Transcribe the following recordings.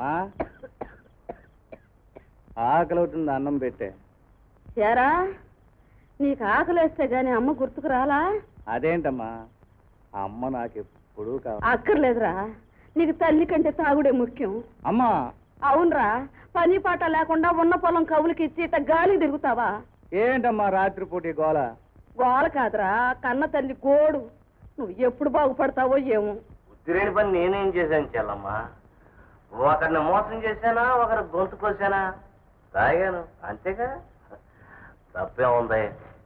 అమ్మా ఆకలి అవుతుంది అన్నం పెట్టే ఏరా నీకు ఆకలేస్తే గాని అమ్మ గుర్తుకు రాలా అదేంటమ్మా అమ్మ నాకు ఎప్పుడు కావాలి అక్కర్లేదురా నీకు తల్లి కంటే తాగుడే ముఖ్యం అమ్మా అవునరా పని పాట లేకుండా ఉన్న పొలం కవులకి ఇచ్చి ఇట్ట గాలి తిరుగుతావా ఏంటమ్మా రాత్రిపూట ఈ గోల గోల కాదురా కన్న తల్లి గోడు నువ్వు ఎప్పుడు బాగుపడతావో ఏమో ఉద్దిరేని పని నేనేం చేశాను చెల్లమ్మ ఒకరిని మోసం చేశానా ఒకరి గొంతు కోసానా తాగాను అంతేగా తప్పే ఉంది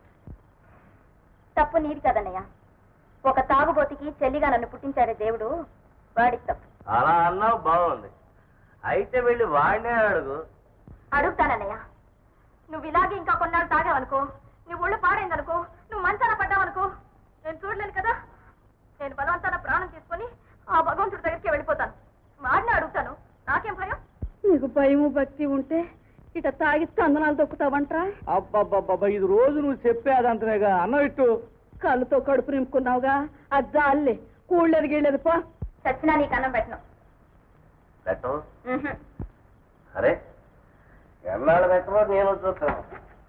తప్పు నీది కదన్నయ్య ఒక తాగుబోతికి చెల్లిగా నన్ను పుట్టించాడే దేవుడు వాడికి తప్పు అలా అన్నావు బాగుంది అయితే వెళ్ళి వాడినే అడుగు అడుగుతానన్నయ్య నువ్వు ఇలాగే ఇంకా కొన్నాళ్ళు తాగావనుకో నీ ఒళ్ళు పాడైందనుకో నువ్వు మంచాన పడ్డావనుకో నేను చూడలేను కదా నేను బలవంతాన ప్రాణం తీసుకొని ఆ భగవంతుడి దగ్గరికి వెళ్ళిపోతాను వాడిని అడుగుతాను నాకేం భయం నీకు భయము భక్తి ఉంటే ఇట తాగి తందనాలు దొక్కుతావంట్రా అబ్బబ్బబ్బబ్బా ఇది రోజు నువ్వు చెప్పేదంతనేగా అన్నం ఇట్టు కళ్ళుతో కడుపు నింపుకున్నావుగా అది జాలే కూళ్ళేది గీళ్ళేది పో చచ్చినా నీకు అన్నం పెట్టను పెట్టు అరే ఎన్నాళ్ళు పెట్టమో నేను చూస్తాను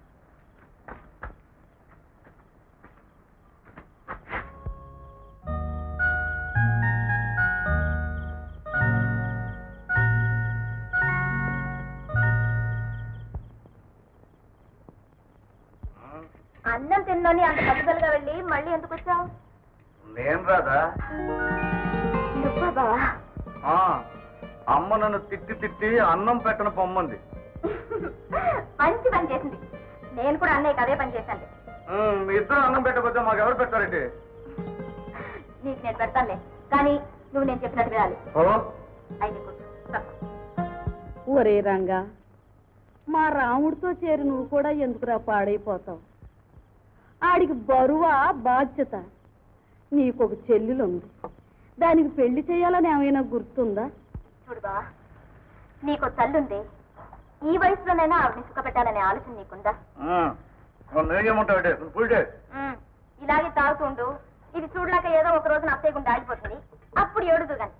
అన్నం తిన్నోని అంత పట్టుదలగా వెళ్ళి మళ్ళీ ఎందుకు వచ్చావు నేను రాదా నువ్వా బావా ఆ, అమ్మ నన్ను తిట్టి తిట్టి అన్నం పెట్టను పొమ్మంది మంచి పని చేసింది నేను కూడా అన్నయ్యకి అదే పని చేశాను ఉమ్, మీ ఇద్దరు అన్నం పెట్టకపోతే మాకు ఎవరు పెట్టారంటే నీకు నేను పెడతానులే కానీ నువ్వు నేను చెప్పినట్టు వినాలి అయితే కూర్చో తప్ప. ఒరే రంగా మా రాముడితో చేరి నువ్వు కూడా ఎందుకురా పాడైపోతావు ఆడికి బరువా బాధ్యత నీకొక చెల్లెలుంది దానికి పెళ్లి చేయాలని ఏమైనా గుర్తుందా చూడు బావా నీకు తల్లుంది ఈ వయసులోనైనా ఆవిడని సుఖపెట్టాలనే ఆలోచన నీకుందా నేనేమంటావు పుల్టే ఉమ్, ఇలాగే తాగుతుండు ఇది చూడలేక ఏదో ఒక రోజున అత్తయ్య గుండె ఆగిపోతుంది అప్పుడు ఏడుదు గాని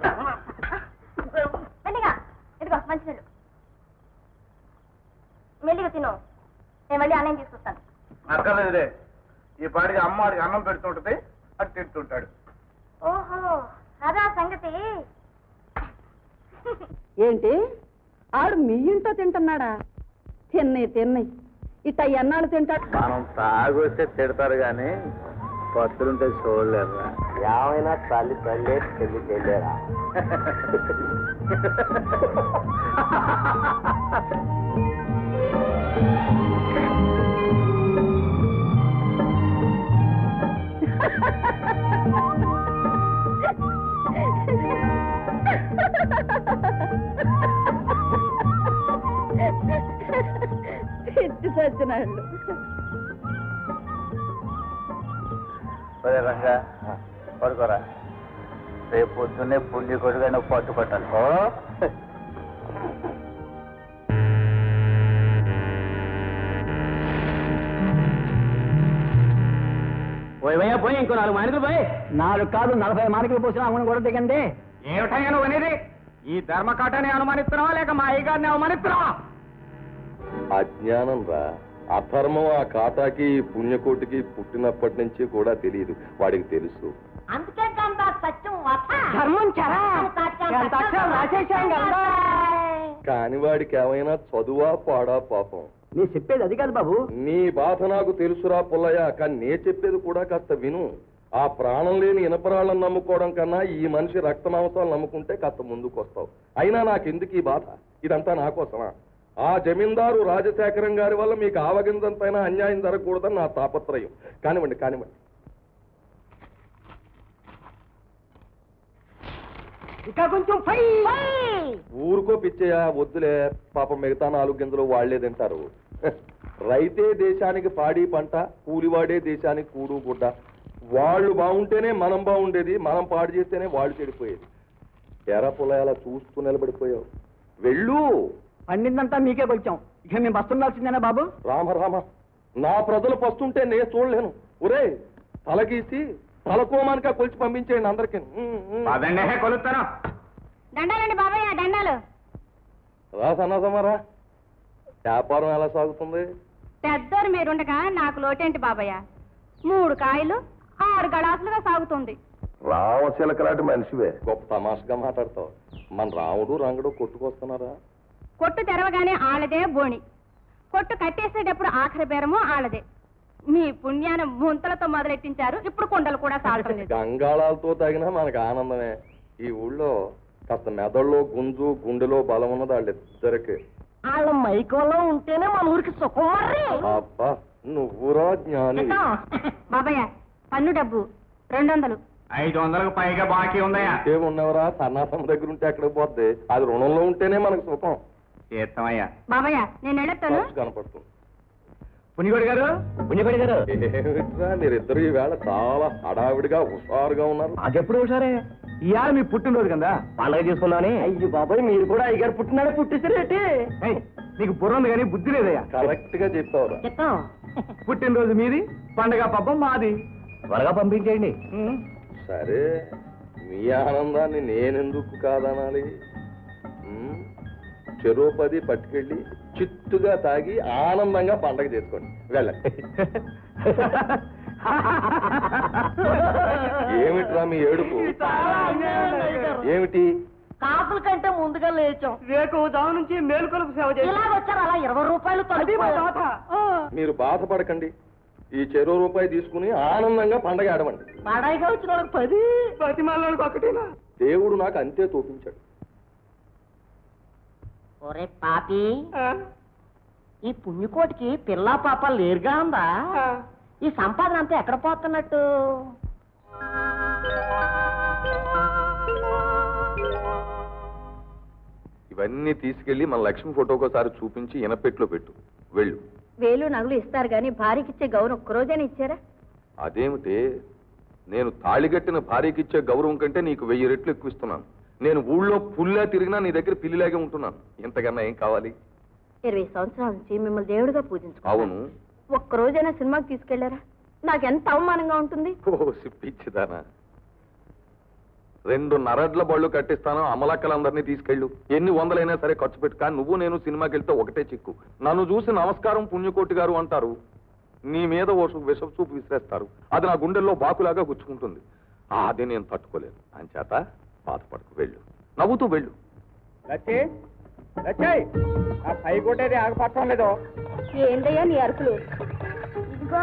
మెల్లిగా ఇదిగో మంచినీళ్ళు మెల్లిగా తిను నేను మళ్ళీ అన్నయ్య తీసుకొస్తాను అక్కర్లేదులే ఈ పాడికి అమ్మ వాడికి అన్నం పెడుతుంటది అది తింటుంటాడు ఓహో అదా సంగతి ఏంటి ఆడు మీ ఇంట్లో తింటున్నాడా తిన్నయి తిన్నయి ఇట్ట ఎన్నాళ్ళు తింటాడు మనం తాగొస్తే తిడతారు గాని పత్రుంటే చూడలేరు ఏమైనా తల్లి తల్లే చెల్లి చెల్లేరా పిచ్చి సచ్చినాళ్ళు సరే రంగా పడుకోరా రేపు పొద్దున్నే పుండి కొడుగా పట్టు పట్టాలి ఓ పోయి పోయి ఇంకో నాలుగు మానికలు పోయి నాలుగు కాదు నలభై మానికలు పోసిన అవును కూడా దిగండి ఏమిటయ్యా నువ్వు అనేది ఈ ధర్మకాటాన్ని అనుమానిస్తున్నావా లేక మా అయ్యగారిని అవమానిస్తున్నావా అజ్ఞానం రా అధర్మం ఆ కాటాకి ఈ పుణ్యకోటికి పుట్టినప్పటి నుంచి కూడా తెలియదు వాడికి తెలుసు అందుకే సత్యం ధర్మం చెరా ఎంత అక్షరం రాసేశాం కదా కాని వాడికి ఏమైనా చదువా పాడా పాపం నీ చెప్పేది అది కాదు బాబు నీ బాధ నాకు తెలుసురా పుల్లయ్య కానీ నే చెప్పేది కూడా కాస్త విను ఆ ప్రాణం లేని ఇనపరాళ్ళని నమ్ముకోవడం కన్నా ఈ మనిషి రక్త మాంసాలు నమ్ముకుంటే కాస్త ముందుకు వస్తావు అయినా నాకెందుకు ఈ బాధ ఇదంతా నా కోసమా ఆ జమీందారు రాజశేఖరం గారి వల్ల మీకు ఆవగింజంతైనా అన్యాయం జరగకూడదని నా తాపత్రయం కానివ్వండి కానివ్వండి ఇంకా కొంచెం పై ఊరుకో పిచ్చయ్య వద్దులే పాపం మిగతా నాలుగు గింజలు వాళ్లే తింటారు రైతే దేశానికి పాడి పంట కూలివాడే దేశానికి కూడు గుడ్డ వాళ్ళు బాగుంటేనే మనం బాగుండేది మనం పాడు చేస్తేనే వాళ్ళు చెడిపోయేది ఎర్ర పొలాల చూస్తూ నిలబడిపోయావు వెళ్ళు పండిందంతా మీకే కొంచెం ఇక మేము బస్తుండాల్సిందేనా బాబు రామ రామ నా ప్రజలు పస్తుంటే నే చూడలేను ఒరే తలగీసి తలకోమానిక కొలిచి పంపించేయండి అందరికి అదండి కొలుస్తాను దండాలండి బాబాయ్ దండాలు రా సన్నసమారా వ్యాపారం ఎలా సాగుతుంది పెద్దోరు మీరుండగా నాకు లోటేంటి బాబయ్య మూడు కాయలు ఆరు గడాసులుగా సాగుతుంది రామచిలకలాంటి మనిషివే గొప్ప తమాషగా మాట్లాడతావు మన రాముడు రంగడు కొట్టుకొస్తున్నారా కొట్టు తెరవగానే ఆళ్ళదే బోణి కొట్టు కట్టేసేటప్పుడు ఆఖరి బేరము ఆళ్ళదే మీ పుణ్యాన ముంతలతో మొదలెట్టించారు ఇప్పుడు కుండలు కూడా సాగటం లేదు గంగాళాలతో తగినా మనకు ఆనందమే ఈ ఊళ్ళో కాస్త మెదడులో గుంజు గుండెలో బలం ఉన్నది వాళ్ళిద్దరికి వాళ్ళ మైకంలో ఉంటేనే మన ఊరికి సుఖం అబ్బా నువ్వురా జ్ఞాని బాబయ్య పన్ను డబ్బు రెండు వందలు ఐదు వందలకు పైగా బాకీ ఉందయ్యా ఏమున్నవరా సన్నాసం దగ్గర ఉంటే ఎక్కడికి పోద్ది అది రుణంలో ఉంటేనే మనకు సుఖం చేస్తామయ్యా బాబయ్య నేను వెళ్ళొస్తాను ఖర్చు కనపడుతుంది పుణ్యగోడి గారు పుణ్యగోడి గారు ఏమిట్రా మీరిద్దరు ఈవేళ చాలా హడావిడిగా హుషారుగా ఉన్నారు నాకెప్పుడు హుషారే ఇవాళ మీ పుట్టినరోజు కదా పండగ చేసుకుందామని అయ్యి బాబాయ్ మీరు కూడా అయ్యగారు పుట్టినాడు పుట్టిసరేటి ఏయ్, నీకు బుర్ర ఉంది కానీ బుద్ధి లేదయ్యా కరెక్ట్ గా చెప్పావురా చెప్తాం పుట్టినరోజు మీది పండగ పబ్బం మాది త్వరగా పంపించేయండి సరే మీ ఆనందాన్ని నేనెందుకు కాదనాలి ఉమ్, చెరువు పది పట్టుకెళ్ళి చిత్తుగా తాగి ఆనందంగా పండగ చేసుకోండి వెళ్ళండి ఏమిట్రా మీ ఏడుపు ఏమిటి కాసుల కంటే ముందుగా లేచాం రేపు దాని నుంచి మేలుకొలుపు సేవ ఇలా వచ్చారు అలా ఇరవై రూపాయలు మీరు బాధపడకండి ఈ చెరువు రూపాయి తీసుకుని ఆనందంగా పండగ ఆడమండి బడాయిగా వచ్చిన వాళ్ళకి పది ప్రతి మళ్ళీ ఒకటేనా దేవుడు నాకు అంతే తోపించాడు ఒరే పాపి ఈ పుణ్యకోటికి పిల్ల పాప లేరుగా ఉందా ఈ సంపాదన అంతా ఎక్కడ పోతున్నట్టు ఇవన్నీ తీసుకెళ్లి మన లక్ష్మి ఫోటోకి ఒకసారి చూపించి ఇనపెట్లో పెట్టు వెళ్ళు వేలు నగలు ఇస్తారు గాని భార్యకిచ్చే గౌరవం ఒక్క రోజైనా ఇచ్చారా అదేమిటి నేను తాళిగట్టిన భార్యకిచ్చే గౌరవం కంటే నీకు వెయ్యి రెట్లు ఎక్కువ ఇస్తున్నాను నేను ఊళ్ళో పుల్లా తిరిగినా నీ దగ్గర పిల్లిలాగే ఉంటున్నాను ఇంతకన్నా ఏం కావాలి ఇరవై సంవత్సరాల నుంచి మిమ్మల్ని దేవుడిగా పూజించుకో అవును ఒక్క రోజైనా సినిమాకి తీసుకెళ్లారా నాకెంత అవమానంగా ఉంటుంది ఓ పిచ్చిదానా రెండు నరడ్ల బళ్ళు కట్టిస్తాను అమలక్కలందరినీ తీసుకెళ్ళు ఎన్ని వందలైనా సరే ఖర్చు పెట్టు కానీ నువ్వు నేను సినిమాకి వెళ్తే ఒకటే చిక్కు నన్ను చూసి నమస్కారం పుణ్యకోటి గారు అంటారు నీ మీద ఓ విషపు చూపు విసిరేస్తారు అది నా గుండెల్లో బాకులాగా గుచ్చుకుంటుంది ఆ, అది నేను తట్టుకోలేను అంచేత బాధపడకు వెళ్ళు నవ్వుతూ వెళ్ళు లచ్చి లచ్చాయ్ ఆ పై కొట్టేది ఆగపట్టడం లేదు ఏందయ్యా నీ అరుకులు ఇదిగో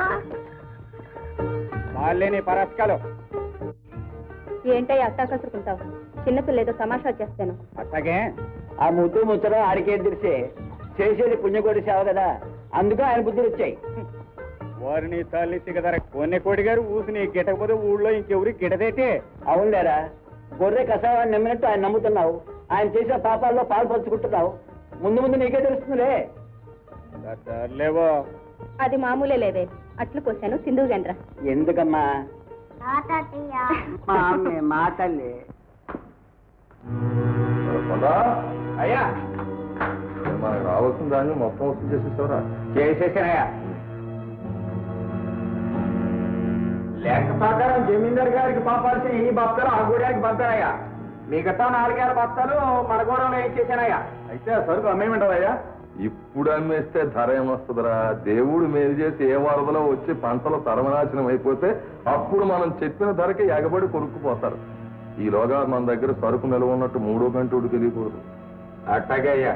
వాళ్ళే నీ పరస్కాలు ఏంటయ్యా అట్టా కసురుకుంటావు చిన్నపిల్ల ఏదో తమాషా చేస్తాను అట్లాగే ఆ ముద్దు ముచ్చడం ఆడికే తెలిసే చేసేది పుణ్యకోటి సేవ కదా అందుకే ఆయన బుద్ధులు వచ్చాయి వారిని తల్లి కదా కొన్నెకోడి గారు ఊసి నీ గిట్టకపోతే ఊళ్ళో ఇంకెవరికి గిడదైతే అవునులేరా గొర్రె కషాయాన్ని నమ్మినట్టు ఆయన నమ్ముతున్నావు ఆయన చేసిన పాపాల్లో పాలు పంచుకుంటున్నావు ముందు ముందు నీకే తెలుస్తుందిలే లేవో అది మామూలే లేదే అట్లు కోసాను సింధు గండ్రా ఎందుకమ్మా మా అమ్మే మా తల్లి అయ్యా మనకు రావాల్సిన దాన్ని మొత్తం వసూలు చేసేసావురా చేసేసానయ్యా లెక్క ప్రకారం జమీందార్ గారికి పంపాల్సిన ఈ బస్తాలు ఆ గూడానికి పంపారయ్యా మిగతా నాలుగేళ్ళ బస్తాలు మన గూడంలో ఇచ్చేసానయ్యా అయితే ఆ సరుకు అమ్మేమంటావయ్యా ఇప్పుడు అమ్మేస్తే ధర ఏమొస్తుందిరా దేవుడు మేలు చేసి ఏ వరదలో వచ్చి పంటలు సర్వనాశనం అయిపోతే అప్పుడు మనం చెప్పిన ధరకి ఎగబడి కొనుక్కుపోతారు ఈలోగా మన దగ్గర సరుకు నిల్వ ఉన్నట్టు మూడో గంటోడు తెలియకూడదు అట్టాగే అయ్యా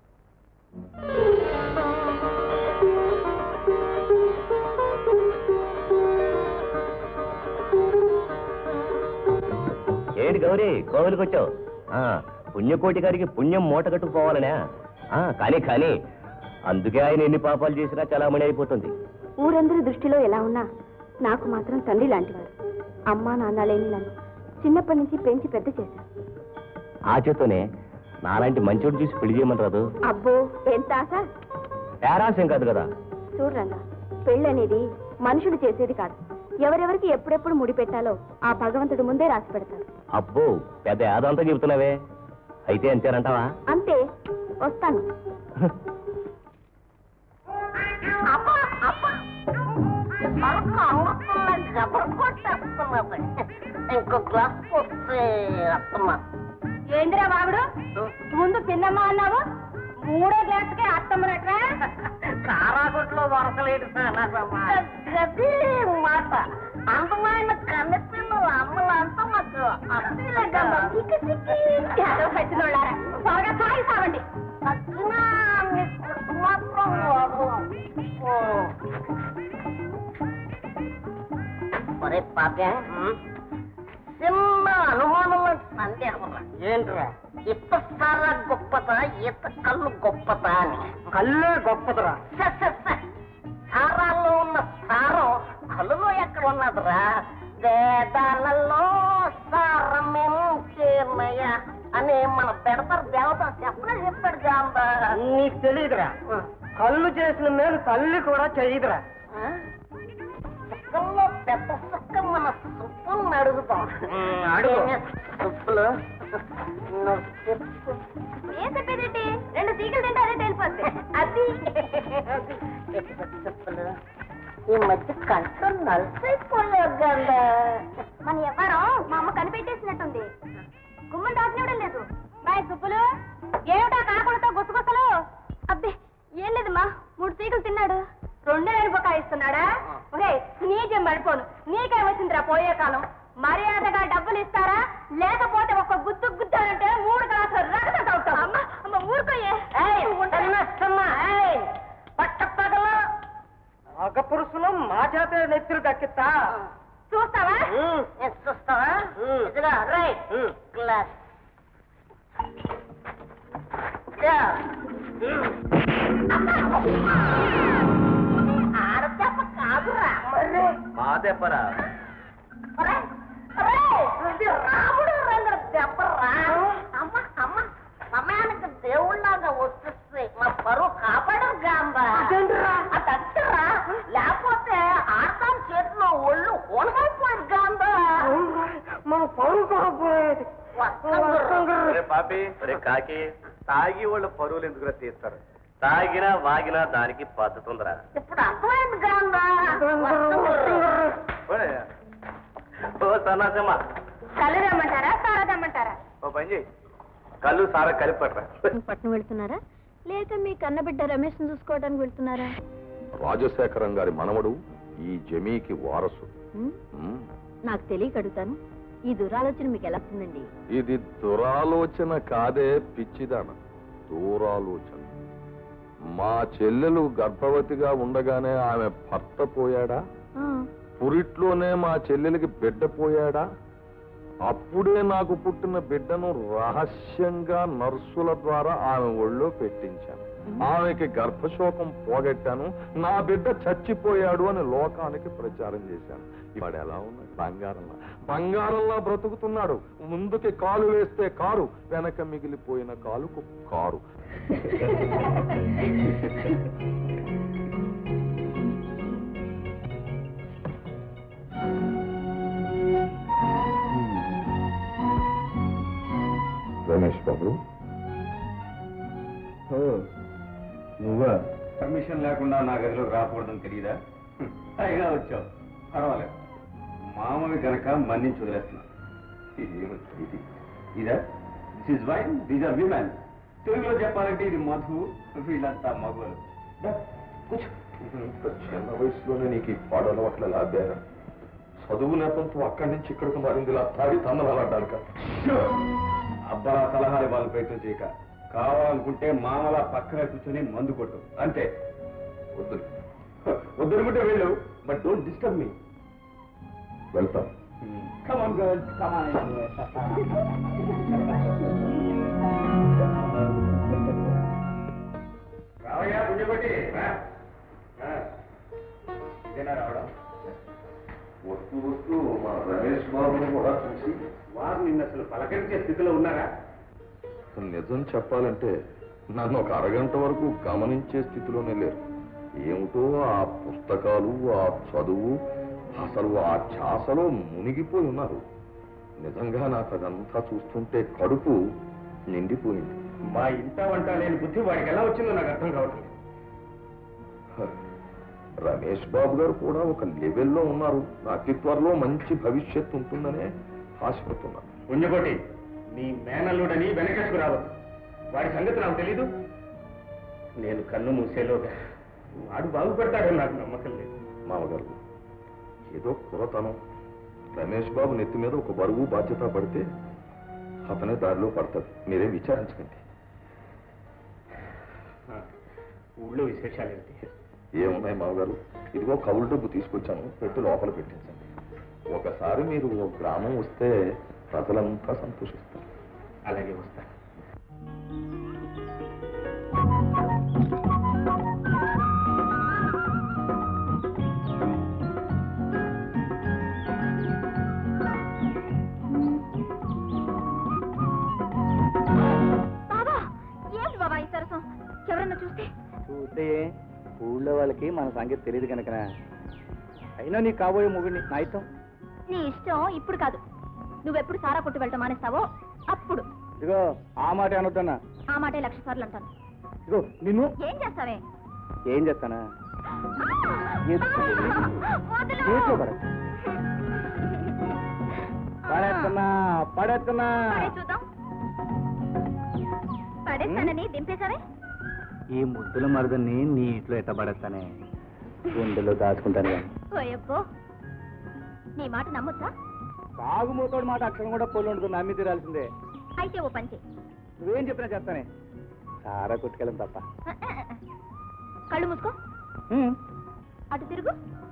ఏంటి గౌరీ కోవిలికి వచ్చావు ఆ, పుణ్యకోటి గారికి పుణ్యం మూట కట్టుకుపోవాలనే ఆ, కానీ కానీ అందుకే ఆయన ఎన్ని పాపాలు చేసినా చలామణి అయిపోతుంది ఊరందరి దృష్టిలో ఎలా ఉన్నా నాకు మాత్రం తండ్రి లాంటివారు అమ్మా నాన్న లేని నన్ను చిన్నప్పటి నుంచి పెంచి పెద్ద చేశారు ఆ చేతోనే నాలాంటి మంచోడు చూసి పెళ్లి చేయమని రాదు అబ్బో ఎంత ఆశ పేరాశం కాదు కదా చూడరంగా పెళ్ళనేది మనుషులు చేసేది కాదు ఎవరెవరికి ఎప్పుడెప్పుడు ముడి పెట్టాలో ఆ భగవంతుడు ముందే రాసి పెడతాడు అబ్బో పెద్ద యాదంతా చెబుతున్నావే అయితే అంతేనంటావా అంతే వస్తాను ఇంకో గ్లాస్ పోస్తే అత్తమ్మ ఏందిరా బాబుడు ముందు పిన్నమ్మ అన్నావు మూడో గ్లాసుకే అత్తమ్మనట్రా కారాగుట్లో వరసలేడు గది మాట అందమైన కన్నెపిల్లలు అమ్మలంతా మాకు అప్పీలగమ్మ సిక్కి సిక్కి యాదవ్ సచ్చినోళ్ళారా త్వరగా తాగి సావండి సచ్చినా నీకు మాత్రం వదలం. ఓ. ఒరే పాపే చిన్న అనుమానంలో సందేహం ఏంట్రా ఇత్త సారా గొప్పదా ఈత కళ్ళు గొప్పదా అని కళ్ళే గొప్పదిరా స, స, స. సారాల్లో ఉన్న సారం కళ్ళులో ఎక్కడ ఉన్నదిరా వేదాలలో సారమేమయ్య అని మన పెడతారు దేవత చెప్పలే చెప్పాడు జాంబా నీకు తెలియదురా కళ్ళు చేసిన మేలు తల్లి కూడా చెయ్యదురా సుక్కల్లో పెద్ద సుక్క మన సుప్పులను అడుగుతాం అడుగు. ఏమే సుప్పులు నువ్వు చెప్పు ఏం చెప్పేదేంటి రెండు తీగలు తింటే అదే తెలిపోద్ది అది చెప్పు చెప్పులు ఈ మధ్య కంట్లో నలిసైపోయావు కదా మన ఎవ్వరం మా అమ్మ కనిపెట్టేసినట్టుంది గుమ్మం దాచినవడం లేదు బాయ్ సుబ్బులు ఏమిటా కాకులతో గుసగుసలు అబ్బే ఏం లేదమ్మా మూడు తీగలు తిన్నాడు రెండే రూపాయ ఇస్తున్నాడా ఒరే నీకే మడిపోను నీకే వచ్చిందిరా పోయే కాలం మర్యాదగా డబ్బులు ఇస్తారా లేకపోతే ఒక గుద్దు గుద్దానంటే మూడు గ్లాసులు రగత తాగుతాం అమ్మ అమ్మ ఊరుకోయే ఏయ్, చిన్నస్తమ్మ, ఏయ్, పట్టపగల మగ పురుషులు మా చేత నెత్తులు దక్కిస్తా చూస్తావా నేను చూస్తావా ఇదిగా రైట్ గ్లాస్ ఆడదెబ్బ కాదురా మరి మా దెబ్బరా ఒరేయ్, ఒరేయ్, ఇది రాముడు రంగు దెబ్బరా అమ్మ అమ్మ సమయానికి దేవుళ్ళగా వచ్చేస్తే మా పరువు కాపాడరు గాంబా అదంటరా లేకపోతే ఆడతాం చేతిలో ఒళ్ళు ఓనమైపోయింది గాంబా మన పరువు కాకపోయేది ఒరే పాపి ఒరే కాకి తాగి వాళ్ళు పరువులు ఎందుకు తీస్తారు తాగినా వాగినా దానికి పద్ధతి ఉందిరా ఇప్పుడు అర్థమైంది గాంబా ఒరే, ఓ సన్నాసమ్మ కళ్ళు రమ్మంటారా సారా రమ్మంటారా ఓ పని చేయి కళ్ళు సారా కలిపి పట్టరా పట్నం వెళ్తున్నారా లేక మీ కన్నబిడ్డ రమేష్ చూసుకోవడానికి వెళ్తున్నారా రాజశేఖరం గారి మనవడు ఈ జమీకి వారసు ఉమ్, ఉమ్. నాకు తెలియక అడుగుతాను ఈ దురాలోచన మీకు ఎలా వస్తుందండి ఇది దురాలోచన కాదే పిచ్చిదాన దూరాలోచన మా చెల్లెలు గర్భవతిగా ఉండగానే ఆమె భర్త పోయాడా ఆ, పురిట్లోనే మా చెల్లెలికి బిడ్డ పోయాడా అప్పుడే నాకు పుట్టిన బిడ్డను రహస్యంగా నర్సుల ద్వారా ఆమె ఒళ్ళో పెట్టించాను ఆమెకి గర్భశోకం పోగొట్టాను నా బిడ్డ చచ్చిపోయాడు అని లోకానికి ప్రచారం చేశాను వాడు ఎలా ఉన్నాడు బంగారంలా బంగారంలా బ్రతుకుతున్నాడు ముందుకి కాలు వేస్తే కారు వెనక మిగిలిపోయిన కాలుకు కారు రమేష్ బాబు నువ్వా పర్మిషన్ లేకుండా నా గదిలోకి రాకూడదని తెలియదా పైగా వచ్చావు పర్వాలేదు మామవి గనక మన్నించి వదిలేస్తున్నా ఏమిటి ఇది ఇదా this is wine these are women తెలుగులో చెప్పాలంటే ఇది మధు వీళ్ళంతా మగవాళ్ళు దా, కూర్చో ఇంత చిన్న వయసులోనే నీకు ఈ పాడు అలవాట్ల లాభ్యారా చదువు నేపంతో అక్కడి నుంచి ఇక్కడికి మారింది ఇలా తాగి తన్నలాడాక అబ్బా సలహాలు వాళ్ళు ప్రయత్నం చేయక కావాలనుకుంటే మామలా పక్కన కూర్చొని మందు కొట్టు అంతే వద్దు వద్దనుకుంటే వెళ్ళు బట్ డోంట్ డిస్టర్బ్ మీ వెళ్తాం Come on, girls. Come on. రావయ్యా పుణ్యపట్టి ఇదేనా రావడం వస్తూ వస్తూ మా రమేష్ బాబును కూడా చూసి వారు నిన్న అసలు పలకరించే స్థితిలో ఉన్నారా నిజం చెప్పాలంటే నన్ను ఒక అరగంట వరకు గమనించే స్థితిలోనే లేరు ఏమిటో ఆ పుస్తకాలు ఆ చదువు అసలు ఆ ఛాసలో మునిగిపోయి ఉన్నారు నిజంగా నాకు అదంతా చూస్తుంటే కడుపు నిండిపోయింది మా ఇంట వంట లేని బుద్ధి వాడికి ఎలా వచ్చిందో నాకు అర్థం కావట్లేదు హ, రమేష్ బాబు గారు కూడా ఒక లెవెల్లో ఉన్నారు నాకు త్వరలో మంచి భవిష్యత్తు ఉంటుందనే ఆశపడుతున్నాను పుణ్యకోటి నీ మేనల్లుడని వెనకేసుకు రావద్దు వాడి సంగతి నాకు తెలీదు నేను కన్ను మూసేలోగా వాడు బాగుపడతాడని నాకు నమ్మకం లేదు మామగారు ఏదో కురతనం రమేష్ బాబు నెత్తి మీద ఒక బరువు బాధ్యత పడితే అతనే దారిలో పడతాడు మీరేం విచారించకండి ఆ, ఊళ్ళో విశేషాలు ఏంటి ఏమున్నాయి మామగారు ఇదిగో కవులు డబ్బు తీసుకొచ్చాను పెట్టు లోపల పెట్టించండి ఒకసారి మీరు ఓ గ్రామం వస్తే ప్రజలంతా సంతోషిస్తారు అలాగే వస్తాను బాబా ఏంటి బాబా ఈ సరసం ఎవరన్నా చూస్తే చూస్తే ఊళ్ళో వాళ్ళకి మన సంగతి తెలియదు కనుక అయినా నీ కాబోయే ముగుడిని నా ఇష్టం నీ ఇష్టం ఇప్పుడు కాదు నువ్వెప్పుడు సారా కొట్టు వెళ్ళటం మానేస్తావో అప్పుడు ఇదిగో ఆ మాట అనొద్దన్నా ఆ మాటే లక్ష సార్లు అంటాను ఇదిగో నిన్ను ఏం చేస్తావే ఏం చేస్తానా వదలు. చేతిలో పడేస్తా. పడేస్తున్నా పడేస్తున్నా పడే చూద్దాం పడేస్తానని దింపేశావే ఈ ముద్దుల మరదని నీ ఇంట్లో ఎట్ట పడేస్తానే గుండెలో దాచుకుంటాను కానీ ఓయబ్బో నీ మాట నమ్మొచ్చా తాగుమూతోడు మాట అక్షరం కూడా పొల్లు ఉంటుంది నమ్మి తీరాల్సిందే అయితే ఓ పంచే నువ్వేం చెప్పినా చేస్తానే సారా కొట్టుకెళ్ళం తప్ప కళ్ళు మూసుకో అటు తిరుగు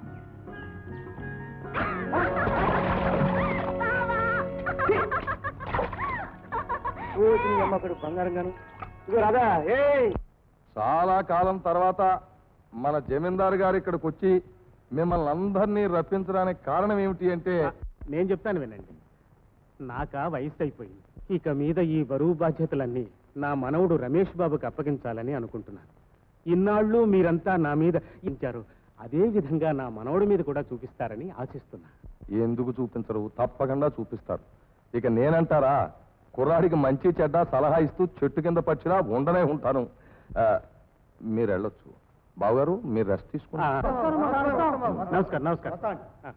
రోజు నీ అమ్మ అక్కడ బంగారం గాను ఇదిగో రాదా ఏ చాలా కాలం తర్వాత మన జమీందారు గారు ఇక్కడికి వచ్చి మిమ్మల్ని అందరినీ రప్పించడానికి కారణం ఏమిటి అంటే నేను చెప్తాను వినండి నాక వయసు అయిపోయింది ఇక మీద ఈ బరువు బాధ్యతలన్నీ నా మనవడు రమేష్ బాబుకి అప్పగించాలని అనుకుంటున్నాను ఇన్నాళ్ళు మీరంతా నా మీద ఇచ్చారు అదే విధంగా నా మనవడి మీద కూడా చూపిస్తారని ఆశిస్తున్నా ఎందుకు చూపించరు తప్పకుండా చూపిస్తారు ఇక నేనంటారా కుర్రాడికి మంచి చెడ్డ సలహా ఇస్తూ చెట్టు కింద పచ్చినా ఉండనే ఉంటాను ఆ, మీరు వెళ్ళొచ్చు బావగారు మీరు రెస్ట్ ఆ, తీసుకున్నారు నమస్కారం నమస్కారం ఆ.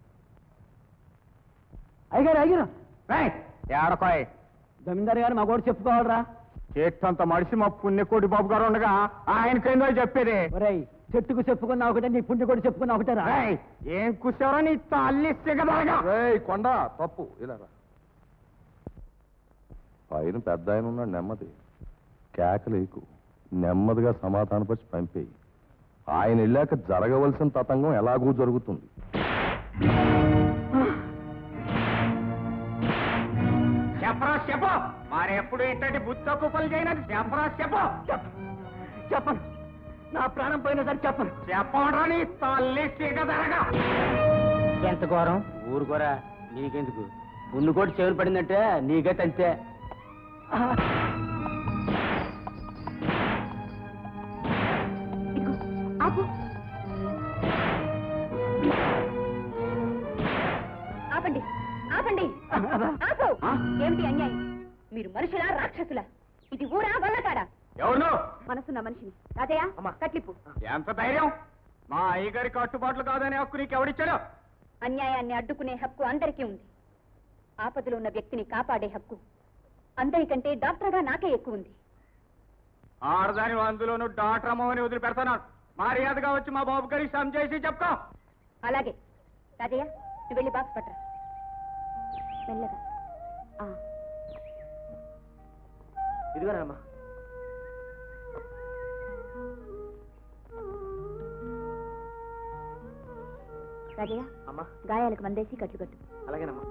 అయ్యారు అయ్యారు ఏడకాయ్ జమీందారు గారు మా కూడా చెప్పుకోవాలరా చేట్టంత మడిసి మా పుణ్యకోటి బాబు గారు ఉండగా ఆయనకేందో చెప్పేది ఒరేయ్ చెట్టుకు చెప్పుకున్నా ఒకటే నీ పుణ్య కూడా చెప్పుకున్నా ఒకటేరా ఏయ్, ఏం కూర్చోరో నీ తల్లి సిగదరగా ఏయ్, కొండ తప్పు ఇలా రా. పైన పెద్ద ఆయన ఉన్నాడు నెమ్మది కేకలేకు నెమ్మదిగా సమాధానపరిచి పంపేయి ఆయన వెళ్ళాక జరగవలసిన తతంగం ఎలాగూ జరుగుతుంది చెప్పరా చెప్పు మరెప్పుడు ఇట్టటి బుద్ధ కుప్పలు చేయనది చెప్పరా చెప్పు చెప్పను నా ప్రాణం పోయినా సరే చెప్పను చెప్పరా నీ తల్లి సిగదరగా ఎంత ఘోరం ఊరుకోరా నీకెందుకు ముందు కూడా చెవులు పడిందంటే నీకే తంతే ఇదిగో, ఆపు ఆపండి ఆపండి ఆపు ఏమిటి అన్యాయం మీరు మనుషులా రాక్షసులా ఇది ఊరా వల్లకాడా ఎవరు మనసున్న మనిషిని రాజయ్య కట్లిప్పు ఎంత ధైర్యం మా అయ్యగారి కట్టుబాట్లు కాదనే హక్కు నీకు ఎవడిచ్చాడు అన్యాయాన్ని అడ్డుకునే హక్కు అందరికీ ఉంది ఆపదలో ఉన్న వ్యక్తిని కాపాడే హక్కు అందరికంటే డాక్టర్గా నాకే ఎక్కువ ఉంది ఆడదాని అందులోను డాక్టర్ అమ్మని వదిలిపెడతాను మర్యాదగా వచ్చి మా బాబు గారికి సమ్ చేసి చెప్పుకో అలాగే రాజయ్య నువ్వు వెళ్ళి బాక్స్ పట్టరా మెల్లగా ఆ, ఇదిగోనమ్మా రాజయ్య అమ్మా గాయాలకు మందేసి కట్లు కట్టు అలాగేనమ్మా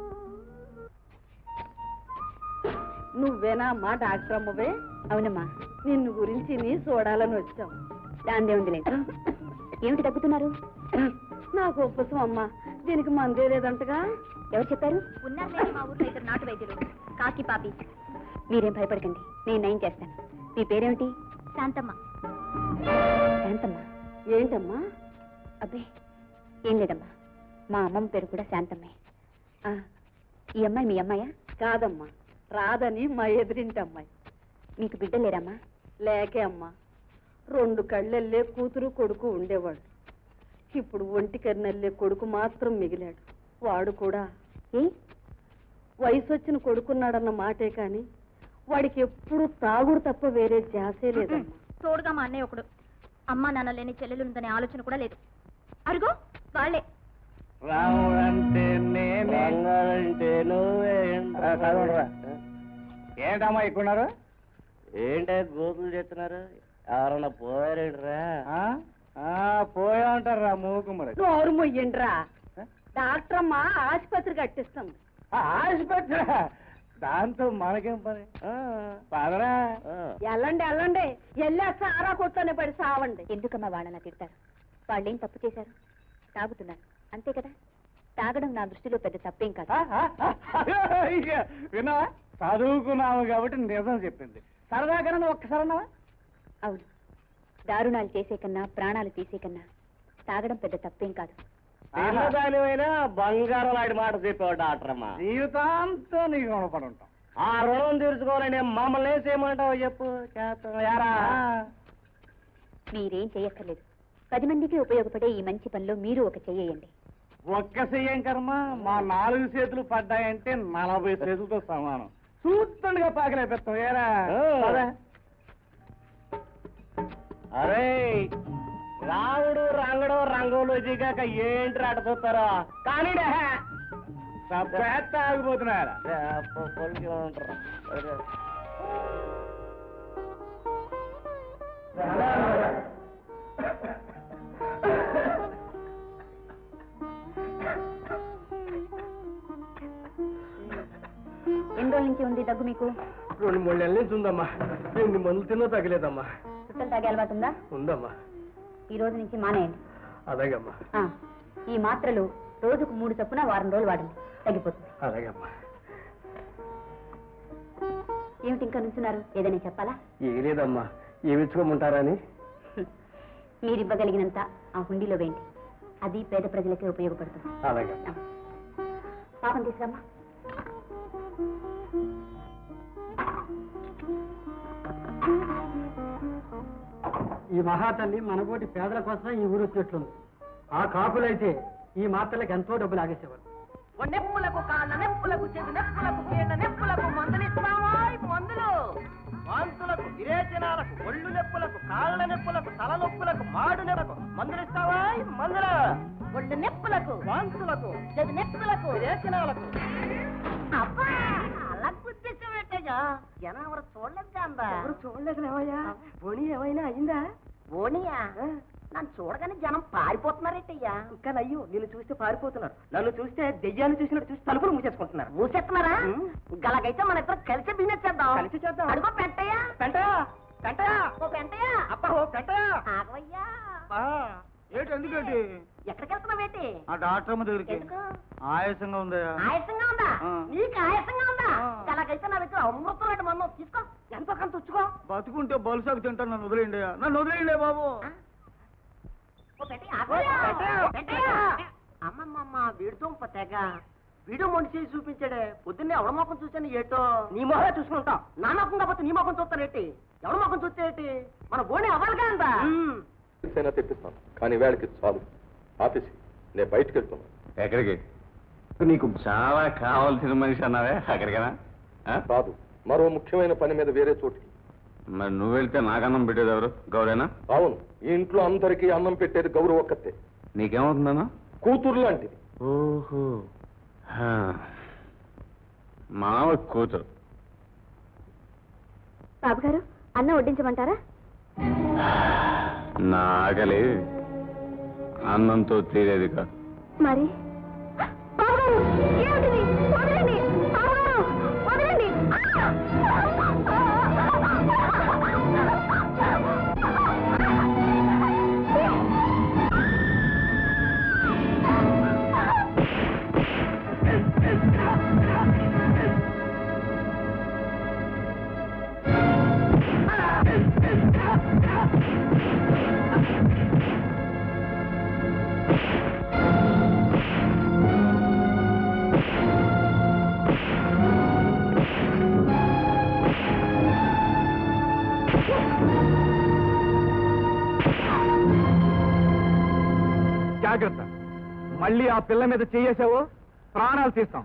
నువ్వేనా అమ్మా డాక్టర్ అమ్మవే అవునమ్మా నిన్ను గురించి నీ చూడాలని వచ్చాం దాందే ఉందిలే ఏమిటి తగ్గుతున్నారు నాకు ఉపసం అమ్మా దీనికి మందే లేదంటగా ఎవరు చెప్పారు ఉన్నారు మా ఊర్లో ఇద్దరు నాటు వైద్యులు కాకి పాపి మీరేం భయపడకండి నేను నయం చేస్తాను మీ పేరేమిటి శాంతమ్మ శాంతమ్మ ఏంటమ్మా అబ్బే ఏం లేదమ్మా మా అమ్మమ్మ పేరు కూడా శాంతమ్మే ఆ, ఈ అమ్మాయి మీ అమ్మాయా కాదమ్మా రాదని మా ఎదురింటి అమ్మాయి మీకు బిడ్డలు లేరమ్మా లేకే అమ్మా రెండు కళ్ళెళ్ళే కూతురు కొడుకు ఉండేవాడు ఇప్పుడు ఒంటి కన్నెళ్ళే కొడుకు మాత్రం మిగిలాడు వాడు కూడా ఏ వయసు వచ్చిన కొడుకున్నాడన్న మాటే కాని వాడికి ఎప్పుడు తాగుడు తప్ప వేరే జాసే లేదమ్మా తోడుగా మా అన్నయ్య ఒకడు అమ్మ నాన్న లేని చెల్లెలు ఉందనే ఆలోచన కూడా లేదు అరుగో వాళ్ళే రాముడంటే నేనే బంగారంటే నువ్వే ఆ, చదవండిరా. ఏంటమ్మా ఇక్కున్నారు ఏంటే గోతులు చెప్తున్నారు ఎవరన్నా పోయారేంట్రా పోయా ఉంటారా మూకు మరి నోరు మొయ్యండిరా డాక్టర్ అమ్మ ఆసుపత్రి కట్టిస్తుంది ఆసుపత్రి దాంతో మనకేం పని పదరా వెళ్ళండి వెళ్ళండి వెళ్ళి ఆ సారా కొట్లోనే పడి సావండి ఎందుకమ్మా వాళ్ళలా తిడతారు వాళ్ళేం తప్పు చేశారు తాగుతున్నారు అంతే కదా తాగడం నా దృష్టిలో పెద్ద తప్పేం కాదు ఇక విన్నావా చదువుకున్నావు కాబట్టి నిజం చెప్పింది సరదా కన్నా ఒక్కసారి అన్నావా అవును దారుణాలు చేసే కన్నా ప్రాణాలు తీసే కన్నా తాగడం పెద్ద తప్పేం కాదు దానివైనా బంగారం లాంటి మాట చెప్పావు డాక్టర్ అమ్మా జీవితాంతం నీకు రుణపడి ఉంటాం ఆ రుణం తీర్చుకోవాలని మమ్మల్ని ఏం చేయమంటావు చెప్పు చేస్తాం యారా మీరేం చేయక్కర్లేదు పది మందికి ఉపయోగపడే ఈ మంచి పనిలో మీరు ఒక చెయ్యండి ఒక్క చెయ్యం కర్మ మా నాలుగు చేతులు పడ్డాయంటే నలభై చేతులతో సమానం చూస్తుండగా పాకలేపెత్తాం ఏరా పద. అరే రావుడు రంగడు రంగులు దిగాక ఏంటి అట చూస్తారో కానీ సబ్బేత్త ఆగిపోతున్నారా ఉంటారు ఎన్ని రోజుల నుంచి ఉంది దగ్గు మీకు రెండు మూడు నెలల నుంచి ఉందమ్మా ఎన్ని మందులు తిన్నా తగ్గలేదమ్మా చుట్టలు తాగే అలవాటు ఉందా ఉందమ్మా ఈ రోజు నుంచి మానేయండి అలాగమ్మా ఆ, ఈ మాత్రలు రోజుకు మూడు చొప్పున వారం రోజులు వాడండి తగ్గిపోతుంది అలాగమ్మా ఏమిటి ఇంకా నుంచున్నారు ఏదైనా చెప్పాలా ఏ లేదమ్మా ఏమి ఇచ్చుకోమంటారని మీరు ఇవ్వగలిగినంత ఆ హుండీలో వేయండి అది పేద ప్రజలకే ఉపయోగపడుతుంది అలాగే ఆ. పాపం తీసుకురమ్మా ఈ మహాతల్లి మనకోటి పేదల కోసం ఈ ఊరు వచ్చినట్లుంది ఆ కాపులైతే ఈ మాత్రలకు ఎంతో డబ్బులు ఆగేసేవారు నెప్పులకు కాళ్ళ నెప్పులకు చెవి నెప్పులకు కీళ్ళ నెప్పులకు మందులిస్తావా మందులు వాంతులకు విరేచనాలకు ఒళ్ళు నొప్పులకు కాళ్ళ నొప్పులకు తల నొప్పులకు మాడు నొప్పులకు మందులిస్తావా మందులు ఒళ్ళు నొప్పులకు వాంతులకు చెవి నొప్పులకు విరేచనాలకు అబ్బా అలా గుర్తించబెట్టగా జనం ఎవరు చూడలేదు కాందా ఎవరు చూడలేదు ఏమయ్యా బోణి ఏమైనా అయిందా బోనియా నన్ను చూడగానే జనం పారిపోతున్నారేటయ్యా ఇంకా అయ్యో నిన్ను చూస్తే పారిపోతున్నారు నన్ను చూస్తే దెయ్యాన్ని చూసినట్టు చూసి తలుపులు మూసేసుకుంటున్నారు మూసేస్తున్నారా గలగైతే మన ఇద్దరు కలిసి బిజినెస్ చేద్దాం కలిసి చేద్దాం అడుగో పెంటయ్యా పెంటయా పెంటయా ఓ పెంటయా అబ్బా ఓ పెంటయా ఆగవయ్యా ఏంటి ఎందుకంటే ఎక్కడికి వెళ్తున్నావేటి ఆ డాక్టర్ అమ్మ దగ్గరికి ఎందుకు ఆయాసంగా ఉందా ఆయాసంగా ఉందా ఆ. నీకు ఆయాసంగా ఉందా ఆ. అలాగైతే నా దగ్గర అమృతం లాంటి మన్నం తీసుకో ఎంతో కొంత ఉచ్చుకో బతుకుంటే బలుసాకు తింటాను నన్ను వదిలేయండి నన్ను వదిలేయండి బాబు ఓ పెట్టయ్య, ఆగయ్యా. పెట్టయ్యా. అమ్మమ్మమ్మ వీడు దుంప తెగ వీడు మనిషి చూపించాడే పొద్దున్నే ఎవడ మొఖం చూసాను ఏటో నీ మొహం చూసుకుంటాం నా మొఖం కాకపోతే నీ మొఖం చూస్తానేటి ఎవడ మొఖం చూస్తే ఏంటి మన బోని అవ్వాలిగా ఉందా అయినా తెప్పిస్తాను కానీ వేళకి చాలు ఆఫీస్ నేను బయటికి వెళ్తున్నాను ఎక్కడికి నీకు చాలా కావాల్సిన మనిషి అన్నావే అక్కడికేనా ఆ? కాదు మరో ముఖ్యమైన పని మీద వేరే చోటికి మరి నువ్వు వెళ్తే నాకన్నం పెట్టేది ఎవరు గౌరేనా అవును ఈ ఇంట్లో అందరికీ అన్నం పెట్టేది గౌరవ ఒక్కతే నీకేమవుతుందన్నా కూతురు లాంటిది ఓహో హా. మావ కూతురు బాబు గారు అన్నం వడ్డించమంటారా నా ఆకలి అన్నంతో తీరేది కాదు మరి బాబుగారు, ఏమిటిది? వదలండి. బాబుగారు, వదలండి. జాగ్రత్త మళ్ళీ ఆ పిల్ల మీద చేయేసావో ప్రాణాలు తీస్తాం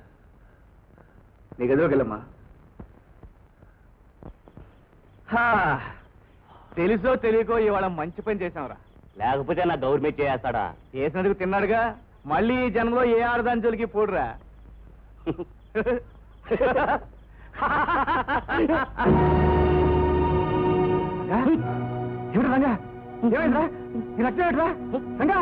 నీకు ఎదురుకెళ్ళమ్మా తెలుసో తెలియకో ఇవాళ మంచి పని చేశాంరా లేకపోతే నా గవర్నమెంట్ చేస్తాడా చేసినందుకు తిన్నాడుగా మళ్ళీ ఈ జన్మలో ఏ ఆడదాని జోలికి పోడురా ఏమిటి రంగా ఏమైందిరా ఈ రక్తం ఏమిట్రా రంగా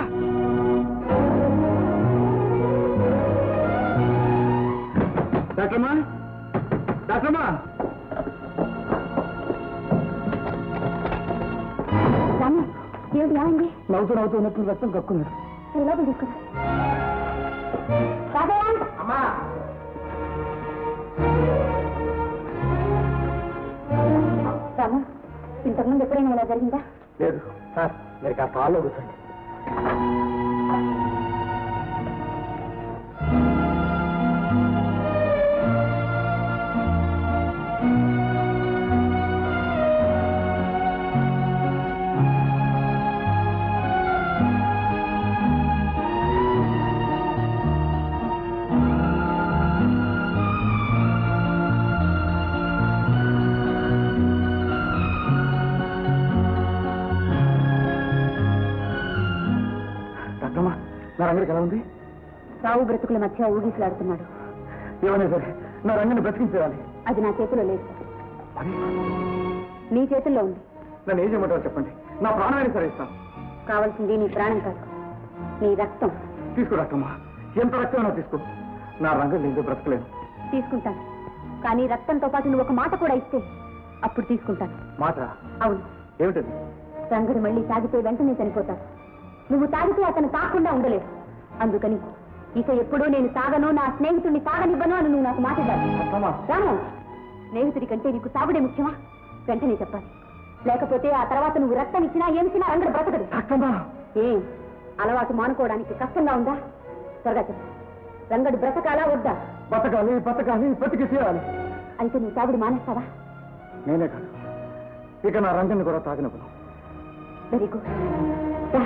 డాక్టర్మా డాక్టర్మా ఏమిటి ఏమైంది నవ్వుతూ నవ్వుతూ ఉన్నప్పుడు రక్తం కక్కున్నాడు లోపల తీసుకురా రాజయ్య అమ్మా రాము ఇంతకుముందు ఎప్పుడైనా ఇలా జరిగిందా లేదు సార్ మీరు కాస్త హాల్లో కూర్చోండి డాక్టర్మా నా రంగడికి ఎలా ఉంది రావు బ్రతుకుల మధ్య ఊగిసలాడుతున్నాడు ఏమన్నా సరే నా రంగని బ్రతికించాలి అది నా చేతిలో లేదు మరి నీ చేతుల్లో ఉంది నన్ను ఏం చేయమంటారో చెప్పండి నా ప్రాణాన్ని సరే ఇస్తాను కావాల్సింది నీ ప్రాణం కాదు నీ రక్తం తీసుకో డాక్టర్మా ఎంత రక్తమైనా తీసుకో నా రంగం లేదు బ్రతకలేను తీసుకుంటాను కానీ రక్తంతో పాటు నువ్వు ఒక మాట కూడా ఇస్తే అప్పుడు తీసుకుంటాను మాట అవును ఏమిటది రంగడు మళ్ళీ తాగితే వెంటనే చనిపోతాడు నువ్వు తాగితే అతను తాకుండా ఉండలేవు అందుకని ఇక ఎప్పుడూ నేను తాగను నా స్నేహితుడిని తాగనివ్వను అని నువ్వు నాకు మాట ఇవ్వాలి డాక్టర్మా రాము స్నేహితుడి కంటే నీకు తాగుడే ముఖ్యమా వెంటనే చెప్పాలి లేకపోతే ఆ తర్వాత నువ్వు రక్తం ఇచ్చినా ఏమిచ్చినా రంగడు బ్రతకడు డాక్టర్మా ఏం అలవాటు మానుకోవడానికి కష్టంగా ఉందా త్వరగా చెప్పు రంగడు బ్రతకాలా వద్దా బతకాలి బతకాలి బతికి తీరాలి అయితే నువ్వు తాగుడు మానేస్తావా నేనే కాదు ఇక నా రంగన్ని కూడా తాగినప్పుడు వెరీ గుడ్ రా.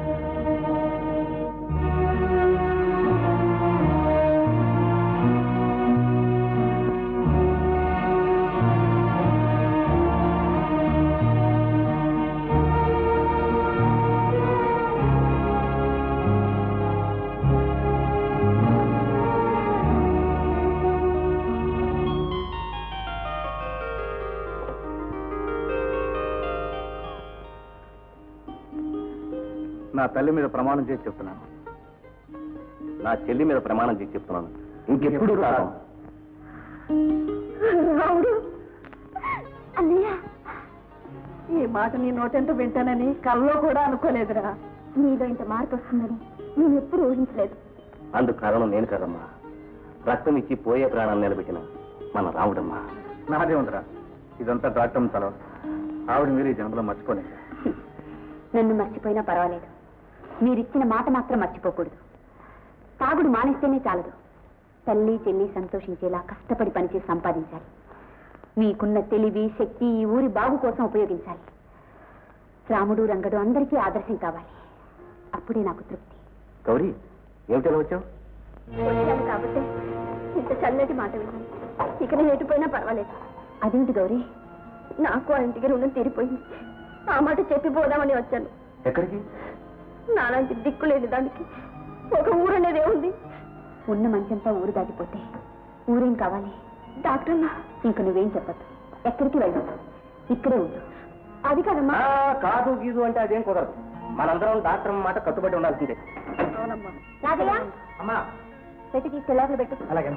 నా తల్లి మీద ప్రమాణం చేసి చెప్తున్నాను నా చెల్లి మీద ప్రమాణం చేసి చెప్తున్నాను ఇంకెప్పుడు రాదు రాముడు అన్నయ్య ఈ మాట నీ నోటెంత వింటానని కల్లో కూడా అనుకోలేదురా నీలో ఇంత మార్పు వస్తుందని నేను ఎప్పుడు ఊహించలేదు అందుకు కారణం నేను కదమ్మా రక్తం ఇచ్చి పోయే ప్రాణాలు నిలబెట్టిన మన రాముడమ్మా నాదే ఉందిరా ఇదంతా డాక్టర్ తల ఆవిడ మీరు ఈ జన్మలో మర్చిపోలేదు నన్ను మర్చిపోయినా పర్వాలేదు మీరిచ్చిన మాట మాత్రం మర్చిపోకూడదు తాగుడు మానేస్తేనే చాలదు తల్లి చెల్లి సంతోషించేలా కష్టపడి పనిచేసి సంపాదించాలి మీకున్న తెలివి శక్తి ఈ ఊరి బాగు కోసం ఉపయోగించాలి రాముడు రంగడు అందరికీ ఆదర్శం కావాలి అప్పుడే నాకు తృప్తి గౌరీ ఏమిటలా వచ్చావు వచ్చాను కాబట్టి ఇంత చల్లటి మాట విన్నాను ఇక నేను ఎటుపోయినా పర్వాలేదు అదేంటి గౌరీ నాకు ఆ ఇంటికి రుణం తీరిపోయింది ఆ మాట చెప్పిపోదామని వచ్చాను ఎక్కడికి నాలాంటి దిక్కు లేని దానికి ఒక ఊరు అనేది ఏముంది ఉన్న మంచంతా ఊరు దాటిపోతే ఊరేం కావాలి డాక్టర్ ఇంక నువ్వేం చెప్పద్దు ఎక్కడికి వెళ్ళు ఇక్కడే ఉండు అది కాదమ్మా కాదు గీదు అంటే అదేం కుదరదు మనందరం డాక్టర్ మాట కట్టుబడి ఉండాల్సిందే రాజయ్య అమ్మా పెట్టి తీసుకెళ్ళి పెట్టు అలాగే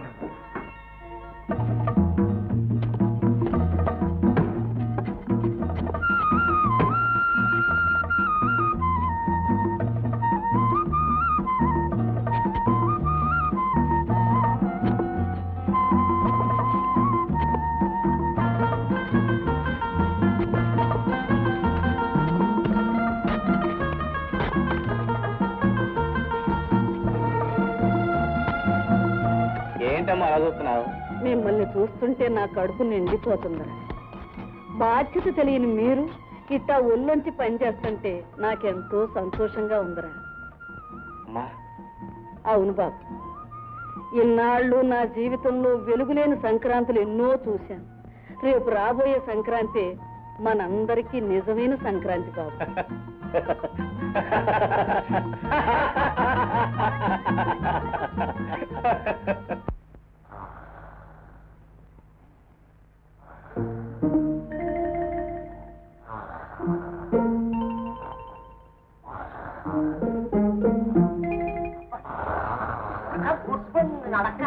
ఏంటమ్మా అలా చూస్తున్నావు మిమ్మల్ని చూస్తుంటే నా కడుపు నిండిపోతుందిరా బాధ్యత తెలియని మీరు ఇట్టా ఒళ్ళొంచి పనిచేస్తుంటే నాకెంతో సంతోషంగా ఉందిరా అమ్మా అవును బాబు ఇన్నాళ్ళు నా జీవితంలో వెలుగులేని సంక్రాంతులు ఎన్నో చూశాను రేపు రాబోయే సంక్రాంతి మనందరికీ నిజమైన సంక్రాంతి బాబు నడక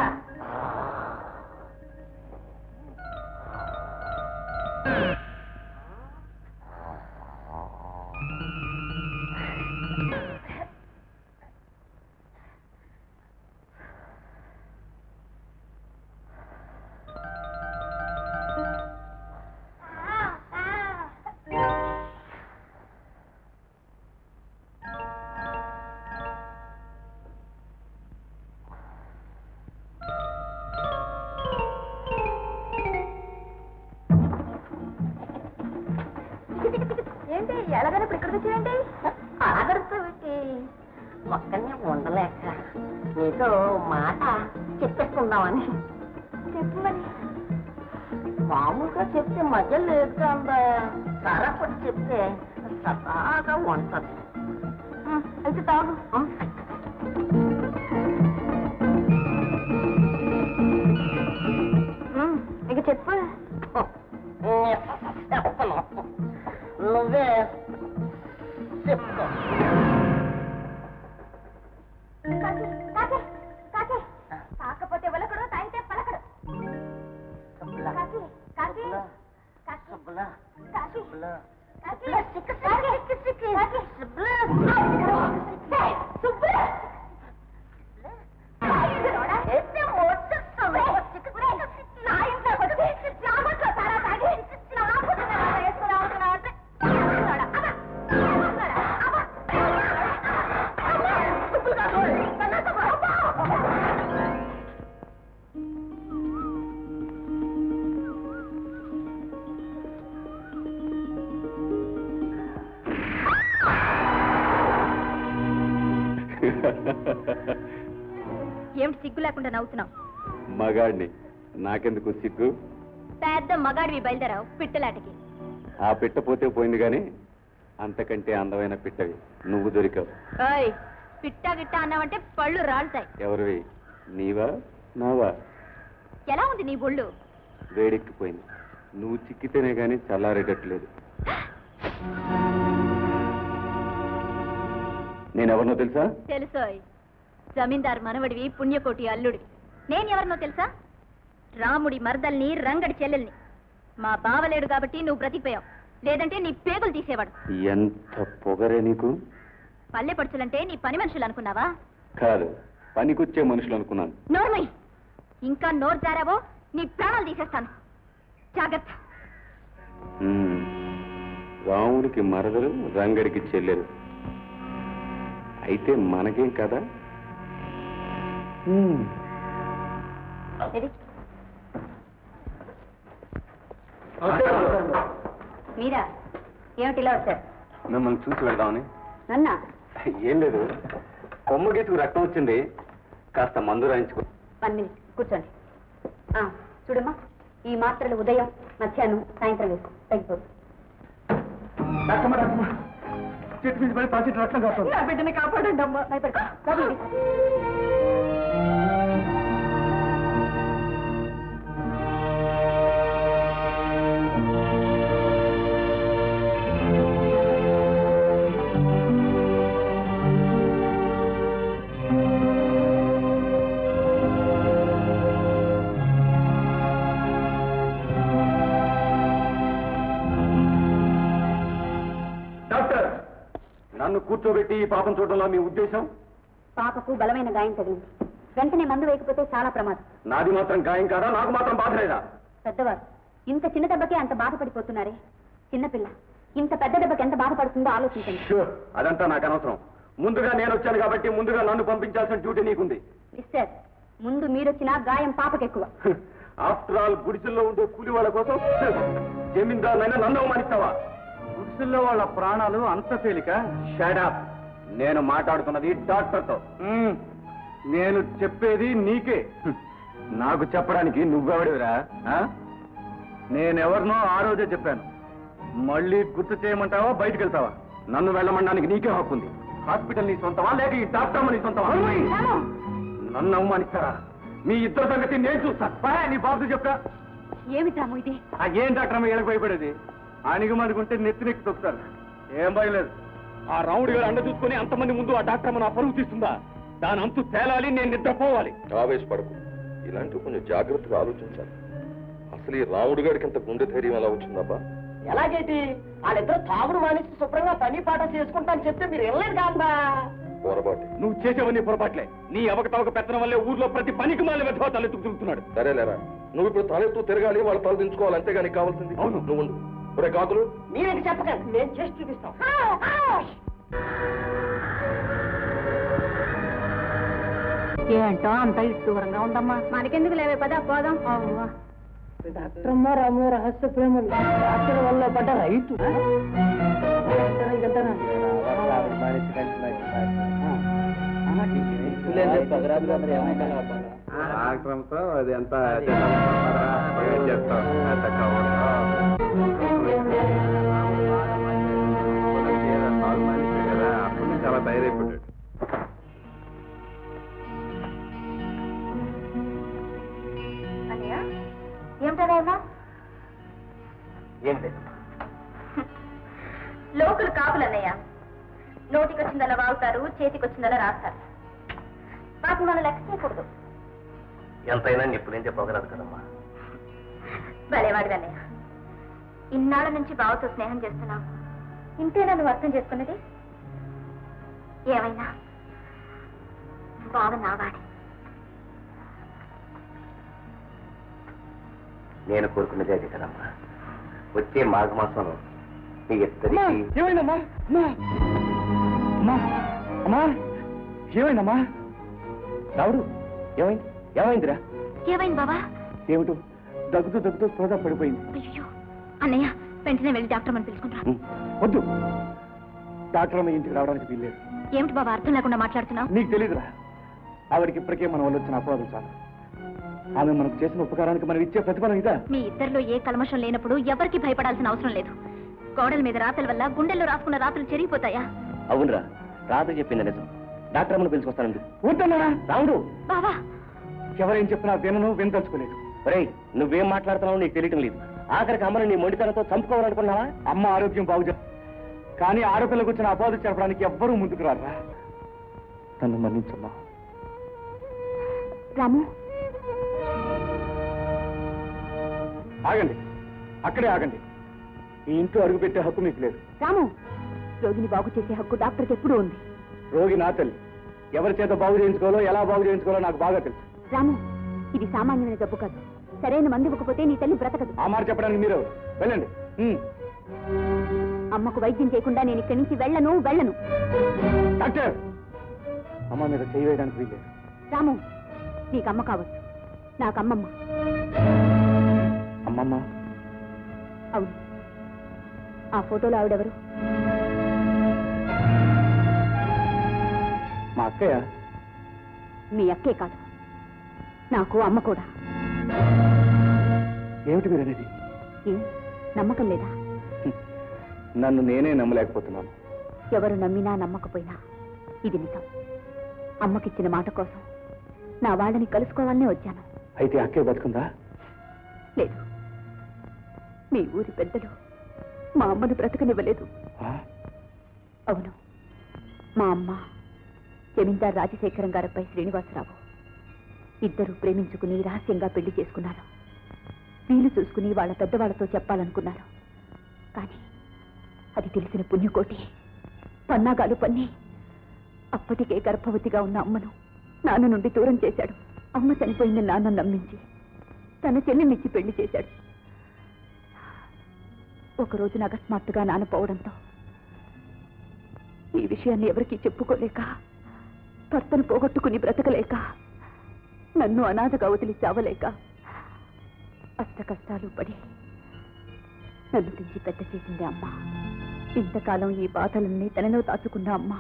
ఏంటి ఎలాగైనా ఇక్కడ చేయండి అలగడుతుంది ఒక్కనే ఉండలేక ఏదో మాట చెప్పేసుకుందామని చెప్పు మరి మామూలుగా చెప్తే మధ్య లేదు కదా సరపడి చెప్తే సదాగా ఉంటది ఉమ్, అయితే తాగు ఉమ్, ఇక చెప్పు చెప్పను నువ్వే చెప్తా కాకి, కాకి, కాకి. కాకపోతే వలకడు తాగితే పలకడు కాకి కాకి కాకి సుబ్బులా కాకి సుబ్బులా కాకి కాకి కాకి సుబ్బులు సుబ్బులు ఎత్తే మోసేస్తావు. నా ఇంట్లో కొడుకు నా ఒంట్లో తారా తాగి నా పుట్టిన వేసుకుని అవుతున్నా అంటే అవుతున్నాడా? అబ్బా! అవుతున్నాడా? అబ్బా! అబ్బా! సుబ్బులు కాదు. కన్నా సుబ్బులు. అబ్బా! ఏమిటి సిగ్గు లేకుండా నవ్వుతున్నావు మగాడిని నాకెందుకు సిగ్గు పెద్ద మగాడివి బయలుదేరావు పిట్టలాటకి ఆ పిట్ట పోతే పోయింది కానీ అంతకంటే అందమైన పిట్టవి నువ్వు దొరికావు ఓయ్ పిట్ట గిట్ట అన్నావంటే పళ్ళు రాలుతాయి ఎవరివి నీవా నావా ఎలా ఉంది నీ ఒళ్ళు వేడెక్కిపోయింది నువ్వు చిక్కితేనే కానీ చల్లారేటట్లేదు నేనెవరినో తెలుసా తెలుసోయ్ జమీందార్ మనవడివి పుణ్యకోటి అల్లుడివి నేను ఎవరినో తెలుసా రాముడి మరదల్ని రంగడి చెల్లెల్ని మా బావలేడు కాబట్టి నువ్వు బ్రతికిపోయావు లేదంటే నీ పేగులు తీసేవాడు ఎంత పొగరే నీకు పల్లె పడుచులంటే నీ పని మనుషులు అనుకున్నావా కాదు పనికొచ్చే మనుషులు అనుకున్నాను నోర్మై ఇంకా నోరు జారావో నీ ప్రాణాలు తీసేస్తాను జాగ్రత్త ఉమ్. రాముడికి మరదలు రంగడికి చెల్లెలు అయితే మనకేం కదా ఉమ్. ఏది? మీరా ఏమిటి ఇలా వచ్చారు మిమ్మల్ని చూసి వెళ్దామని నన్నా ఏం లేదు కొమ్మ గీసుకు రక్తం వచ్చింది కాస్త మందు రాయించుకో వన్ మినిట్ కూర్చోండి ఆ, చూడమ్మా ఈ మాత్రలు ఉదయం మధ్యాహ్నం సాయంత్రం వేసుకో తగ్గిపోతుంది చెట్టు మీద పడి పాకెట్ రక్తం కాస్తుంది నా బిడ్డని కాపాడండి అమ్మా భయపడకు. లోపలికి తీసుకో. డాక్టర్ నన్ను కూర్చోబెట్టి ఈ పాపం చూడడంలో మీ ఉద్దేశం పాపకు బలమైన గాయం తగిలింది వెంటనే మందు వేయకపోతే చాలా ప్రమాదం నాది మాత్రం గాయం కాదా నాకు మాత్రం బాధ లేదా పెద్దవారు ఇంత చిన్న దెబ్బకే అంత బాధపడిపోతున్నారే చిన్నపిల్ల ఇంత పెద్ద దెబ్బకి ఎంత బాధపడుతుందో ఆలోచించండి షూ, అదంతా నాకు అనవసరం ముందుగా నేను వచ్చాను కాబట్టి ముందుగా నన్ను పంపించాల్సిన డ్యూటీ నీకుంది మిస్టర్ ముందు మీరొచ్చినా గాయం పాపకెక్కువ ఆఫ్టర్ ఆల్ గుడిసెల్లో ఉండే కూలి వాళ్ళ కోసం జమీందారునైనా నన్ను అవమానిస్తావా గుడిసెల్లో వాళ్ళ ప్రాణాలు అంత తేలిక షాడప్ నేను మాట్లాడుతున్నది డాక్టర్తో మ్మ్. నేను చెప్పేది నీకే నాకు చెప్పడానికి నువ్వెవడివిరా ఆ? నేనెవరినో ఆ రోజే చెప్పాను మళ్ళీ గుర్తు చేయమంటావా బయటికి వెళ్తావా నన్ను వెళ్ళమనడానికి నీకే హక్కు ఉంది హాస్పిటల్ నీ సొంతమా లేక ఈ డాక్టర్ నీ సొంతమా నన్ను అవమానిస్తారా మీ ఇద్దరు సంగతి నేను చూస్తాను పా, నీ బాబు చెప్తా ఏమిటి రాము ఇది ఆ ఏం డాక్టర్ అమ్మ ఏళ్ళకి భయపడేది ఆయనకి మనకుంటే నెత్తి నెక్కి తొక్కుతారు ఏం భయలేదు ఆ రాముడి గారు అండ చూసుకుని అంతమంది ముందు ఆ డాక్టర్ అమ్మ నా పరుగు తీస్తుందా దాని అంతు తేలాలి నేను నిద్రపోవాలి ఆవేశపడకు ఇలాంటివి కొంచెం జాగ్రత్తగా ఆలోచించాలి అసలు ఈ రాముడి గారికి ఇంత గుండె ధైర్యం ఎలా వచ్చిందబ్బా ఎలాగైతే వాళ్ళిద్దరు తాగుడు మానేసి శుభ్రంగా పని పాట చేసుకుంటాను చెప్తే మీరు వెళ్ళలేదు కాదా పొరపాటు నువ్వు చేసేవన్నీ పొరపాట్లే నీ అవకతవక పెత్తనం వల్లే ఊర్లో ప్రతి పనికి మాలి వెధవ తలెత్తుకు తిరుగుతున్నాడు సరేలేరా నువ్వు ఇప్పుడు తలెత్తు తిరగాలి వాళ్ళ తల దించుకోవాలి అంతేగా నీకు కావాల్సింది అవును. నువ్వు ఉండు ఒరే కాకులు మీరేంటి చెప్పకండి మేము చేసి చూపిస్తాం ఏంటో అంత ఇటు దూరంగా ఉందమ్మా మనకెందుకు లేవే పదా పోదాం డాక్టర్మ్మ రాము రహస్య ప్రేమలు డాక్టర్ వల్ల పడ్డ రైతు ఆక్రమంతో అది ఎంత చేస్తాం కదా అప్పటి నుంచి చాలా తయారైపోయాడు అన్నయ్య ఏమిటన్నా ఏం లేదు లోకులు కాపులు అన్నయ్య నోటికొచ్చిందలా వాగుతారు చేతికొచ్చిందలా రాస్తారు వాటిని మనం లెక్క చేయకూడదు ఎంతైనా నిప్పులేం చెప్పగలదు కదమ్మా భలేవాడి అన్నయ్య ఇన్నాళ్ళ నుంచి బావతో స్నేహం చేస్తున్నావు ఇంతేనా నువ్వు అర్థం చేసుకున్నది ఏమైనా బావ నావాడి నేను కోరుకున్నదే అది కదమ్మా వచ్చే మాఘమాసంలో మీ ఇద్దరికి ఏమైందమ్మా అమ్మా అమ్మా అమ్మా ఏమైందమ్మా రావుడు ఏమైంది ఏమైందిరా ఏమైంది బావా ఏమిటో దగ్గుతూ దగ్గుతూ స్పృహ పడిపోయింది అయ్యో అన్నయ్య వెంటనే వెళ్ళి డాక్టర్ అని పిలుచుకుంటా ఉం. వద్దు డాక్టర్ అమ్మ ఇంటికి రావడానికి వీల్లేదు ఏమిటి బాబా అర్థం లేకుండా మాట్లాడుతున్నావు నీకు తెలియదురా ఆవిడకి ఇప్పటికే మన వల్ల వచ్చిన అపరాధం చాలు ఆమె మనకు చేసిన ఉపకారానికి మనం ఇచ్చే ప్రతిఫలం ఇదా మీ ఇద్దరిలో ఏ కల్మషం లేనప్పుడు ఎవరికి భయపడాల్సిన అవసరం లేదు గోడల మీద రాతల వల్ల గుండెల్లో రాసుకున్న రాత్రులు చెరిగిపోతాయా అవునరా రాత చెప్పింది నిజం డాక్టర్ అమ్మను పిలుచుకొస్తానండి వద్దన్నారా రాముడు బావా ఎవరేం చెప్పినా వినను వినదలుచుకోలేదు ఒరేయ్ నువ్వేం మాట్లాడుతున్నావు నీకు తెలియటం లేదు ఆఖరికి అమ్మను నీ మొండితనంతో చంపుకోవాలనుకున్నావా అమ్మ ఆరోగ్యం బాగుజా కానీ ఆడపిల్లకు వచ్చిన అపాధ చెప్పడానికి ఎవ్వరూ ముందుకు రారా నన్ను మన్నించమ్మా రాము ఆగండి అక్కడే ఆగండి ఈ ఇంట్లో అడుగు పెట్టే హక్కు మీకు లేదు రాము రోగిని బాగు చేసే హక్కు డాక్టర్కి ఎప్పుడూ ఉంది రోగి నా తల్లి ఎవరి చేత బాగు చేయించుకోవాలో ఎలా బాగు చేయించుకోవాలో నాకు బాగా తెలుసు రాము ఇది సామాన్యమైన జబ్బు కాదు సరైన మందు ఇవ్వకపోతే నీ తల్లి బ్రతకదు ఆ మాట చెప్పడానికి మీరు వెళ్ళండి ఉమ్. అమ్మకు వైద్యం చేయకుండా నేను ఇక్కడి నుంచి వెళ్ళను వెళ్ళను డాక్టర్ అమ్మ మీద చేయి వేయడానికి వీల్లేదు రాము నీకు అమ్మ కావచ్చు నాకు అమ్మమ్మ అమ్మమ్మ అవును ఆ ఫోటోలో ఆవిడెవరు మా అక్కయ్య మీ అక్కే కాదు నాకు అమ్మ కూడా ఏమిటి మీరు అనేది ఏ నమ్మకం లేదా నన్ను నేనే నమ్మలేకపోతున్నాను ఎవరు నమ్మినా నమ్మకపోయినా ఇది నిజం అమ్మకిచ్చిన మాట కోసం నా వాళ్ళని కలుసుకోవాలనే వచ్చాను అయితే అక్కయ్య బతుకుందా లేదు మీ ఊరి పెద్దలు మా అమ్మను బ్రతకనివ్వలేదు ఆ? అవును మా అమ్మ జమీందార్ రాజశేఖరం గారిపై శ్రీనివాసరావు ఇద్దరు ప్రేమించుకుని రహస్యంగా పెళ్లి చేసుకున్నారు వీలు చూసుకుని వాళ్ళ పెద్దవాళ్లతో చెప్పాలనుకున్నారు కానీ అది తెలిసిన పుణ్యకోటి పన్నాగాలు పన్ని అప్పటికే గర్భవతిగా ఉన్న అమ్మను నాన్న నుండి దూరం చేశాడు అమ్మ చనిపోయిందని నాన్న నమ్మించి తన చెల్లినిచ్చి పెళ్లి చేశాడు ఒక రోజున అకస్మాత్తుగా నాన్న పోవడంతో ఈ విషయాన్ని ఎవరికీ చెప్పుకోలేక భర్తను పోగొట్టుకుని బ్రతకలేక నన్ను అనాథగా వదిలి చావలేక అష్ట కష్టాలు పడి నన్ను పెంచి పెద్ద చేసింది అమ్మ ఇంతకాలం ఈ బాధలన్నీ తనలో దాచుకున్న అమ్మ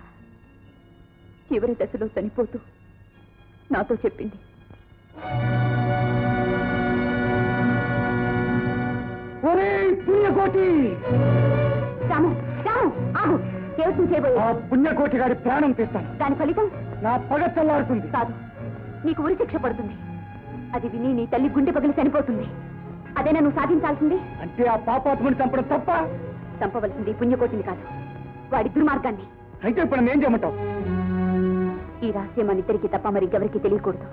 చివరి దశలో చనిపోతూ నాతో చెప్పింది ఒరే పుణ్యకోటి పుణ్యకోటి రాము రాము ఆగు ఏమిటి నువ్వు చేయబోయే ఆ పుణ్యకోటి గారి ప్రాణం తీస్తాను దాని ఫలితం నా పగ చల్లారుతుంది కాదు నీకు ఉరి శిక్ష పడుతుంది అది విని నీ తల్లి గుండె పగిలి చనిపోతుంది అదేనా నువ్వు సాధించాల్సింది అంటే ఆ పాపాత్ముని చంపడం తప్ప చంపవలసింది పుణ్యకోటిని కాదు వాడి దుర్మార్గాన్ని అయితే ఇప్పుడు నేను ఏం చేయమంటావు ఈ రహస్యం మన ఇద్దరికి తప్ప మరి ఎవరికి తెలియకూడదు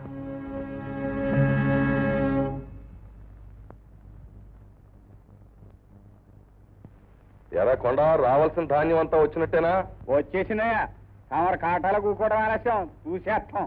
ఎరా కొండ రావాల్సిన ధాన్యం అంతా వచ్చినట్టేనా వచ్చేసిందయ్యా తమరు కాటాల కూకోవడం ఆలస్యం చూసేస్తాం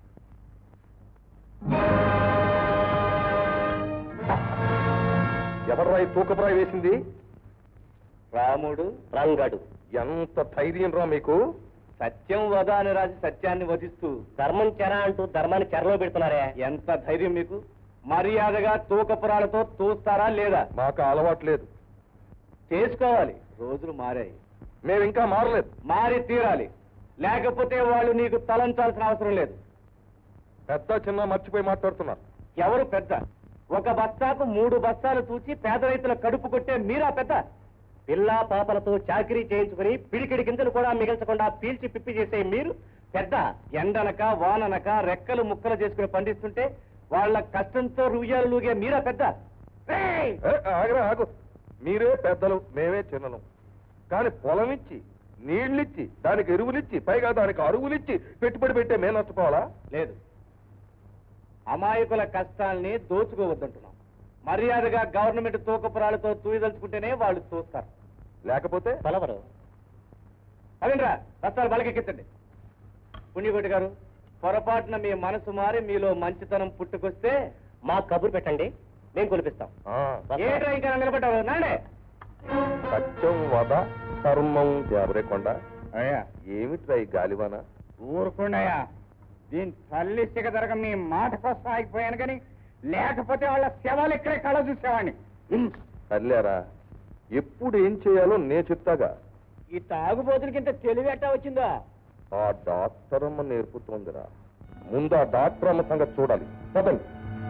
ఎవర్రా ఈ తూకప్రాయి వేసింది రాముడు రంగడు ఎంత ధైర్యం రా మీకు సత్యం వద అని రాసి సత్యాన్ని వధిస్తూ ధర్మం చెర అంటూ ధర్మాన్ని చెరలో పెడుతున్నారే ఎంత ధైర్యం మీకు మర్యాదగా తూకపురాలతో తూస్తారా లేదా మాకు ఆ అలవాటు లేదు చేసుకోవాలి రోజులు మారాయి మేము ఇంకా మారలేదు మారి తీరాలి లేకపోతే వాళ్ళు నీకు తలంచాల్సిన అవసరం లేదు పెద్ద చిన్న మర్చిపోయి మాట్లాడుతున్నారు ఎవరు పెద్ద ఒక బస్తాకు మూడు బస్తాలు తూచి పేద రైతుల కడుపు కొట్టే మీరా పెద్ద పిల్లా పాపలతో చాకరీ చేయించుకుని పిడికిడి గింజలు కూడా మిగల్చకుండా పీల్చి పిప్పి చేసే మీరు పెద్ద ఎండనక వాననక రెక్కలు ముక్కలు చేసుకుని పండిస్తుంటే వాళ్ళ కష్టంతో రుయ్యాలు లూగే మీరా పెద్ద రేయ్! ఏ, ఆగరా ఆగు మీరే పెద్దలు మేమే చిన్నలు కానీ పొలం ఇచ్చి నీళ్ళిచ్చి దానికి ఎరువులిచ్చి పైగా దానికి అరువులిచ్చి పెట్టుబడి పెట్టే మేము నష్టపోవాలా లేదు అమాయకుల కష్టాల్ని దోచుకోవద్దంటున్నాం మర్యాదగా గవర్నమెంట్ తూకపురాలతో తూయదలుచుకుంటేనే వాళ్ళు చూస్తారు లేకపోతే పలవరు అదేంట్రా బస్తాలు బలకెక్కించండి పుణ్యకోటి గారు పొరపాటున మీ మనసు మారి మీలో మంచితనం పుట్టుకొస్తే మా కబురు పెట్టండి మేము కొలిపిస్తాం ఆ, ఏంట్రా ఇంకా నిలబడ్డారు నాడే సత్యం వద ధర్మం దేవరే కొండ అయ్యా ఏమిట్రా ఈ గాలివాన ఊరుకోండయ్యా దీని తల్లి సిగదరగ మీ మాట కోసం ఆగిపోయాను కానీ లేకపోతే వాళ్ళ శవాలు ఇక్కడే కళ చూసేవాడిని తల్లారా ఎప్పుడు ఏం చేయాలో నే చెప్తాగా ఈ తాగుబోతులకి ఇంత తెలివి ఎట్టా వచ్చిందా ఆ డాక్టర్ అమ్మ నేర్పుతోందిరా ముందు ఆ డాక్టర్ అమ్మ సంగతి చూడాలి పదండి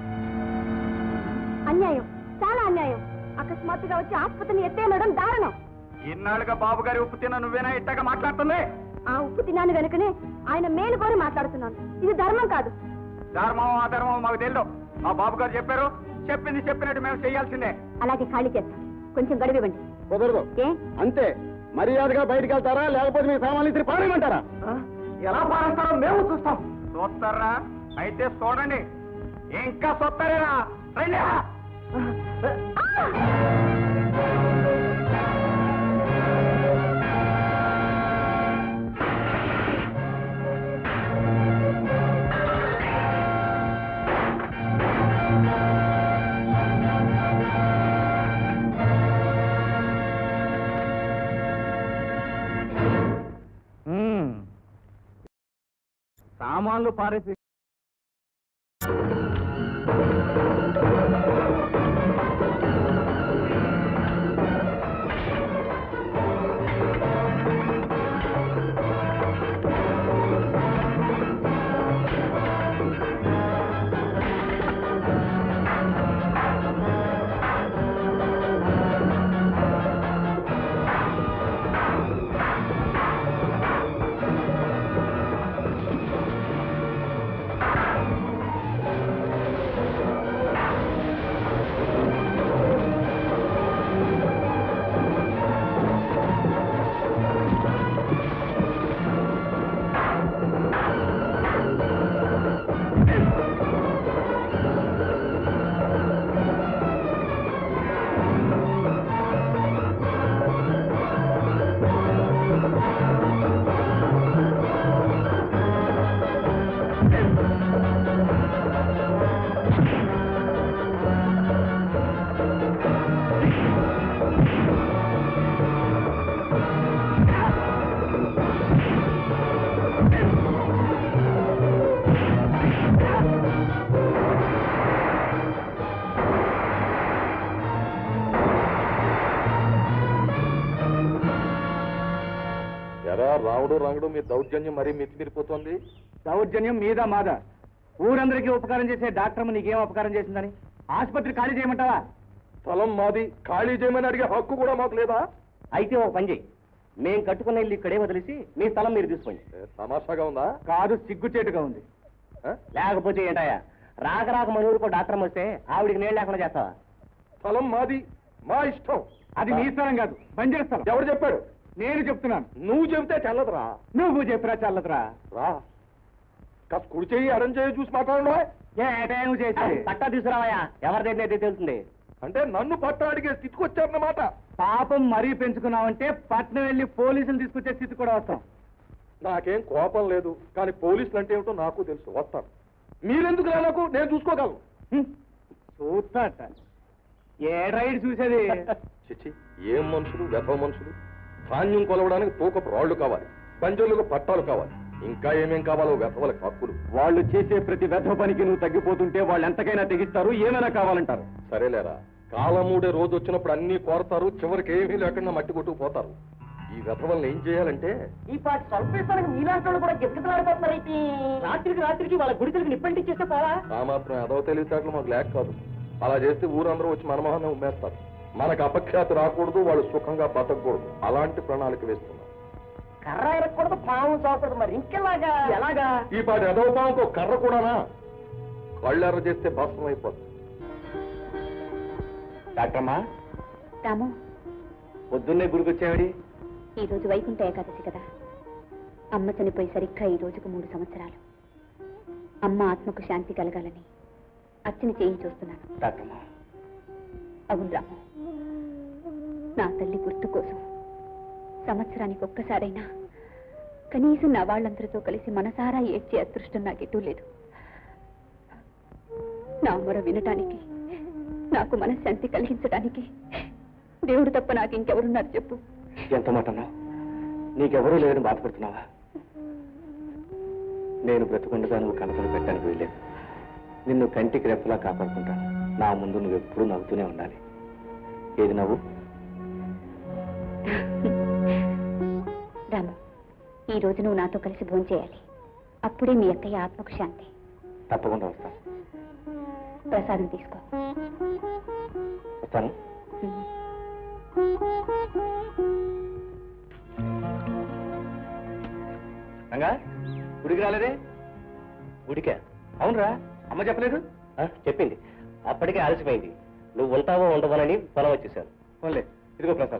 అన్యాయం చాలా అన్యాయం అకస్మాత్తుగా వచ్చి ఆసుపత్రిని ఎత్తేయడం దారుణం ఇన్నాళ్ళుగా బాబు గారి ఉప్పు తిన్న నువ్వేనా ఇట్టగా మాట్లాడుతుంది ఆ ఉప్పు తిన్నాను వెనుకనే ఆయన మేలు కోరి మాట్లాడుతున్నాను ఇది ధర్మం కాదు ధర్మం అధర్మం మాకు తెలియదు మా బాబు గారు చెప్పారు చెప్పింది చెప్పినట్టు మేము చేయాల్సిందే అలాగే ఖాళీ చేస్తాం కొంచెం గడువివ్వండి కుదరదు ఏ అంతే మర్యాదగా బయటికి వెళ్తారా లేకపోతే మీ సామాన్లు ఇద్దరు పాడేయమంటారా ఎలా పారేస్తారో మేము చూస్తాం చూస్తారా అయితే చూడండి ఇంకా చూస్తారేనా రండి సామాన్లు పారేసి ఎరా రాముడు రంగుడు మీ దౌర్జన్యం మరీ మితిమిరిపోతోంది దౌర్జన్యం మీద మాద ఊరందరికీ ఉపకారం చేసే డాక్టర్ నీకేం ఉపకారం చేసిందని ఆసుపత్రి ఖాళీ చేయమంటావా స్థలం మాది ఖాళీ చేయమని అడిగే హక్కు కూడా మాకు లేదా అయితే ఒక పని చెయ్యి మేం కట్టుకున్న ఇల్లు ఇక్కడే వదిలేసి మీ స్థలం మీరు తీసుకోండి ఏ, తమాషాగా ఉందా కాదు సిగ్గుచేటుగా ఉంది ఆ? లేకపోతే ఏంటయ్యా రాక రాక మన ఊరుకో డాక్టర్ వస్తే ఆవిడికి నీళ్ళు లేకుండా చేస్తావా స్థలం మాది మా ఇష్టం అది నీ స్థలం కాదు బంజర స్థలం ఎవరు చెప్పాడు నేను చెప్తున్నాను నువ్వు చెబితే చెల్లదురా నువ్వు చెప్పిరా చల్లదురా రా కాస్త కుడి చేయి అరం చేయి చూసి మాట్లాడండి ఏటే నువ్వు చేసి పట్టా తీసుకురావయ్యా ఎవరిదైతే అయితే తెలుస్తుంది అంటే నన్ను పట్ట అడిగే స్థితికి వచ్చారన్నమాట పాపం మరీ పెంచుకున్నావంటే పట్నం వెళ్ళి పోలీసులు తీసుకొచ్చే స్థితి కూడా వస్తాం నాకేం కోపం లేదు కానీ పోలీసులు అంటే ఏమిటో నాకు తెలుసు వస్తాను మీరెందుకు రా నాకు నేను చూసుకోగలను హ్మ్. చూస్తాట ఏ రైడ్ చూసేది చిచి ఏం మనుషులు వ్యథవ మనుషులు ధాన్యం కొలవడానికి తూకపు రాళ్లు కావాలి పంజర్లకు పట్టాలు కావాలి ఇంకా ఏమేం కావాలో వ్యథవలకు హక్కులు వాళ్ళు చేసే ప్రతి వెధ పనికి నువ్వు తగ్గిపోతుంటే వాళ్ళు ఎంతకైనా తెగిస్తారు ఏమైనా కావాలంటారు సరేలేరా కాలమూడే రోజు వచ్చినప్పుడు అన్ని కోరతారు చివరికి ఏమీ లేకుండా మట్టి కొట్టుకుపోతారు ఈ వ్యథవల్ని ఏం చేయాలంటే ఈ పాటి స్వల్పేశ్వరానికి మీలాంటి వాళ్ళు కూడా గిద్దలాడిపోతున్నారు రాత్రికి రాత్రికి వాళ్ళ గుడిసెలకు నిప్పంటించేస్తే పోవా ఆ మాత్రం ఎదవ తెలివితేటలు మాకు లేక కాదు అలా చేస్తే ఊరందరూ వచ్చి మనమోహనం ఉమ్మేస్తారు మనకు అపఖ్యాతి రాకూడదు వాళ్ళు సుఖంగా బతకూడదు అలాంటి ప్రణాళిక వేస్తున్నారు కర్ర ఎరగకూడదు పాము చాకూడదు మరి ఇంకెలాగా ఎలాగా ఈ పాటి ఎదవ పాముకు కర్ర కూడానా కళ్ళెర్ర చేస్తే భస్మం అయిపోతుంది డాక్టర్మా రాము పొద్దున్నే గుడికొచ్చావిడి ఈ రోజు వైకుంఠ ఏకాదశి కదా అమ్మ చనిపోయి సరిగ్గా ఈ రోజుకు మూడు సంవత్సరాలు అమ్మ ఆత్మకు శాంతి కలగాలని అర్చన చేయించి చూస్తున్నాను డాక్టర్మా అవును రాము నా తల్లి గుర్తు కోసం సంవత్సరానికి ఒక్కసారైనా కనీసం నా వాళ్ళందరితో కలిసి మనసారా ఏడ్చే అదృష్టం నాకెటూ లేదు నా మొర వినటానికి నాకు మనశ్శాంతి కలిగించడానికి దేవుడు తప్ప నాకు ఇంకెవరున్నారు చెప్పు ఎంత మాట అన్నావు నీకెవరూ లేదని బాధపడుతున్నావా నేను బ్రతుకుండగా నువ్వు కనపడి పెట్టడానికి వెళ్ళలేదు నిన్ను కంటికి రెప్పలా కాపాడుకుంటాను నా ముందు నువ్వు ఎప్పుడూ నవ్వుతూనే ఉండాలి ఏది నవ్వు రాము ఈ రోజు నువ్వు నాతో కలిసి భోంచేయాలి అప్పుడే మీ అక్కయ్య ఆత్మకు శాంతి తప్పకుండా వస్తాను ప్రసాదం తీసుకో వస్తాను రంగా గుడికి రాలేదే గుడికా అవునరా అమ్మ చెప్పలేదు చెప్పింది అప్పటికే ఆలసిపోయింది నువ్వు ఉంటావో ఉండవనని పొలం వచ్చేసాను పోలే ఇదిగో ప్రసాద్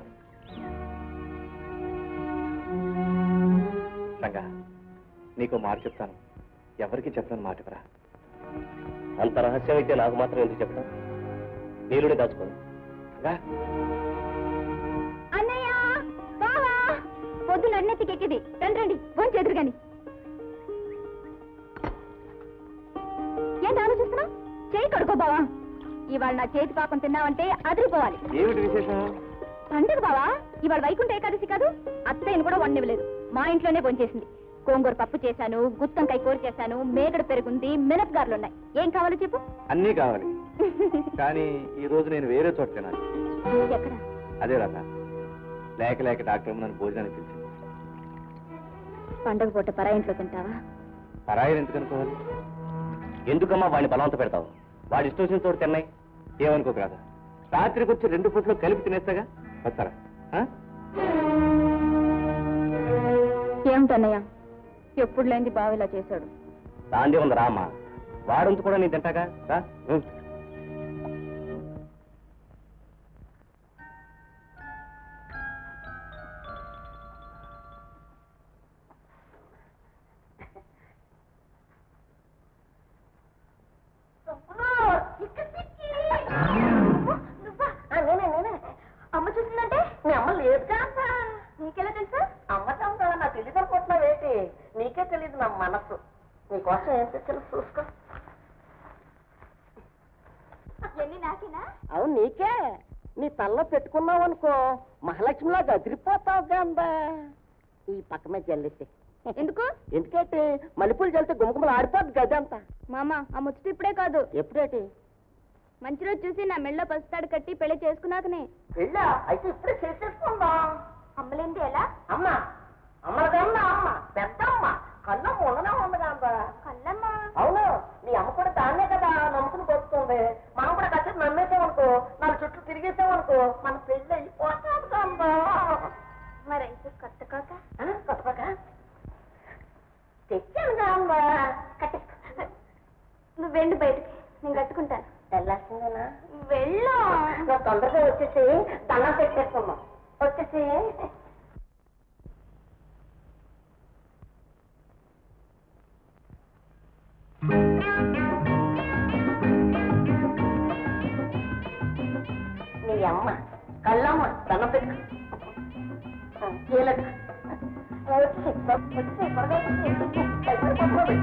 రంగా నీకు మాట చెప్తాను ఎవరికి చెప్పను మాట ఇవ్వరా అంత రహస్యం అయితే నాకు మాత్రం ఎందుకు చెప్తాను నీరుడే దాచుకోను రా అన్నయ్య బావా పొద్దున అన్నెత్తికి ఎక్కిది రండి రండి ఫోన్ చేదురు గాని ఏంటి ఆలోచిస్తున్నావు చేయి కడుకో బావా ఇవాళ నా చేతి పాపం తిన్నావంటే అదిరిపోవాలి ఏమిటి విశేషం పండుగ బావా ఇవాళ వైకుంఠ ఏకాదశి కాదు అత్తయ్యను కూడా వండివ్వలేదు మా ఇంట్లోనే భోంచేసింది గోంగూర పప్పు చేశాను గుత్తంకాయ కూర చేశాను మేగడ పెరుగుంది మినపగారులు ఉన్నాయి ఏం కావాలో చెప్పు అన్నీ కావాలి కానీ ఈ రోజు నేను వేరే చోట తినాలి ఎక్కడ అదే రథ లేక లేక డాక్టర్ నన్ను భోజనానికి పిలిచింది పండగ పూట పరా ఇంట్లో తింటావా పరాయిలు ఎందుకు అనుకోవాలి ఎందుకమ్మా వాడిని బలవంత పెడతావు వాడి ఇష్టం వచ్చిన చోటు తిన్నాయి ఏమనుకోకు రాదా రాత్రికి వచ్చి రెండు పూట్లు కలిపి తినేస్తాగా వస్తారా ఆ? ఏమిటన్నయ్య ఎప్పుడు లేని బావ ఇలా చేశాడు దాందే ఉంది రామ్మా వాడంతా కూడా నేను తింటాగా రా ఉం. నేనే నేనే అమ్మ చూసిందంటే మీ అమ్మ లేదు కాదా నీకెలా తెలుసా అమ్మ చందా నాకు తెలియదు అనుకుంటున్నావు ఏంటి నీకే తెలియదు నా మనసు నీకోసం ఏం తెచ్చాను చూసుకో ఎన్ని నాకేనా అవును నీకే నీ తల్లో పెట్టుకున్నావు అనుకో మహాలక్ష్మిలా గదిరిపోతావు గందా ఈ పక్క మీద జల్లేసి ఎందుకు ఎందుకంటే మల్లెపూలు చల్లితే గుమగుమలు ఆడిపోద్ది గది అంతా మామ ఆ ముచ్చట ఇప్పుడే కాదు ఎప్పుడేటి మంచి రోజు చూసి నా మెళ్ళ పసుతాడు కట్టి పెళ్లి చేసుకున్నాకనే వెళ్ళా అయితే ఇప్పుడే చేసేసుకుందాం అమ్మలేంది ఎలా అమ్మ అమ్మలదమ్మ అమ్మ పెద్దమ్మ కళ్ళమ్మ ఉండనే ఉంది కాదా కళ్ళమ్మ అవును నీ అమ్మ కూడా దాన్నే కదా నమ్ముకుని బతుకుంది మనం కూడా కచ్చి నమ్మేసాం అనుకో నాలుగు చుట్టూ తిరిగి మన పెళ్ళి అయిపోతుంది అమ్మా మరి అయితే కొత్త కోక కొత్త కోక తెచ్చాను అమ్మా కట్టేసుకో నువ్వు వెళ్ళు బయటికి నేను కట్టుకుంటాను వెళ్ళాల్సిందేనా వెళ్ళు నువ్వు తొందరగా వచ్చేసి దండం పెట్టేసుకోమ్మా వచ్చేసి నీ అమ్మ కళ్ళమ్మ దండం పెట్టు కీలక వచ్చి వచ్చి త్వరగా వచ్చి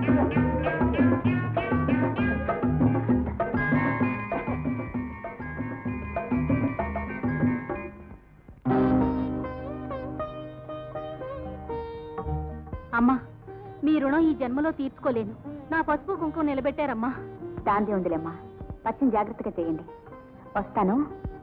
అమ్మా మీ రుణం ఈ జన్మలో తీర్చుకోలేను నా పసుపు కుంకుమ నిలబెట్టారమ్మా దాంది ఉందిలేమ్మా పచ్చిని జాగ్రత్తగా చేయండి వస్తాను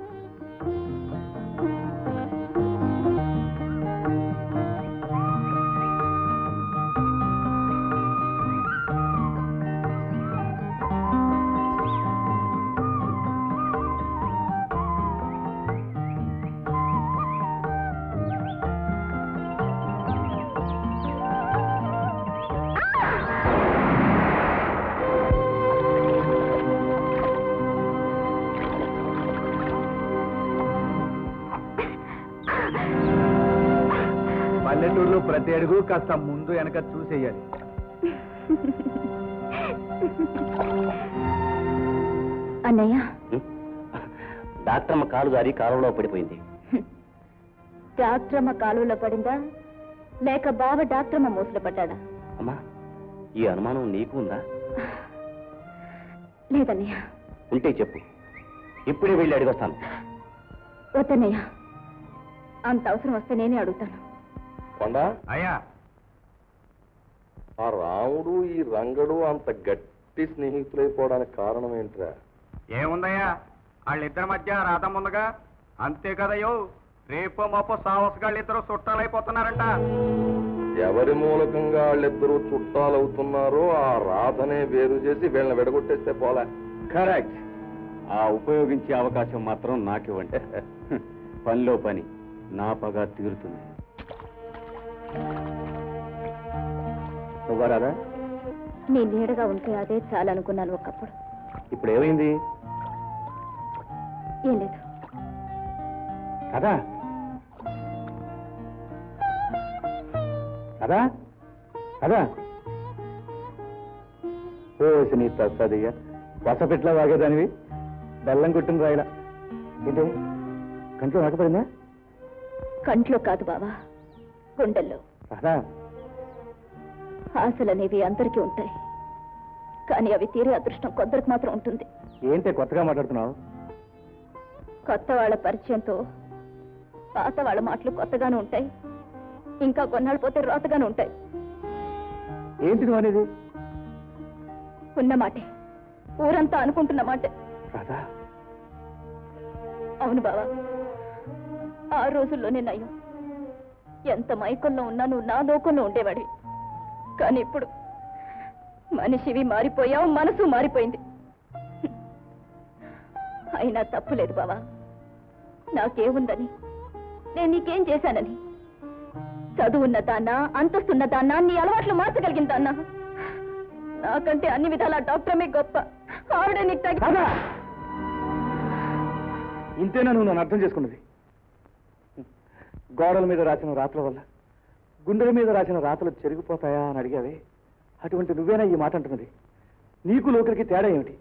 పల్లెటూరులో ప్రతి అడుగు కాస్త ముందు వెనక చూసేయాలి అన్నయ్య డాక్టర్మ్మ కాలు జారి కాలువలో పడిపోయింది డాక్టరమ్మ కాలువలో పడిందా లేక బావ డాక్టరమ్మ మోసలో పడ్డాడా అమ్మా ఈ అనుమానం నీకు ఉందా లేదన్నయ్య ఉంటే చెప్పు ఇప్పుడే వెళ్ళి అడిగొస్తాను వద్దన్నయ్య అంత అవసరం వస్తే నేనే అడుగుతాను కొండా అయ్యా ఆ రాముడు ఈ రంగడు అంత గట్టి స్నేహితులైపోవడానికి కారణం ఏంట్రా ఏముందయ్యా వాళ్ళిద్దరి మధ్య రాధం ఉందిగా అంతే కదయ్యో రేపు మాపో సావసగాళ్ళిద్దరూ చుట్టాలైపోతున్నారంట ఎవరి మూలకంగా వాళ్ళిద్దరూ చుట్టాలవుతున్నారో ఆ రాధనే వేరు చేసి వీళ్ళని విడగొట్టేస్తే పోలే కరెక్ట్ ఆ ఉపయోగించే అవకాశం మాత్రం నాకివ్వండి పనిలో పని నా పగ తీరుతుంది నువ్వా రాదా నీ నీడగా ఉంటే అదే చాలనుకున్నాను ఒకప్పుడు ఇప్పుడు ఏమైంది ఏం లేదు కదా కదా కదా ఓసి నీ తస్సదిగా వసపెట్ల వాగేదానివి బెల్లం కుట్టిన రాయల ఏంటి కంట్లో నాకపోయిందా కంట్లో కాదు బావా గుండెల్లో కదా ఆశలనేవి అందరికీ ఉంటాయి కానీ అవి తీరే అదృష్టం కొందరికి మాత్రం ఉంటుంది ఏంటి కొత్తగా మాట్లాడుతున్నావు కొత్త వాళ్ళ పరిచయంతో పాత వాళ్ళ మాటలు కొత్తగానే ఉంటాయి ఇంకా కొన్నాళ్ళు పోతే రోతగానే ఉంటాయి ఏంటి నువ్వు అనేది ఉన్న మాటే ఊరంతా అనుకుంటున్న మాటే రాధా అవును బావా ఆ రోజుల్లోనే నయం ఎంత మైకంలో ఉన్నా నువ్వు నా లోకంలో ఉండేవాడి కానీ ఇప్పుడు మనిషివి మారిపోయావు మనసు మారిపోయింది అయినా తప్పులేదు బావా నాకేముందని నేను నీకేం చేశానని చదువున్న దాన్నా అంతస్తున్న దాన్నా నీ అలవాట్లు మార్చగలిగిన దాన్నా నాకంటే అన్ని విధాల డాక్టరమే గొప్ప ఆవిడే నీకు తగి రాధా ఇంతేనా నువ్వు నన్ను అర్థం చేసుకున్నది గోడల మీద రాసిన రాతల వల్ల గుండెల మీద రాసిన రాతలు చెరిగిపోతాయా అని అడిగావే అటువంటి నువ్వేనా ఈ మాట అంటున్నది నీకు లోకలికి తేడా ఏమిటి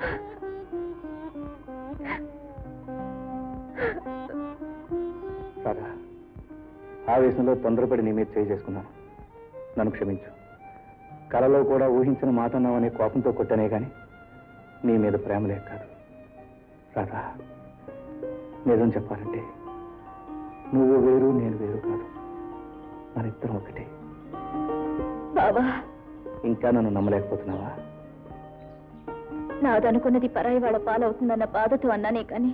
రాధా ఆవేశంలో తొందరపడి నీ మీద చేయి చేసుకున్నాను నన్ను క్షమించు కలలో కూడా ఊహించిన మాట అన్నావనే కోపంతో కొట్టనే గాని నీ మీద ప్రేమ లేక కాదు రాధా నిజం చెప్పాలంటే నువ్వు వేరు నేను వేరు కాదు మన ఇద్దరం ఒకటే బావా ఇంకా నన్ను నమ్మలేకపోతున్నావా నాదనుకున్నది పరాయి వాళ్ళ పాలవుతుందన్న బాధతో అన్నానే కాని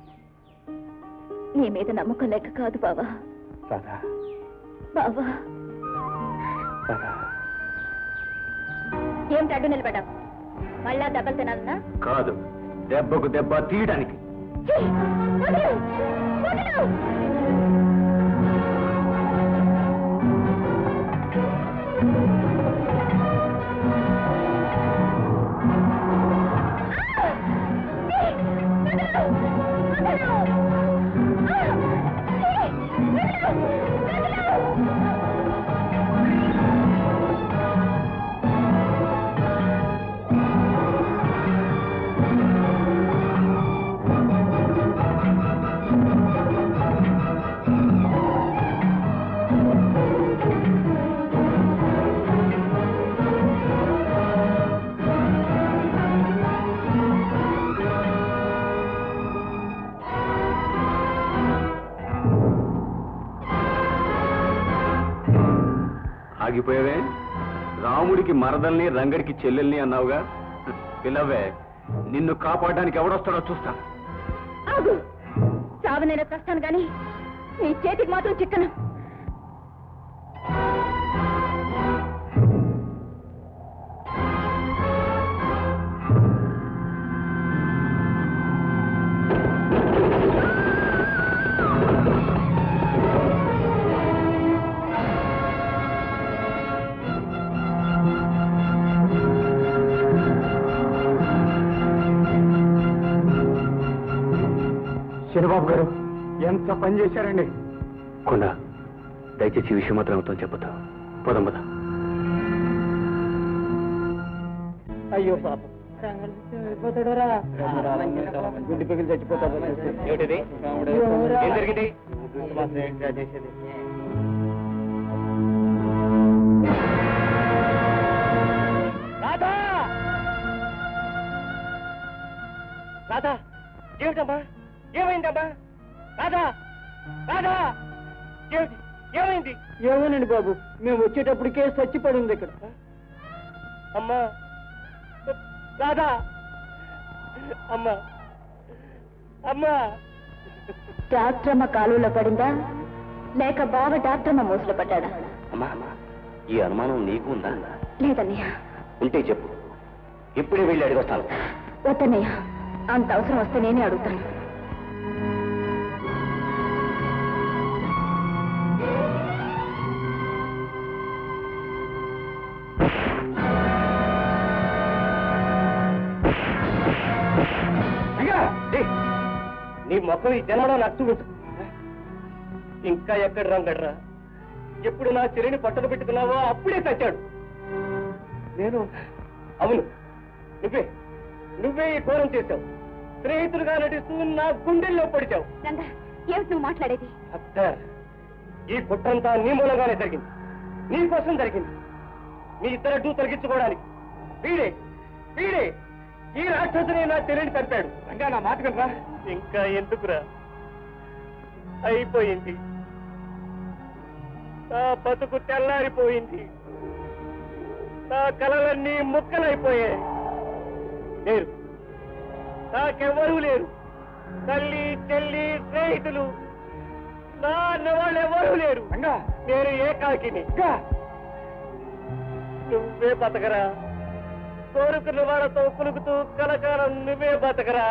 నీ మీద నమ్మకం లేక కాదు బావా రాధా బావా రాధా ఏమిటి అడ్డు నిలబడ్డావు మళ్ళా దెబ్బలు తినాలన్నా కాదు దెబ్బకు దెబ్బ తీయడానికి ఛీ! వదలు! వదలు! ఆగిపోయావే రాముడికి మరదల్ని రంగడికి చెల్లెల్ని అన్నావుగా పిల్లవే నిన్ను కాపాడడానికి ఎవడొస్తాడో చూస్తాను ఆగు చావనైనా కష్టాను గాని నీ చేతికి మాత్రం చిక్కను శనిబాబు గారు ఎంత పని చేశారండి కొండ దయచేసి ఈ విషయం మాత్రం అవుతాం చెప్పదు పోదాం పద అయ్యో పాప గుండె పగిలి చచ్చిపోతాడు ఏమిటిది ఏం జరిగింది చేసేది రాధా రాధా ఏమిటమ్మా ఏమైందమ్మా రాధా రాధా ఏమిటి ఏమైంది ఏమోనండి బాబు మేము వచ్చేటప్పటికే చచ్చిపడి ఉంది ఇక్కడ అమ్మా రాధా అమ్మా అమ్మా డాక్టరమ్మ కాలువలో పడిందా లేక బావ డాక్టరమ్మ మోసలో పడ్డాడా అమ్మా అమ్మా ఈ అనుమానం నీకు ఉందా లేదన్నయ్య ఉంటే చెప్పు ఇప్పుడే వెళ్ళి అడిగొస్తాను వద్దన్నయ్య అంత అవసరం వస్తే నేనే అడుగుతాను ఏయ్, నీ మొక్కలు ఈ జన్మలో నచ్చుకుంటు ఇంకా ఎక్కడ రంగడ్రా ఎప్పుడు నా చెల్లిని పట్టలు పెట్టుకున్నావో అప్పుడే చచ్చాడు నేను అవును నువ్వే నువ్వే ఈ ఘోరం చేశావు స్నేహితులుగా నటిస్తూ నా గుండెల్లో పడిచావు రంగా ఏమిటి నువ్వు మాట్లాడేది అత్త ఈ కుట్రంతా నీ మూలంగానే జరిగింది నీ కోసం జరిగింది మీ ఇద్దరడ్డు తొలగించుకోవడానికి వీడే వీడే ఈ రాక్షసుని నా చెల్లిని చంపాడు రంగా నా మాట కనరా ఇంకా ఎందుకురా అయిపోయింది నా బతుకు తెల్లారిపోయింది నా కలలన్నీ ముక్కలైపోయాయి లేరు నాకెవ్వరూ లేరు తల్లి చెల్లి స్నేహితులు నా అన్న వాళ్ళు ఎవరూ లేరు నేను ఏకాకిని నువ్వే బతకరా కోరుకున్న వాళ్ళతో కులుకుతూ కలకాలం నువ్వే బతకరా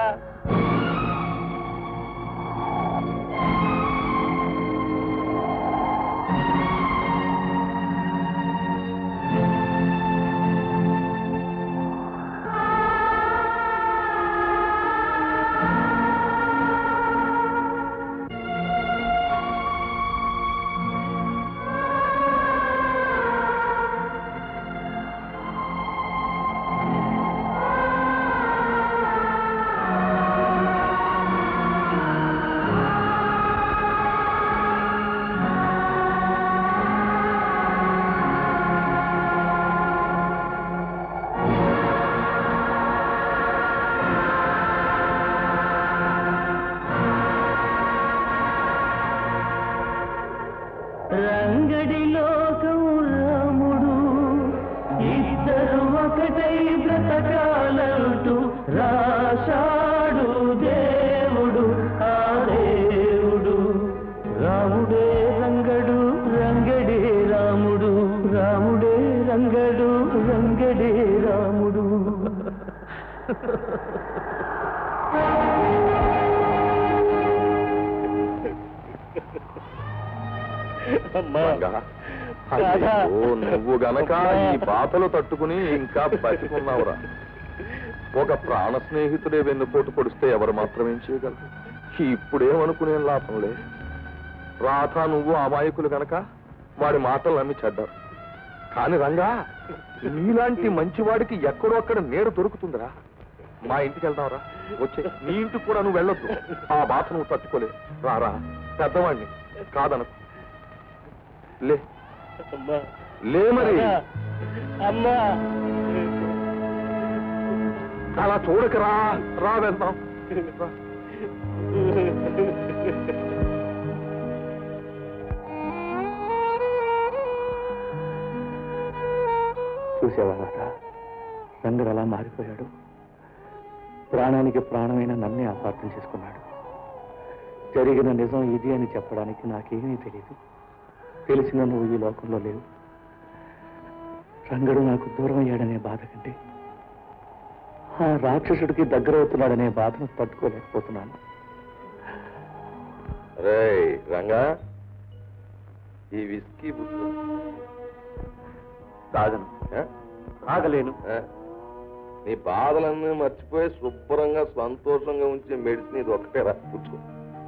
రంగడి లోకం రాముడు ఇద్దరు ఒకటై బ్రతకాలంటూ రాశాడు దేవుడు ఆ దేవుడు రాముడే రంగడు రంగడే రాముడు రాముడే రంగడు రంగడే రాముడు అమ్మా రంగా, రాధా. అయ్యో, నువ్వు గనక ఈ బాధలు తట్టుకుని ఇంకా బతికున్నావురా ఒక ప్రాణ స్నేహితుడే వెన్నుపోటు పొడిస్తే ఎవరు మాత్రం ఏం చేయగలరు ఇప్పుడేమనుకునే లాభం లేదు రాధ నువ్వు అమాయకులు గనక వాడి మాటలు నమ్మి చెడ్డారు కాని రంగా నీలాంటి మంచివాడికి ఎక్కడో అక్కడ నేడు దొరుకుతుందిరా మా ఇంటికి వెళ్దాంరా వచ్చే నీ ఇంటికి కూడా నువ్వు వెళ్ళొద్దు ఆ బాధ నువ్వు తట్టుకోలేవు రారా పెద్దవాడిని కాదనకు లే అమ్మా లే మరి అమ్మా అలా చూడకరా రా వెళ్దాం రా. చూసావా రాధా రంగడు అలా మారిపోయాడు ప్రాణానికి ప్రాణమైన నన్నే అపార్థం చేసుకున్నాడు జరిగిన నిజం ఇది అని చెప్పడానికి నాకేమీ తెలియదు తెలిసిన నువ్వు ఈ లోకంలో లేవు రంగడు నాకు దూరం అయ్యాడనే బాధ కంటే ఆ రాక్షసుడికి దగ్గరవుతున్నాడనే బాధను తట్టుకోలేకపోతున్నాను రేయ్ రంగా ఈ విస్కీ పుస్తకం తాగను ఆ? తాగలేను ఆ? నీ బాధలన్నీ మర్చిపోయి శుభ్రంగా సంతోషంగా ఉంచే మెడిసిన్ ఇది ఒకటే రా పుచ్చుకో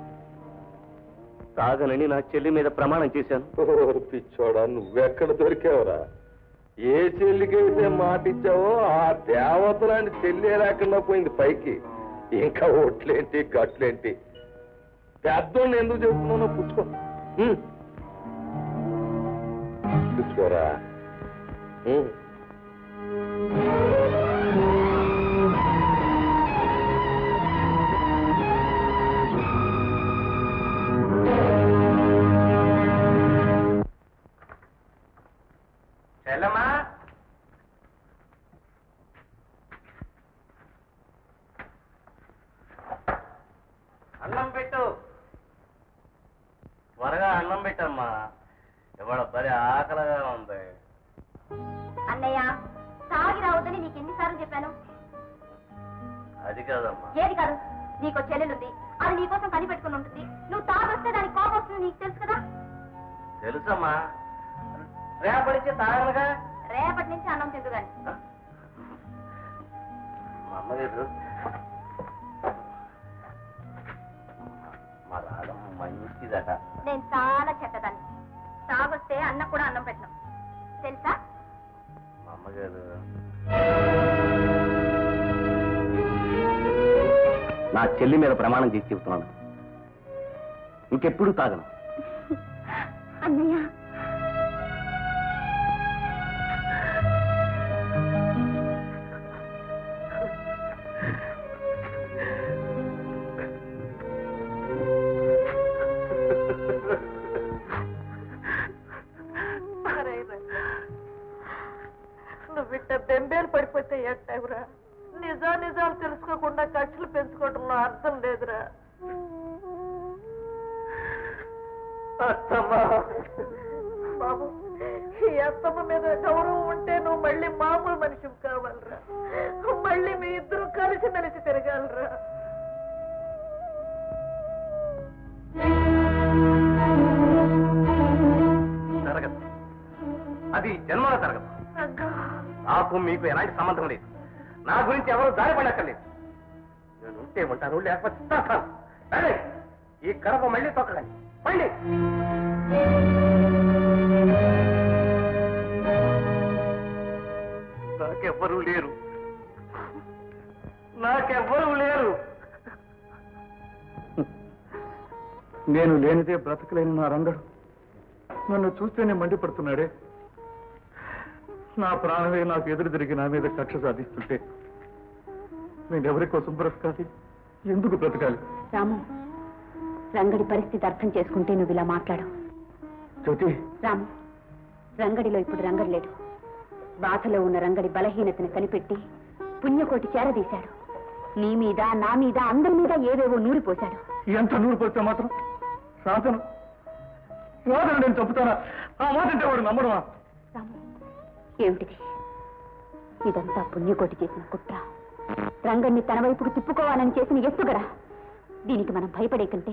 తాగనని నా చెల్లి మీద ప్రమాణం చేశాను ఓరి పిచ్చోడా నువ్వెక్కడ దొరికావురా ఏ చెల్లికైతే మాట ఇచ్చావో ఆ దేవతలాంటి చెల్లి లేకుండా పోయింది పైకి ఇంకా ఒట్లేంటి గట్లేంటి పెద్దోడిని ఎందుకు చెప్తున్నానో పుచ్చుకో ఉమ్. పుచ్చుకోరా ఉమ్. చెల్లమ్మా అన్నం పెట్టు త్వరగా అన్నం పెట్టమ్మా ఇవాళ బరి ఆకలిగా ఉంది అన్నయ్య తాగి రావద్దని నీకు ఎన్నిసార్లు చెప్పాను అది కాదమ్మా ఏది కాదు నీకు చెల్లెలుంది అది నీకోసం కనిపెట్టుకుని ఉంటుంది నువ్వు తాగొస్తే దానికి కోపం వస్తుంది నీకు తెలుసు కదా తెలుసమ్మా రేపడిచి తాగనగా రేపటి నుంచి అన్నం తిందు గాని మా అమ్మగారు మా రాధమ్మ మంచిదట నేను చాలా చెడ్డదాన్ని తాగొస్తే అన్న కూడా అన్నం పెట్టను తెలుసా మా అమ్మగారు నా చెల్లి మీద ప్రమాణం చేసి చెబుతున్నాను ఇంకెప్పుడు తాగను అన్నయ్య నువ్వు ఇట్ట బెంబేలు పడిపోతే ఎట్టవురా నిజా నిజాలు తెలుసుకోకుండా ఖర్చులు పెంచుకోవడంలో అర్థం లేదురా బాబు ఈ అత్తమ్మ మీద గౌరవం ఉంటే నువ్వు మళ్ళీ మామూలు మనిషి కావాలరా మళ్ళీ మీ ఇద్దరు కలిసి మెలిసి తిరగాలరా జరగదు అది జన్మలో జరగదు నాకు మీకు ఎలాంటి సంబంధం లేదు నా గురించి ఎవరు జారిపడక్కర్లేదు నేను ఉంటే ఉంటాను లేకపోతే చేస్తాను రండి. ఈ కడప మళ్ళీ తొక్కకండి మళ్ళీ నాకెవ్వరూ లేరు నాకెవ్వరూ లేరు నేను లేనిదే బ్రతకలేని నా రంగడు నన్ను చూస్తేనే మండిపడుతున్నాడే నా ప్రాణమే నాకు ఎదురు తిరిగి నా మీద కక్ష సాధిస్తుంటే నేను ఎవరి కోసం బ్రతకాలి ఎందుకు బ్రతకాలి రాము రంగడి పరిస్థితి అర్థం చేసుకుంటే నువ్వు ఇలా మాట్లాడు జ్యోతి రాము రంగడిలో ఇప్పుడు రంగడి లేడు బాధలో ఉన్న రంగడి బలహీనతను కనిపెట్టి పుణ్యకోటి చేరదీశాడు నీ మీద నా మీద అందరి మీద ఏవేవో నూరిపోశాడు ఎంత నూరు పోతే మాత్రం సాధను సాధన నేను చంపుతానా ఆ మాట అంటే వాడు నమ్మడమా రాము ఏమిటిది ఇదంతా పుణ్యకోటి చేసిన కుట్ర రంగన్ని తన వైపుకు తిప్పుకోవాలని చేసిన ఎత్తుగడ దీనికి మనం భయపడే కంటే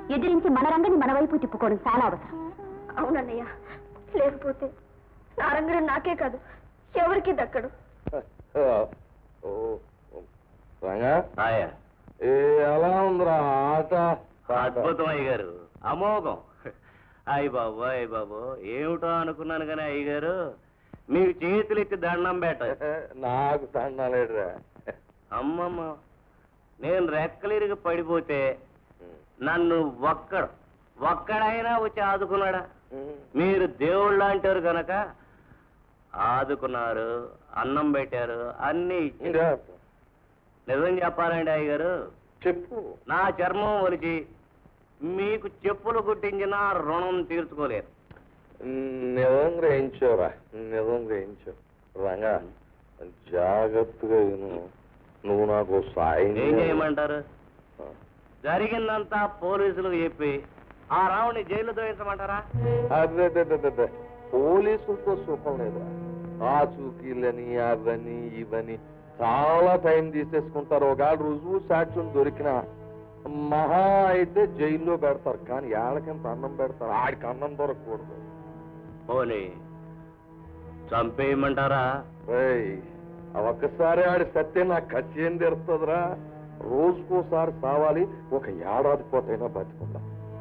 ఎదిరించి మన రంగని మన వైపు తిప్పుకోవడం చాలా అవసరం అవునన్నయ్య లేకపోతే నా రంగుడు నాకే కాదు ఎవరికి దక్కడు ఓ, ఓ. రంగా ఏ ఎలా ఉందిరా ఆట అద్భుతం అయ్యగారు అమోఘం అయ్య బాబు అయ్య బాబు ఏమిటో అనుకున్నాను కానీ అయ్యగారు మీరు చేతులు ఎత్తి దండం పెట్ట నాకు దండాలేడురా అమ్మమ్మ నేను రెక్కలిరిగి పడిపోతే నన్ను ఒక్కడు ఒక్కడైనా వచ్చి ఆదుకున్నాడా మీరు దేవుళ్ళు అంటారు గనక ఆదుకున్నారు అన్నం పెట్టారు అన్ని ఇచ్చారు. నిజం చెప్పాలండి అయ్యగారు చెప్పు నా చర్మం ఒలిచి మీకు చెప్పులు కుట్టించిన రుణం తీర్చుకోలేరు నిజం గ్రహించావురా నిజం గ్రహించావు రంగా జాగ్రత్తగా విను నువ్వు నాకు సాయం ఏం చేయాలి. చేయమంటారు జరిగిందంతా పోలీసులకు చెప్పి ఆ రావుని జైలు దోయించమంటారా అదే అదే, అదే, అదే. పోలీసులతో సుఖం లేదా ఆ చూకీలని అవని ఇవని చాలా టైం తీసేసుకుంటారు ఒకవేళ రుజువు సాక్ష్యం దొరికిన మహా అయితే జైల్లో పెడతారు కానీ ఏళ్ళకింత అన్నం పెడతారు ఆడికి అన్నం దొరకకూడదు పోనీ చంపేయమంటారా ఏయ్, ఆ ఒక్కసారి ఆడి సత్తే నాకు ఖర్చు ఏం తెరుతుందిరా రోజుకోసారి సావాలి ఒక ఏడాది పోతైనా బతుకుందా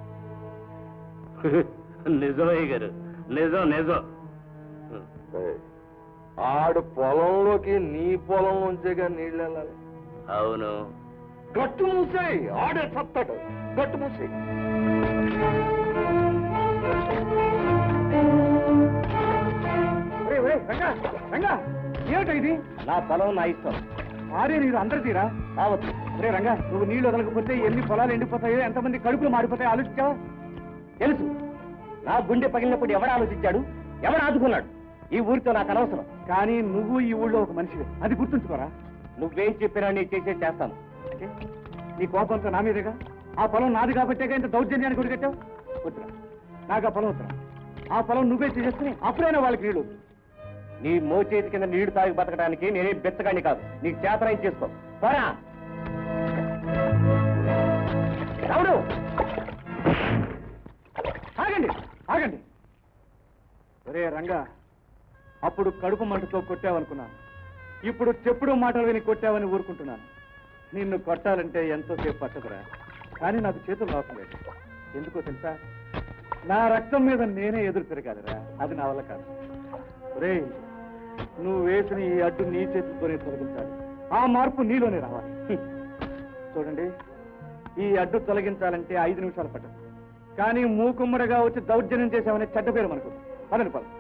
నిజమయ్య గారు నిజం నిజం ఏయ్, ఆడు పొలంలోకి నీ పొలం నుంచేగా నీళ్ళు వెళ్ళాలి అవును గట్టు మూసేయి ఆడే చస్తాడు గట్టు మూసేయి ఏమిటో ఇది నా పొలం నా ఇష్టం ఆరే నీరు అందరి తీరా కావచ్చు రే రంగా నువ్వు నీళ్లు వదలకపోతే ఎన్ని పొలాలు ఎండిపోతాయో ఎంతమంది కడుపులు మాడిపోతాయో ఆలోచించావా తెలుసు నా గుండె పగిలినప్పుడు ఎవడు ఆలోచించాడు ఎవడు ఆదుకున్నాడు ఈ ఊరితో నాకు అనవసరం కానీ నువ్వు ఈ ఊళ్ళో ఒక మనిషివి అది గుర్తుంచుకోరా నువ్వేం చెప్పినా నీ చేసే చేస్తాను అంటే నీ కోపంతో నా మీదేగా ఆ పొలం నాది కాబట్టేగా ఇంత దౌర్జన్యానికి గురికట్టావు వద్దురా నాకు ఆ పొలం వద్దురా ఆ పొలం నువ్వే చేసేసుకుని అప్పుడైనా వాళ్ళకి నీళ్ళు వద్దు. నీ మోచేతి కింద నీళ్లు తాగి బతకడానికి నేనే బెచ్చగాని కాదు నీకు చేతనైం చేసుకో పోరా రావుడు ఆగండి ఆగండి ఒరే రంగా అప్పుడు కడుపు మంటతో కొట్టావనుకున్నాను ఇప్పుడు చెప్పుడు మాటలు విని కొట్టావని ఊరుకుంటున్నాను నిన్ను కొట్టాలంటే ఎంతోసేపు పట్టదురా కానీ నాకు చేతులు రావటం లేదు ఎందుకో తెలుసా నా రక్తం మీద నేనే ఎదురు తిరగాలిరా అది నా వల్ల కాదు ఒరే నువ్వు వేసిన ఈ అడ్డు నీ చేతులతోనే తొలగించాలి ఆ మార్పు నీలోనే రావాలి హ్మ్. చూడండి ఈ అడ్డు తొలగించాలంటే ఐదు నిమిషాలు పట్టదు కానీ మూకుమ్మడిగా వచ్చి దౌర్జన్యం చేశామనే చెడ్డ పేరు మనకు పదండి పద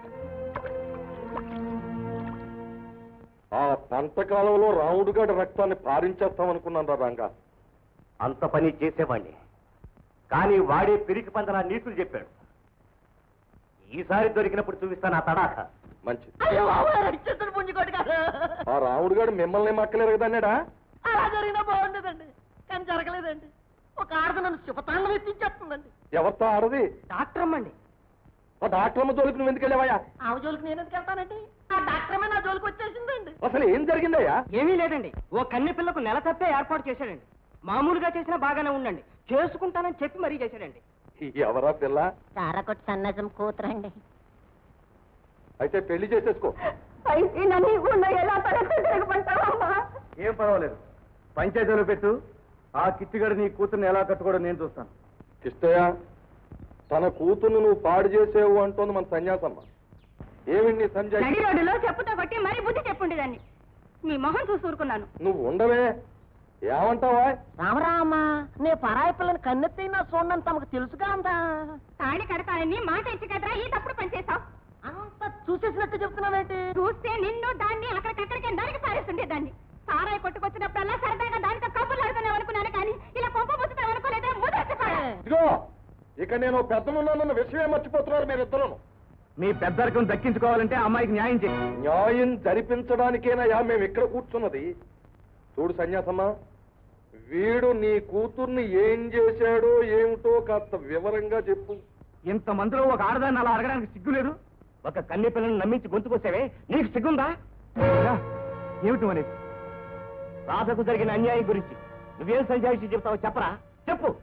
ఆ పంట కాలంలో రాముడు గడి రక్తాన్ని పారించేస్తాం అనుకున్నాను రంగా అంత పని చేసేవాణ్ణి కానీ వాడే పిరికి పందల నీతులు చెప్పాడు ఈసారి దొరికినప్పుడు చూపిస్తాను ఆ తడాక మంచిది అయ్యో రక్షించడు పుంజుకోటి గారు ఆ రాముడు గడు మిమ్మల్ని మక్కలేరు కదన్నాడా అలా జరిగినా బాగుండేదండి కానీ జరగలేదండి ఒక ఆడది నన్ను శుభతాండం ఎత్తించేస్తుందండి ఎవరితో ఆడది డాక్టర్ అమ్మండి ఆ డాక్టర్ అమ్మ జోలికి నువ్వు ఎందుకు వెళ్ళావయ్యా ఆమె జోలికి నేను ఎందుకు వెళ్తానండి ఆ డాక్టర్ అమ్మ నా జోలికి వచ్చేసిందండి అసలు ఏం జరిగిందయ్యా ఏమీ లేదండి ఓ కన్నె పిల్లకు నెల తప్పే ఏర్పాటు చేశాడండి మామూలుగా చేసినా బాగానే ఉండండి చేసుకుంటానని చెప్పి మరీ చేశాడండి ఎవరా పిల్ల చారకొట్టు సన్నజం కూతురండి అయితే పెళ్లి చేసేసుకో అయితే నన్ను ఈ ఊళ్ళో ఎలా తలెత్తి తిరగమంటావమ్మా ఏం పర్వాలేదు పంచాయతీలో పెట్టు ఆ కిట్టిగడు నీ కూతుర్ని ఎలా కట్టుకోవడం నేను చూస్తాను కిష్టయ్య తన కూతుర్ని నువ్వు పాడు చేసేవు అంటోంది మన సన్యాసమ్మ ఏమి నీ సంజయ్ నడి రోడ్డులో చెప్పుతో కొట్టి మరీ బుద్ధి చెప్పుండేదాన్ని మీ మొహం చూసి ఊరుకున్నాను నువ్వు ఉండవే ఏమంటావా రామరామ నే పరాయి పిల్లని కన్నెత్తి నా చూడని తమకు తెలుసుగా అంతా తాళి కడతానని మాట ఇచ్చి కదరా ఈ తప్పుడు పని చేశావు అంత చూసేసినట్టు చెప్తున్నావేంటి చూస్తే నిన్ను దాన్ని అక్కడికక్కడికే నరికి పారేస్తుండే దాన్ని సారాయి కొట్టుకొచ్చినప్పుడల్లా సరదాగా దానితో కబుర్లు ఆడుతున్నావు అనుకున్నాను కానీ ఇలా కొంప పుచ్చుతావు అనుకోలేదే ముదర్చిపోయా ఇదిగో ఇక నేను పెద్దనున్నానన్న విషయమే మర్చిపోతున్నారు మీరిద్దరూ మీ పెద్దరికం దక్కించుకోవాలంటే అమ్మాయికి న్యాయం చేయి న్యాయం జరిపించడానికేనయ్యా మేము ఇక్కడ కూర్చున్నది చూడు సన్యాసమ్మ వీడు నీ కూతుర్ని ఏం చేశాడో ఏమిటో కాస్త వివరంగా చెప్పు ఇంత మందిలో ఒక ఆడదాన్ని అలా అడగడానికి సిగ్గు లేదు ఒక కన్నె పిల్లని నమ్మించి గొంతుకొచ్చావే నీకు సిగ్గుందా అయ్యా, ఏమిటి అనేది రాధకు జరిగిన అన్యాయం గురించి నువ్వేం సంజాయిషి చెప్తావో చెప్పరా చెప్పు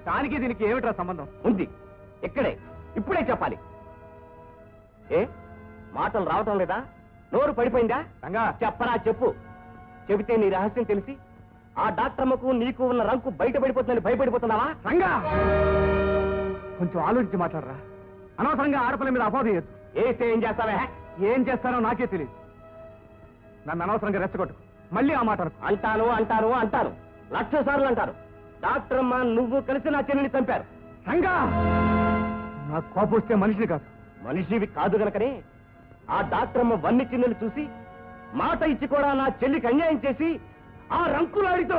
దానికి దీనికి ఏమిట్రా సంబంధం ఉంది ఇక్కడే ఇప్పుడే చెప్పాలి ఏ మాటలు రావటం లేదా నోరు పడిపోయిందా రంగా చెప్పరా చెప్పు చెబితే నీ రహస్యం తెలిసి ఆ డాక్టర్మకు నీకు ఉన్న రంకు బయటపడిపోతుందని భయపడిపోతున్నావా రంగా కొంచెం ఆలోచించి మాట్లాడరా అనవసరంగా ఆడపిల్ల మీద అపోహ చేయొద్దు ఏస్తే ఏం చేస్తావే ఏం చేస్తానో నాకే తెలియదు నన్ను అనవసరంగా రెచ్చగొట్టు మళ్ళీ ఆ మాట అనకు. అంటాను అంటాను అంటాను లక్ష సార్లు అంటారు డాక్టర్ అమ్మ నువ్వు కలిసి నా చెల్లిని చంపారు రంగా నాకు కోపం వస్తే మనిషిని కాదు మనిషివి కాదు గనకనే ఆ డాక్టర్ అమ్మ వన్ని చిన్నలు చూసి మాట ఇచ్చి కూడా నా చెల్లికి అన్యాయం చేసి ఆ రంకులాడితో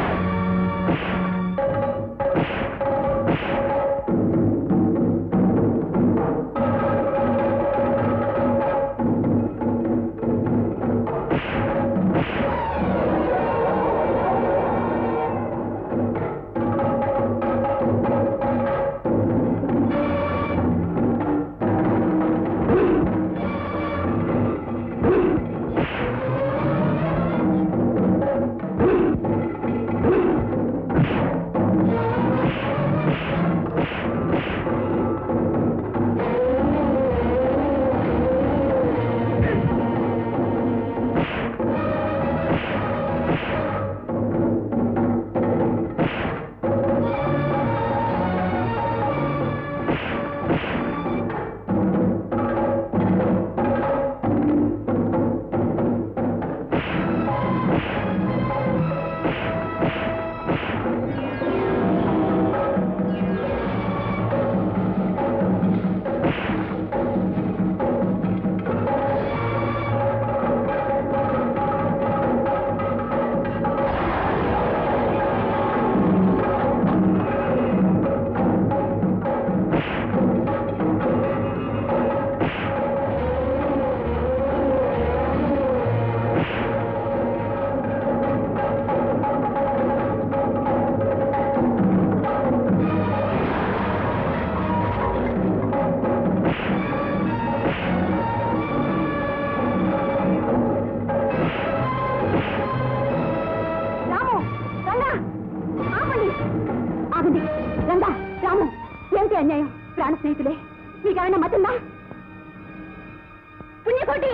రాము రంగా ఆపండి ఆగండి రంగా రాము ఏమిటి అన్యాయం ప్రాణ స్నేహితులే మీకేమైనా మతుందా పుణ్యకోటి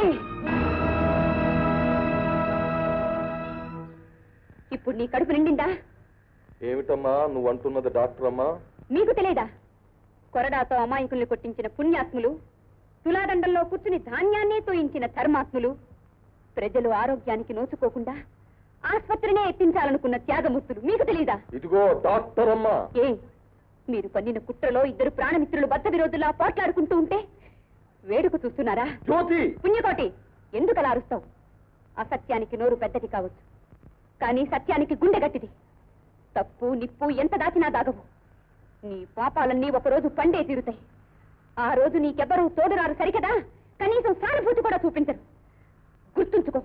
ఇప్పుడు నీ కడుపు నిండిందా ఏమిటమ్మా నువ్వు అంటున్నది డాక్టర్ అమ్మా మీకు తెలియదా కొరడాతో అమాయకుల్ని కొట్టించిన పుణ్యాత్ములు తులాదండంలో కూర్చుని ధాన్యాన్నే తోయించిన ధర్మాత్ములు ప్రజలు ఆరోగ్యానికి నోచుకోకుండా ఆస్పత్రినే ఎత్తించాలనుకున్న త్యాగమూర్తులు మీకు తెలీదా ఇదిగో డాక్టర్ అమ్మా ఏ మీరు పన్నిన కుట్రలో ఇద్దరు ప్రాణమిత్రులు బద్ద విరోధులా పోట్లాడుకుంటూ ఉంటే వేడుక చూస్తున్నారా జ్యోతి పుణ్యకోటి ఎందుకు అలా అరుస్తావు అసత్యానికి నోరు పెద్దది కావచ్చు కానీ సత్యానికి గుండె గట్టిది తప్పు నిప్పు ఎంత దాచినా దాగవు నీ పాపాలన్నీ ఒకరోజు పండే తీరుతాయి ఆ రోజు నీకెవ్వరూ తోడురారు సరికదా కనీసం సానుభూతి కూడా చూపించరు గుర్తుంచుకో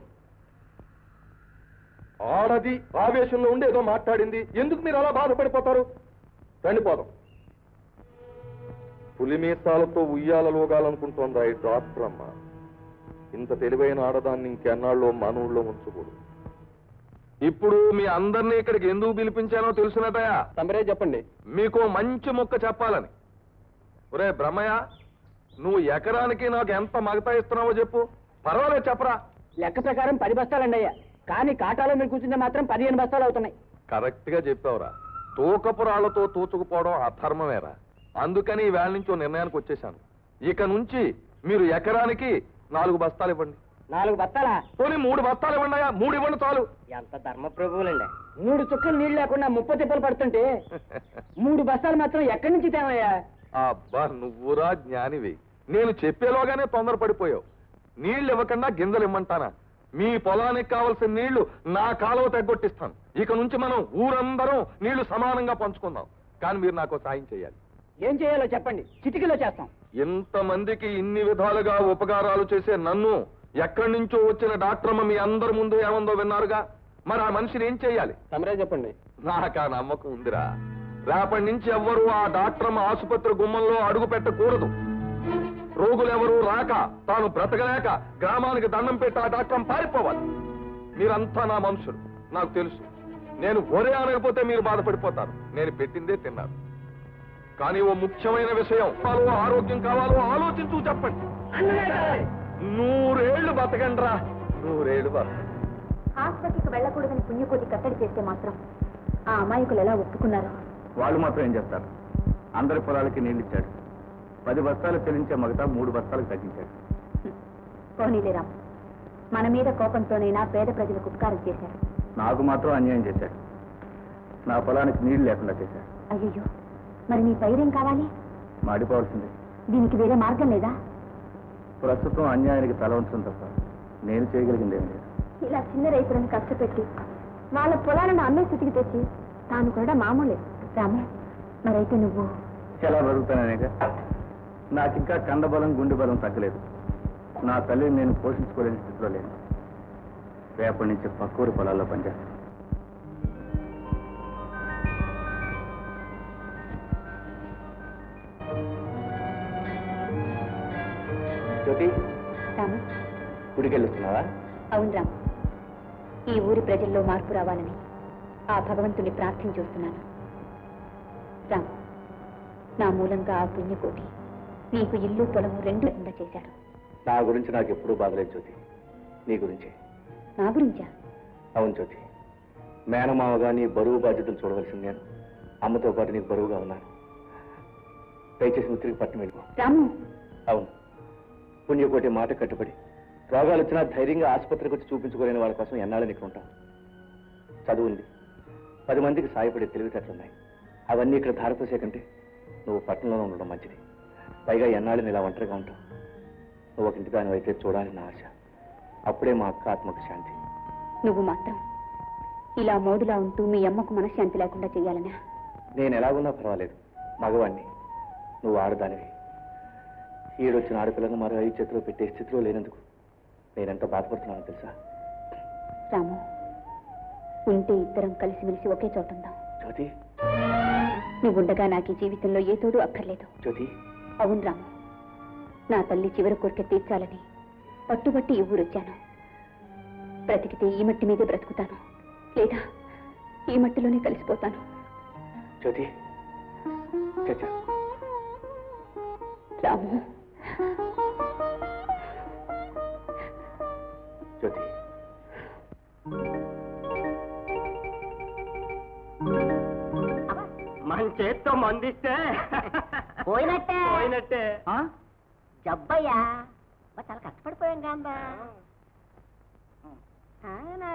ఆడది ఆవేశంలో ఉండి ఏదో మాట్లాడింది ఎందుకు మీరు అలా బాధపడిపోతారు రండి పోదాం పులిమీసాలతో ఉయ్యాలలోగాలనుకుంటోందా ఈ డాక్టర్ అమ్మ ఇంత తెలివైన ఆడదాన్ని ఇంకెన్నాళ్ళు మానవుల్లో ఉంచకూడదు ఇప్పుడు మీ అందరినీ ఇక్కడికి ఎందుకు పిలిపించానో తెలుసునటయా తమరే చెప్పండి మీకు మంచి మొక్క చెప్పాలని ఒరే బ్రహ్మయ్య నువ్వు ఎకరానికి నాకు ఎంత మగతా ఇస్తున్నావో చెప్పు పర్వాలేదు చెప్పరా లెక్క ప్రకారం పది బస్తాలండి అయ్యా కానీ కాటాలో మీరు కూర్చుంటే మాత్రం పదిహేను బస్తాలు అవుతున్నాయి కరెక్ట్ గా చెప్పావురా తూకపు రాళ్లతో తూచుకుపోవడం అధర్మమేరా అందుకని ఈ వేళ నుంచి ఓ నిర్ణయానికి వచ్చేసాను ఇక నుంచి మీరు ఎకరానికి నాలుగు బస్తాలు ఇవ్వండి నాలుగు బస్తాలా పోనీ మూడు బస్తాలు ఇవ్వండి అయ్యా మూడు ఇవ్వండి చాలు ఎంత ధర్మ ప్రభువులండి మూడు చుక్కలు నీళ్లు లేకుండా ముప్ప తిప్పలు పడుతుంటే మూడు బస్తాలు మాత్రం ఎక్కడి నుంచి తేమయ్యా అబ్బా నువ్వురా జ్ఞానివి నేను చెప్పేలోగానే తొందరపడిపోయావు నీళ్లు ఇవ్వకుండా గింజలు ఇమ్మంటానా మీ పొలానికి కావలసిన నీళ్లు నా కాలువ తగ్గొట్టిస్తాను ఇక నుంచి మనం ఊరందరం నీళ్లు సమానంగా పంచుకుందాం కానీ మీరు నాకు సాయం చేయాలి ఏం చేయాలో చెప్పండి చిటికలో చేస్తాం ఇంతమందికి ఇన్ని విధాలుగా ఉపకారాలు చేసే నన్ను ఎక్కడి నుంచో వచ్చిన డాక్టర్ అమ్మ మీ అందరి ముందు ఏమందో విన్నారుగా మరి ఆ మనిషిని ఏం చేయాలి తమరే చెప్పండి నాకు ఆ నమ్మకం ఉందిరా రేపటి నుంచి ఎవ్వరూ ఆ డాక్టర్ అమ్మ ఆసుపత్రి గుమ్మంలో అడుగు పెట్టకూడదు రోగులెవరూ రాక తాను బ్రతకలేక గ్రామానికి దండం పెట్టి ఆ డాక్టర్ అమ్మ పారిపోవాలి మీరంతా నా మనుషులు నాకు తెలుసు నేను ఒరే అనకపోతే మీరు బాధపడిపోతారు నేను పెట్టిందే తిన్నారు కానీ ఓ ముఖ్యమైన విషయం కావాలో ఆరోగ్యం కావాలో ఆలోచించు చెప్పండి నూరేళ్లు బతకండ్రా నూరేళ్లు బతకండి ఆసుపత్రికి వెళ్ళకూడదని పుణ్యకోటి కట్టడి చేస్తే మాత్రం ఆ అమాయకులు ఎలా ఒప్పుకున్నారు వాళ్ళు మాత్రం ఏం చెప్తారు అందరి పొలాలకి నీళ్ళు ఇచ్చాడు పది బస్తాలు చెల్లించే మగత మూడు బస్తాలకు తగ్గించాడు పోనీలేరా మన మీద కోపంతోనైనా పేద ప్రజలకు ఉపకారం చేశారు నాకు మాత్రం అన్యాయం చేశాడు నా పొలానికి నీళ్లు లేకుండా చేశాడు అయ్యో మరి నీ పైరేం కావాలి మాడిపోవాల్సిందే దీనికి వేరే మార్గం లేదా ప్రస్తుతం అన్యాయానికి తల ఉంచడం తప్ప నేను చేయగలిగింది ఏం లేదు ఇలా చిన్న రైతులను కష్టపెట్టి వాళ్ళ పొలాలను అమ్మే స్థితికి తెచ్చి తాను కూడా మామూలే రాము మరైతే నువ్వు ఎలా బతుకుతాననేక నాకు ఇంకా కండబలం గుండె బలం తగ్గలేదు నా తల్లిని నేను పోషించుకోలేని స్థితిలో లేను రేపటి నుంచి పక్కూరు పొలాల్లో పనిచేస్తాను జ్యోతి రాము గుడికెళ్ళొస్తున్నావా అవును రాము ఈ ఊరి ప్రజల్లో మార్పు రావాలని ఆ భగవంతుని ప్రార్థన చూస్తున్నాను రాము నా మూలంగా ఆ పుణ్యకోటి నీకు ఇల్లు పొలము రెండు లేకుండా చేశాడు నా గురించి నాకు ఎప్పుడూ బాధలేదు జ్యోతి నీ గురించే నా గురించా అవును జ్యోతి మేనమావగా నీ బరువు బాధ్యతలు చూడవలసింది నేను అమ్మతో పాటు నీకు బరువుగా ఉన్నాను దయచేసి నువ్వు తిరిగి పట్టణం వెళ్ళిపో రాము అవును పుణ్యకోటి మాట కట్టుబడి రోగాలు వచ్చినా ధైర్యంగా ఆసుపత్రికి వచ్చి చూపించుకోలేని వాళ్ళ కోసం ఎన్నాళ్ళని ఇక్కడ ఉంటాం చదువు ఉంది పది మందికి సాయపడే తెలివితేటలున్నాయి అవన్నీ ఇక్కడ ధారపోసే కంటే నువ్వు పట్టణంలో ఉండడం మంచిది పైగా ఎన్నాళ్ళని ఇలా ఒంటరిగా ఉంటావు నువ్వు ఒక ఇంటి దాని అయితే చూడాలని నా ఆశ అప్పుడే మా అక్క ఆత్మకు శాంతి నువ్వు మాత్రం ఇలా మోడులా ఉంటూ మీ అమ్మకు మనశ్శాంతి లేకుండా చెయ్యాలనా నేను ఎలాగున్నా పర్వాలేదు మగవాణ్ణి నువ్వు ఆడదానివి ఈడొచ్చిన ఆడపిల్లను మరో ఐదు చేతిలో పెట్టే స్థితిలో లేనందుకు నేనెంత బాధపడుతున్నానో తెలుసా రాము ఉంటే ఇద్దరం కలిసిమెలిసి ఒకే చోట ఉందాం జ్యోతి నువ్వుండగా నాకు ఈ జీవితంలో ఏ తోడు అక్కర్లేదు జ్యోతి అవును రాము నా తల్లి చివరి కోరిక తీర్చాలని పట్టుబట్టి ఈ ఊరొచ్చాను బ్రతికితే ఈ మట్టి మీదే బ్రతుకుతాను లేదా ఈ మట్టిలోనే కలిసిపోతాను జ్యోతి చచ్చా రాము జ్యోతి మన చేత్తో మందిస్తే పోయినట్టే పోయినట్టే జబ్బయ్యా మరి చాలా కష్టపడిపోయాం కాందా అవునా.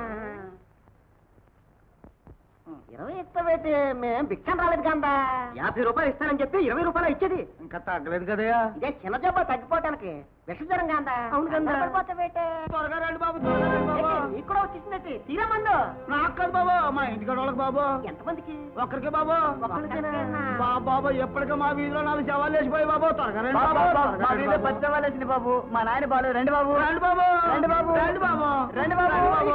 ఇరవై ఇస్తావేటి మేం భిక్షం రాలేదు కాందా యాభై రూపాయలు ఇస్తానని చెప్పి ఇరవై రూపాయలు ఇచ్చేది ఇంకా తగ్గలేదు కదయా ఇదే చిన్న జబ్బ తగ్గిపోవటానికి విషజ్వరం కాందా అవును కాందా. పడిపోతావేటే త్వరగా రండి బాబు త్వరగా రండి బాబు నీకు కూడా వచ్చేసిందటి తీరా మందు నాకు కాదు బాబు మా ఇంటికి వాళ్ళకి బాబు ఎంతమందికి ఒక్కరికి బాబు ఒక్కరికేనా? బా బాబు ఎప్పటికీ మా వీధిలో నాలుగు శవాలు వేసిపోయి బాబు త్వరగా రండి బాబు త్వరగా రండి బాబు. బాబు మా నాయన బాలు రండి బాబు రండి బాబు రండి బాబు. రండి బాబు రండి బాబు.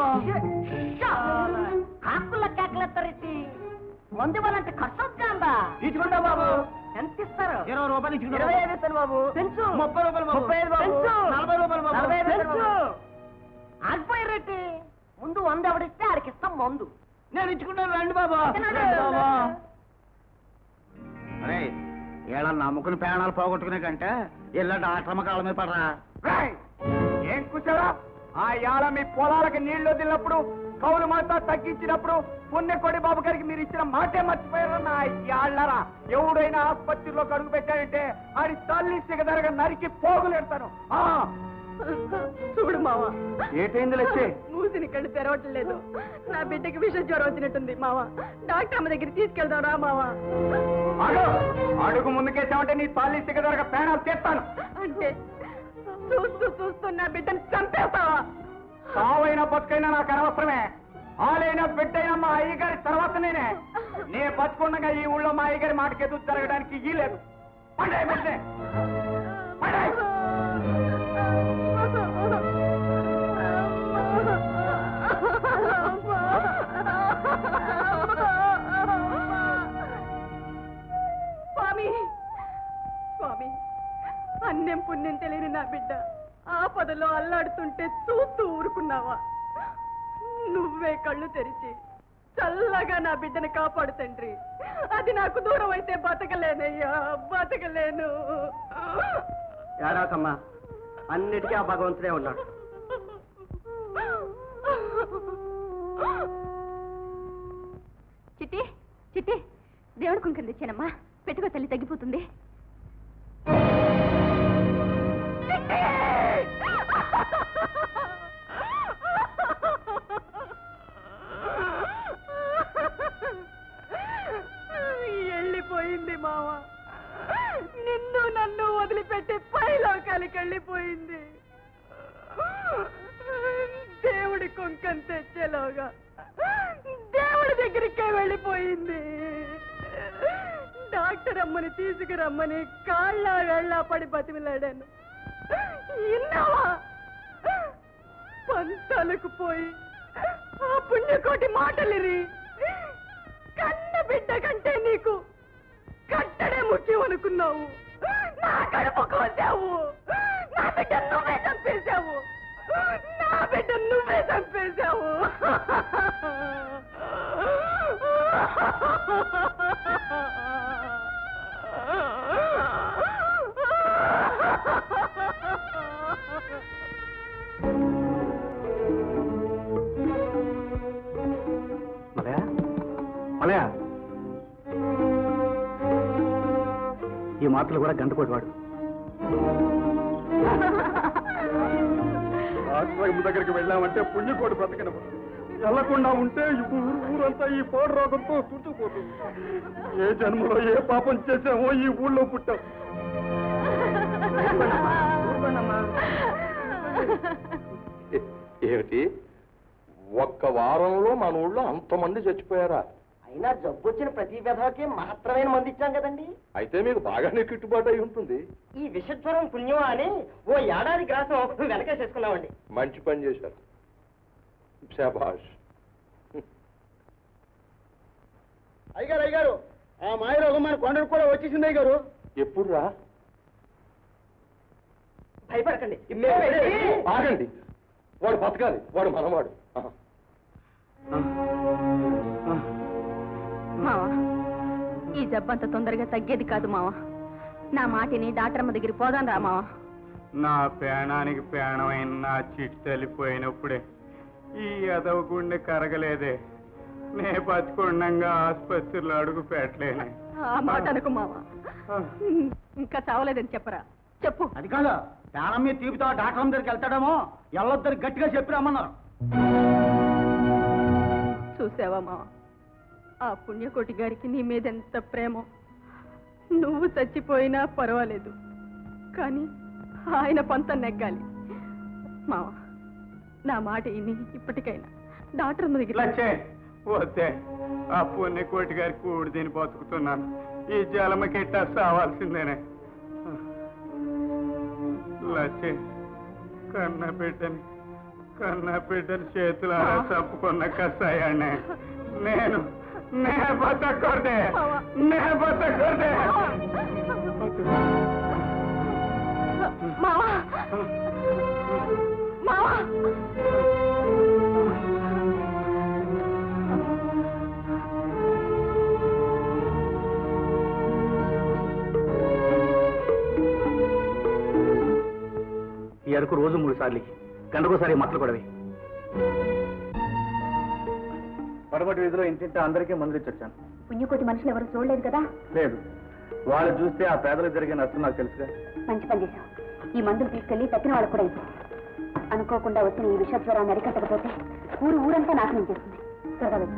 కాకుల కేకలెత్తరెట్టి మందు ఇవ్వాలంటే ఖర్చు అవుతుంది కాందా ఇచ్చుకుంటా బాబు ఎంత ఇస్తారు ఇరవై రూపాయలు ఇచ్చుకుంటా ఇరవై ఐదు ఇస్తాను బాబు పెంచు ముప్పై రూపాయలు బాబు ముప్పై ఐదు బాబు పెంచు. నలభై రూపాయలు బాబు నలభై ఐదు ఇస్తాను పెంచు. బాబు. ఆగిపోయి రెట్టి ముందు వంద ఎవడిస్తే ఆడికి ఇస్తాం మందు నేను ఇచ్చుకుంటాను రండి బాబు ఇస్తున్నాడు. రండి బాబు అరే ఏళ్ళ నమ్ముకుని ప్రాణాలు పోగొట్టుకునే కంటే ఇళ్ళ డాక్టర్ కాళ్ళ మీద పడరా ఏం కూర్చోరా ఆ యాల మీ పొలాలకి నీళ్లు వదిలినప్పుడు కౌలు మాట తగ్గించినప్పుడు పుణ్యకోడి బాబు గారికి మీరు ఇచ్చిన మాటే మర్చిపోయారు నా యాళ్ళరా ఎవడైనా ఆసుపత్రిలో కడుగు పెట్టాడంటే ఆడి తల్లి సిగదరగా నరికి పోగులెడతాను ఆ చూడు మావా ఏటైంది లచ్చే మూసిని కళ్ళు తెరవట్లేదు నా బిడ్డకి విష జ్వరం వచ్చినట్టుంది మావా డాక్టర్ అమ్మ దగ్గరికి తీసుకెళ్తాం రా మావా అడు అడుగు ముందుకేసామంటే నీ తల్లి సిగదరగా ప్రాణాలు తీస్తాను అంటే చూస్తూ చూస్తూ నా బిడ్డని చంపేస్తావా సావైనా బతుకైనా నాకు అనవసరమే ఆలైనా బిడ్డైనా మా అయ్యగారి తర్వాత నేనే నే బతుకుండగా ఈ ఊళ్ళో మా అయ్యగారి మాటకి ఎదురు జరగడానికి ఈ లేదు పండే బిడ్డే పండే స్వామి స్వామి అన్నం పుణ్యం తెలియని నా బిడ్డ ఆపదలో అల్లాడుతుంటే చూస్తూ ఊరుకున్నావా నువ్వే కళ్ళు తెరిచి చల్లగా నా బిడ్డను కాపాడు తండ్రి అది నాకు దూరం అయితే బతకలేనయ్యా బతకలేను ఏడాకమ్మా అన్నిటికీ ఆ భగవంతుడే ఉన్నాడు చిట్టి చిట్టి దేవుడి కుంకుమ తెచ్చానమ్మా పెట్టుకో తల్లి తగ్గిపోతుంది వెళ్ళిపోయింది మావ నిన్ను నన్ను వదిలిపెట్టి పైలోకాలకి వెళ్ళిపోయింది దేవుడి కుంకం తెచ్చేలోగా దేవుడి దగ్గరికే వెళ్ళిపోయింది డాక్టర్ అమ్మని తీసుకురమ్మని కాళ్ళ వెళ్ళా పడి బతిమిలాడాను ఇన్నావా పంతాలకు పోయి ఆ పుణ్యకోటి మాటలిరి కన్న బిడ్డ కంటే నీకు కట్టడే ముఖ్యం అనుకున్నావు నా కడుపు కోసావు నా బిడ్డ నువ్వే చంపేశావు నా బిడ్డ నువ్వే చంపేశావు మలయా మలయా ఈ మాటలు కూడా గంట కొట్టువాడు ఆశ్రమం దగ్గరికి వెళ్ళామంటే పుణ్యకోటి బ్రతకను వెళ్లకుండా ఉంటే ఈ ఊరు ఊరంతా ఈ పోడు రోగంతో చుట్టుకుపోతుంది ఏ జన్మలో ఏ పాపం చేసామో ఈ ఊళ్ళో పుట్టాం ఏ- ఏమిటి ఒక్క వారంలో మన ఊళ్ళో అంతమంది చచ్చిపోయారా అయినా జబ్బు వచ్చిన ప్రతి విధవకి మాత్రమే మంది ఇచ్చాం కదండి అయితే మీకు బాగానే గిట్టుబాటు అయి ఉంటుంది ఈ విషజ్వరం పుణ్యమా అని ఓ ఏడాది గ్రాసం వెనకేసేసుకున్నామండి మంచి పని చేశారు శాబాష్ అయ్యగారు అయ్యగారు ఆ మాయరోగం మన కొండకు కూడా వచ్చేసింది అయ్యగారు ఎప్పుడు రా భయపడకండి ఆగండి వాడు బతకాలి వాడు మనవాడు ఆహా. మావా ఈ జబ్బంత తొందరగా తగ్గేది కాదు మావా నా మాటిని డాక్టర్ అమ్మ దగ్గరికి పోదాం రా మావా నా ప్రాణానికి ప్రాణమైన నా చిట్టి తల్లిపోయినప్పుడే ఈ ఎదవ గుండె కరగలేదే నే బతుకుండంగా ఆసుపత్రిలో అడుగు పెట్టలేనే ఆ మాట అనుకు మావా ఇంకా చావలేదని చెప్పరా చెప్పు అది కాదు ప్రాణం మీద తీపితో డాక్టర్ దగ్గరికి వెళ్తాడేమో ఎల్లొద్దరు గట్టిగా చెప్పి రమ్మన్నారు చూసావా మావా ఆ పుణ్యకోటి గారికి నీ మీద ఎంత ప్రేమో నువ్వు చచ్చిపోయినా పర్వాలేదు కానీ ఆయన పంత నెగ్గాలి మావా నా మాట ఇని ఇప్పటికైనా డాక్టర్ దగ్గర లచ్చే వద్దే ఆ పుణ్యకోటి గారి కూడి దీని బతుకుతున్నాను ఈ జలమకిట్ట సావాల్సిందేనే లచ్చే కన్న బిడ్డని కన్న బిడ్డని చేతులారా చంపుకున్న కసాయాన్ని నేను నే బతకూడదే నే బతకూడదే మావా మావా ఈ అరకు రోజు మూడు సార్లు గంటకోసారి మట్టలు కొడవి పడమటి వీధిలో ఇంటింటి అందరికీ మందులు ఇచ్చొచ్చాను పుణ్యకోటి మనుషులు ఎవరు చూడలేదు కదా లేదు వాళ్ళు చూస్తే ఆ పేదలకు జరిగే నష్టం నాకు తెలుసుగా మంచి పని చేశావు ఈ మందులు తీసుకెళ్లి తక్కిన వాళ్ళకు కూడా ఇవ్వు అనుకోకుండా వచ్చిన ఈ విషజ్వరాన్ని అరికట్టకపోతే ఊరు ఊరంతా నాశనం చేస్తుంది త్వరగా వెళ్ళు.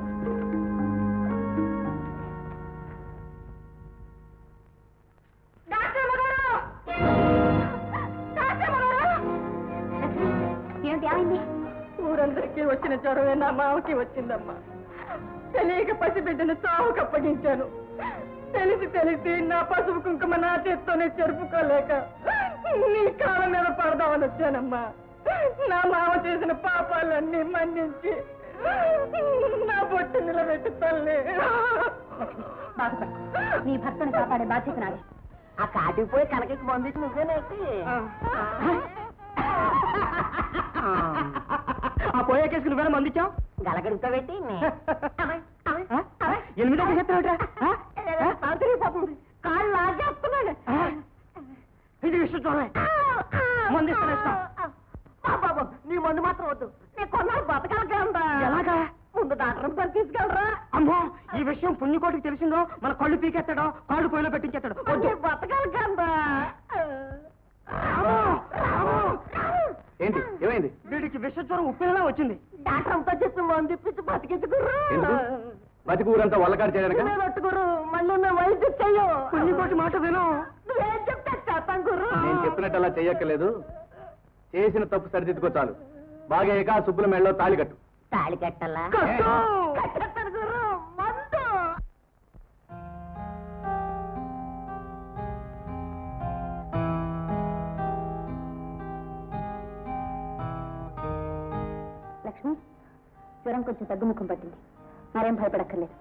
ఏమిటి ఏమైంది ఊరందరికీ వచ్చిన జ్వరమే నా మావకి వచ్చిందమ్మా తెలియక పసిబిడ్డను చావుకు అప్పగించాను తెలిసి తెలిసి నా పసుపు కుంకుమ నా చేత్తోనే చెరుపుకోలేక నీ కాళ్ళ మీద పడదామని వచ్చానమ్మా నా మావ చేసిన పాపాలన్నీ మన్నించి నా బొట్టు నిలబెట్టి తల్లి బాధపడు నీ భర్తను కాపాడే బాధ్యత నాది ఆ కాటికి పోయి కనకకి పంపించి నువ్వేనేటి ఆ పోయే కేసుకు నువ్వేనా మందిచ్చావు గలగడుగుతా పెట్టి ఎనిమిదో చేస్తావుట్రా పోతుంది కాళ్ళు లాగేస్తున్నాడు ఇది విషయం చూడండి మందు ఇస్తాను, ఇస్తాను. బాబు నీ మందు మాత్రం వద్దు నీ కొన్నాళ్ళు బతకాలరా ఎలాగా? ముందు డాక్టర్ పని తీసుకెళ్ళరా అమ్మో ఈ విషయం పుణ్యకోటికి తెలిసిందో మన కళ్ళు పీకెత్తాడో కాళ్ళు పొయ్యిలో పెట్టించేస్తాడు వద్దు బతకాలరా ఏంటి ఏమైంది వీడికి విష జ్వరం ఉప్పినలా వచ్చింది డాక్టర్ అంతా చెప్పి మందు ఇప్పించి బతికించుకుర్రు ఎందుకు? బతికి ఊరంతా వల్లకాడు చేయడానికి పట్టుకురు మళ్ళీ నా వైద్యం చెయ్యు పుణ్యకోటి మాట విను నువ్వేం చెప్తే చేస్తాం గుర్రు నేను చెప్పినట్టు అలా చెయ్యక్కర్లేదు చేసిన తప్పు సరిదిద్దుకో చాలు బాగా అయ్యాక ఆ సుబ్బుల మెళ్ళలో తాళి కట్టు తాళి కట్టాలా కట్టు. కట్టేస్తాను గుర్రు మందు లక్ష్మి జ్వరం కొంచెం తగ్గుముఖం పట్టింది మరేం భయపడక్కర్లేదు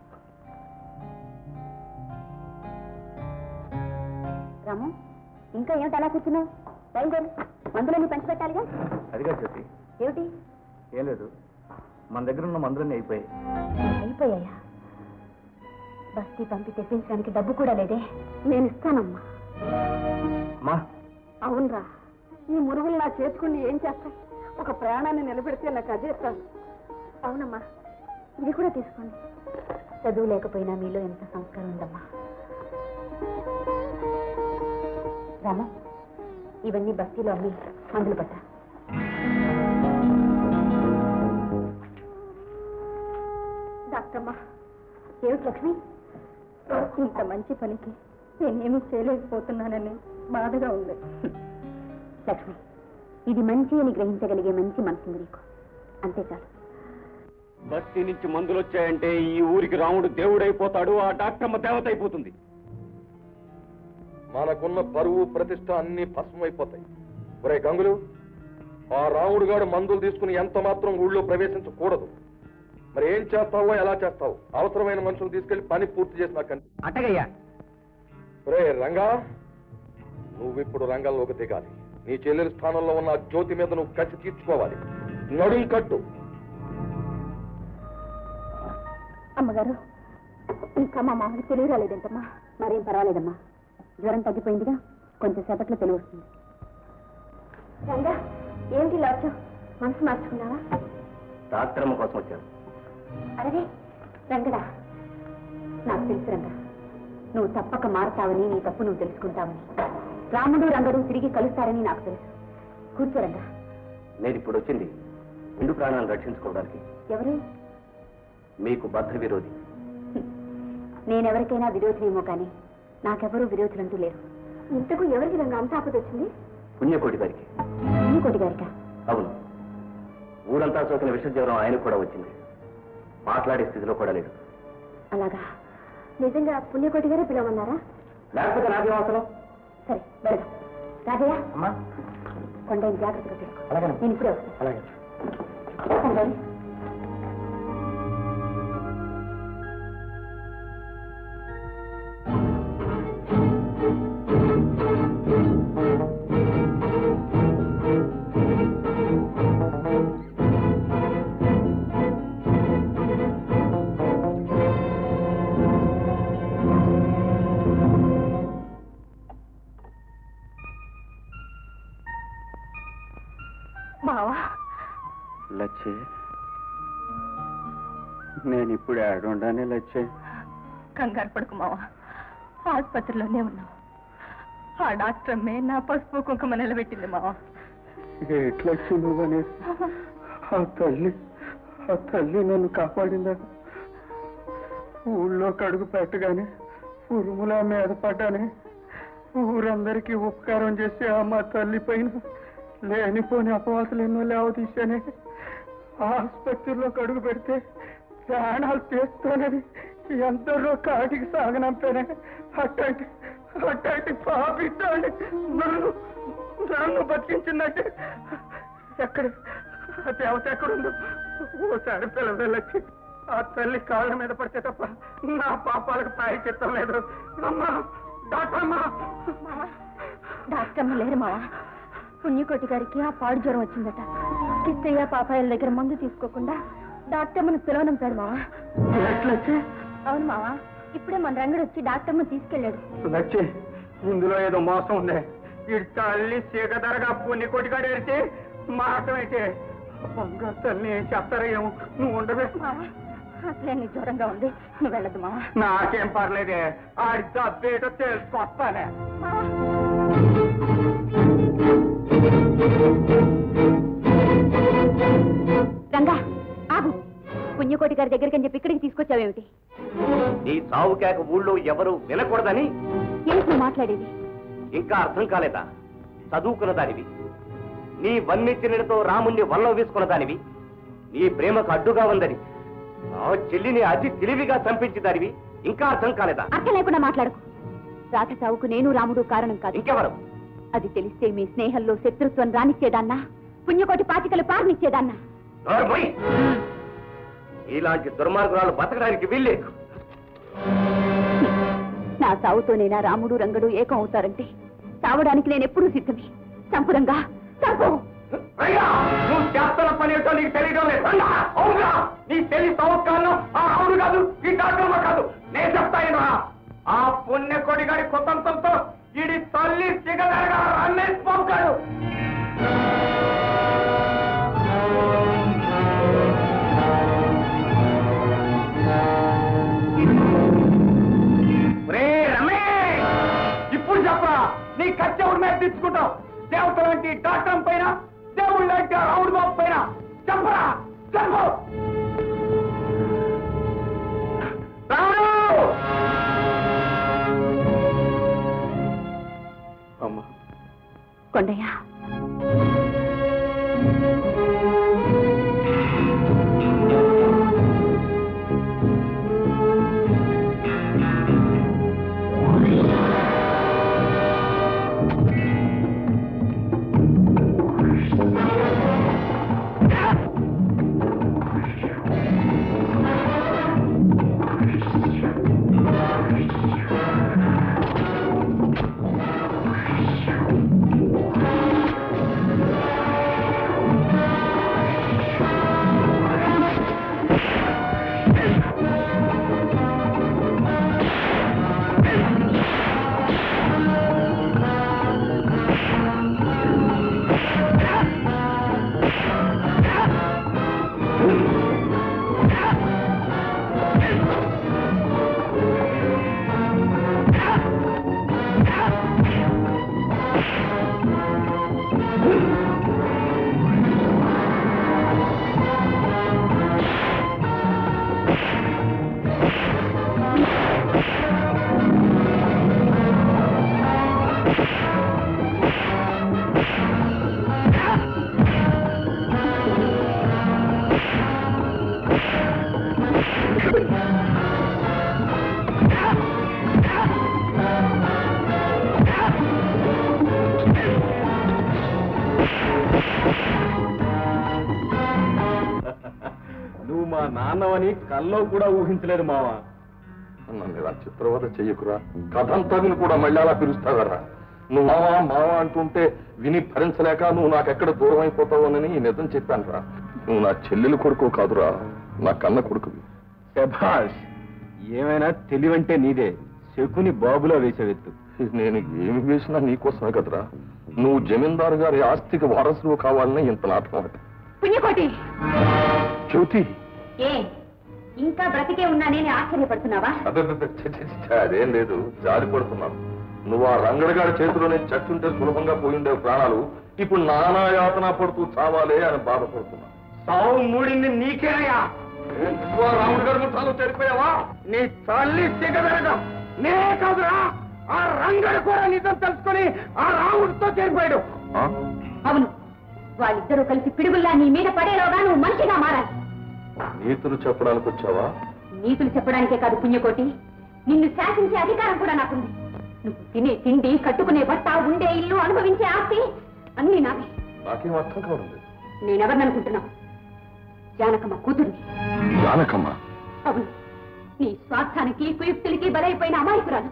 రాము ఇంకా ఏమిటి అలా కూర్చున్నావు బయలుదేరు మందులన్నీ పంచిపెట్టాలిగా అదిగా జ్యోతి ఏమిటి ఏం లేదు మన దగ్గర ఉన్న మందులన్నీ అయిపోయాయి అయిపోయాయా బస్తీ పంపి తెప్పించడానికి డబ్బు కూడా లేదే నేను ఇస్తానమ్మా అమ్మా అవునరా ఈ మురుగులు నా చేసుకుని ఏం చేస్తాయి ఒక ప్రాణాన్ని నిలబెడితే నాకు అదే చాలు అవునమ్మా ఇది కూడా తీసుకోండి చదువు లేకపోయినా మీలో ఎంత సంస్కారం ఉందమ్మా రాము ఇవన్నీ బస్తీలో అమ్మి మందులు పట్ట డాక్టర్మ్మా ఏమిటి లక్ష్మి ఇంత మంచి పనికి నేనేమీ చేయలేకపోతున్నానని బాధగా ఉంది లక్ష్మి ఇది మంచి అని గ్రహించగలిగే మంచి మనసు నీకు అంతే చాలు బస్తీ నుంచి మందులు వచ్చాయంటే ఈ ఊరికి రాముడు దేవుడైపోతాడు ఆ డాక్టర్మ దేవత అయిపోతుంది మనకున్న పరువు ప్రతిష్ట అన్ని భస్మైపోతాయి ఒరే గంగులు ఆ రాముడు గారు మందులు తీసుకుని ఎంత మాత్రం ఊళ్ళో ప్రవేశించకూడదు మరి ఏం చేస్తావో ఎలా చేస్తావు అవసరమైన మనుషులు తీసుకెళ్లి పని పూర్తి చేసి నాకు కనిపి అట్టగయ్యా ఒరే రంగా నువ్విప్పుడు రంగంలోకి దిగాలి నీ చెల్లెలి స్థానంలో ఉన్న ఆ జ్యోతి మీద నువ్వు కసి తీర్చుకోవాలి నడుం కట్టు అమ్మగారు ఇంకా మా మామకి తెలివి రాలేదంటమ్మా మరేం పర్వాలేదమ్మా జ్వరం తగ్గిపోయిందిగా కొంచెం సేపట్లో తెలివి వస్తుంది రంగా ఏంటి ఇలా వచ్చావు మనసు మార్చుకున్నావా డాక్టర్ అమ్మ కోసం వచ్చాను అరే రంగడా నాకు తెలుసు రంగా నువ్వు తప్పక మారుతావని నీ తప్పు నువ్వు తెలుసుకుంటావని రాముడు రంగడు తిరిగి కలుస్తారని నాకు తెలుసు కూర్చో రంగా నేను ఇప్పుడు వచ్చింది రెండు ప్రాణాలను రక్షించుకోవడానికి ఎవరు మీకు బద్ధ విరోధి నేనెవరికైనా విరోధినేమో కానీ నాకెవరూ విరోధులంటూ లేరు ఇంతకు ఎవరికి రంగా అంత ఆపద వచ్చింది పుణ్యకోటి గారికి కోటి గారికా అవును ఊరంతా సోకిన విష జ్వరం ఆయనకు కూడా వచ్చింది మాట్లాడే స్థితిలో కూడా లేదు అలాగా నిజంగా పుణ్యకోటి గారే పిలవన్నారా లేకపోతే నాకేం అవసరం సరే వెళ్దాం రాజయ్య అమ్మా కొండ జాగ్రత్తగా తీసుకో అలాగే నేను ఇప్పుడే వస్తాను అలాగే కొండని. మావా లచ్చే నేను ఇప్పుడు ఆడుండానే లచ్చే కంగారు పడుకు మావా ఆసుపత్రిలోనే ఉన్నావు ఆ డాక్టర్ అమ్మే నా పసుపు కుంకుమ నిలబెట్టింది మావా ఎట్లా నువ్వనే ఆ తల్లి ఆ తల్లి నన్ను కాపాడిందా ఊళ్ళో కడుగు పెట్టగానే ఉరుములా మీద పడ్డానే ఊరందరికీ ఉపకారం చేసి ఆ మా తల్లి పైన లేనిపోని అపవాసులు ఎన్నో లేవదీశానే ఆసుపత్రిలో కడుగు పెడితే ప్రాణాలు తీస్తానని ఎందరో కాటికి సాగనంపానే అట్లాంటి అట్లాంటి పాపిస్తాండి నన్ను నన్ను బతికించిందంటే ఎక్కడ ఆ దేవత ఎక్కడుందో ఓసారి పిల్లలకి ఆ తల్లి కాళ్ళ మీద పడితే తప్ప నా పాపాలకు ప్రాయచిత్తం లేదు అమ్మా డాక్టర్ అమ్మా డాక్టర్ అమ్మ లేరు మావా పుణ్యకోటి గారికి ఆ పాడు జ్వరం వచ్చిందట కిస్తయ్య పాపాయల దగ్గర మందు తీసుకోకుండా డాక్టర్ అమ్మను పిలవనంపాడు మావా ఎట్లొచ్చి అవును మావా ఇప్పుడే మన రంగుడు వచ్చి డాక్టర్ను తీసుకెళ్ళాడు నచ్చి ఇందులో ఏదో మోసం ఉంది ఈ తల్లి సీకదరగా పుణ్య కొట్టికాడేస్తే మాటమైతే బంగారు తల్లి ఏం చెప్తారో ఏమో నువ్వు ఉండవే అసలే నీ జ్వరంగా ఉంది నువ్వు వెళ్ళదు మావా నాకేం పర్లేదే ఆడి జబ్బేటో తెలుసుకొస్తానే రంగా ఆగు పుణ్యకోటి గారి దగ్గరికి అని చెప్పి ఇక్కడికి తీసుకొచ్చావేమిటి నీ సావు కేక ఊళ్ళో ఎవరు వినకూడదని ఏంటి నువ్వు మాట్లాడేది ఇంకా అర్థం కాలేదా చదువుకున్న దానివి నీ వన్నిచ్చినతో రాముణ్ణి వల్ల వేసుకున్న దానివి నీ ప్రేమకు అడ్డుగా ఉందని ఆ చెల్లిని అతి తెలివిగా చంపించి దానివి ఇంకా అర్థం కాలేదా అర్థం లేకుండా మాట్లాడకు రాత చావుకు నేను రాముడు కారణం కాదు ఇంకెవరు అది తెలిస్తే మీ స్నేహంలో శత్రుత్వం రానిచ్చేదాన్నా పుణ్యకోటి పాచికలు పారనిచ్చేదాన్నా నోర్మోయ్! ఇలాంటి దుర్మార్గురాలు బతకడానికి వీల్లేదు నా సావుతోనేనా రాముడు రంగడు ఏకం అవుతారంటే చావడానికి నేను ఎప్పుడూ సిద్ధమే చంపురంగా చంపు అయ్యా నువ్వు చేస్తున్న పని ఏంటో నీకు తెలియడం లేదు అన్నా, అవునురా నీ తెలివి సంవత్సరాలు ఆ అవును కాదు ఈ డాక్టర్ కాదు నేను చెప్తాయినా ఆ పుణ్య కొడిగాడి కుతంత్రంతో ఈడి తల్లి సిగదరగా అన్నేసి పంపాడు రే రమేష్ ఇప్పుడు చెప్పరా నీ కచ్చెవుడి మీద తెచ్చుకుంటావు దేవత లాంటి డాక్టర్ పైన దేవుడు లాంటి ఆ రావుడు బాబు పైన చెప్పరా చెప్పు రాముడు అమ్మా కొండయ్య నువ్వు మా నాన్నవని కల్లో కూడా ఊహించలేదు మావా నన్ను ఇలా చిత్రవద చెయ్యకురా కథంతా విని కూడా మళ్ళీ అలా పిలుస్తావరా నువ్వు మావా మావా అంటుంటే విని భరించలేక నువ్వు నాకెక్కడ దూరం అయిపోతావోనని ఈ నిజం చెప్పాను రా నువ్వు నా చెల్లెలు కొడుకు కాదురా నా కన్న కొడుకువి శభాష్ ఏమైనా తెలివంటే నీదే శకుని బాబులో వేసేవెత్తు నేను ఏమి వేసినా నీకోసమే కదరా నువ్వు జమీందారు గారి ఆస్తికి వారసులు కావాలని ఇంత నాటకం ఆడావు. పుణ్యకోటి జ్యోతి ఏ ఇంకా బ్రతికే ఉన్నానేని ఆశ్చర్యపడుతున్నావా అబ్బబ్బబ్బ, ఛ, ఛ, ఛ, అదేం లేదు జారి పడుతున్నాను నువ్వు ఆ రంగడిగాడి చేతిలోనే చచ్చుంటే సులభంగా పోయిండే ప్రాణాలు ఇప్పుడు నానా యాతన పడుతూ చావాలే అని బాధపడుతున్నా సావు మూడింది నీకేనయ్యా ఏ, నువ్వా రాముడి గారి ముఠాలో చనిపోయావా నీ తల్లి సిగదరగం నే కాదురా ఆ రంగడు కూడా నిజం తెలుసుకొని ఆ రాముడితో చేరిపోయాడు ఆ? అవును వాళ్ళిద్దరూ కలిసి పిడుగుల్లా నీ మీద పడేలోగా నువ్వు మంచిగా మారాలి నీతులు చెప్పడానికి వచ్చావా నీతులు చెప్పడానికే కాదు పుణ్యకోటి నిన్ను శాసించే అధికారం కూడా నాకుంది నువ్వు తినే తిండి కట్టుకునే బట్ట ఉండే ఇల్లు అనుభవించే ఆస్తి అన్ని నావే నాకేం అర్థం కావడం లేదు నేనెవరిని అనుకుంటున్నావు జానకమ్మ కూతుర్ని జానకమ్మ అవును నీ స్వార్థానికి కుయుక్తులకి బలైపోయిన అమాయకురాలు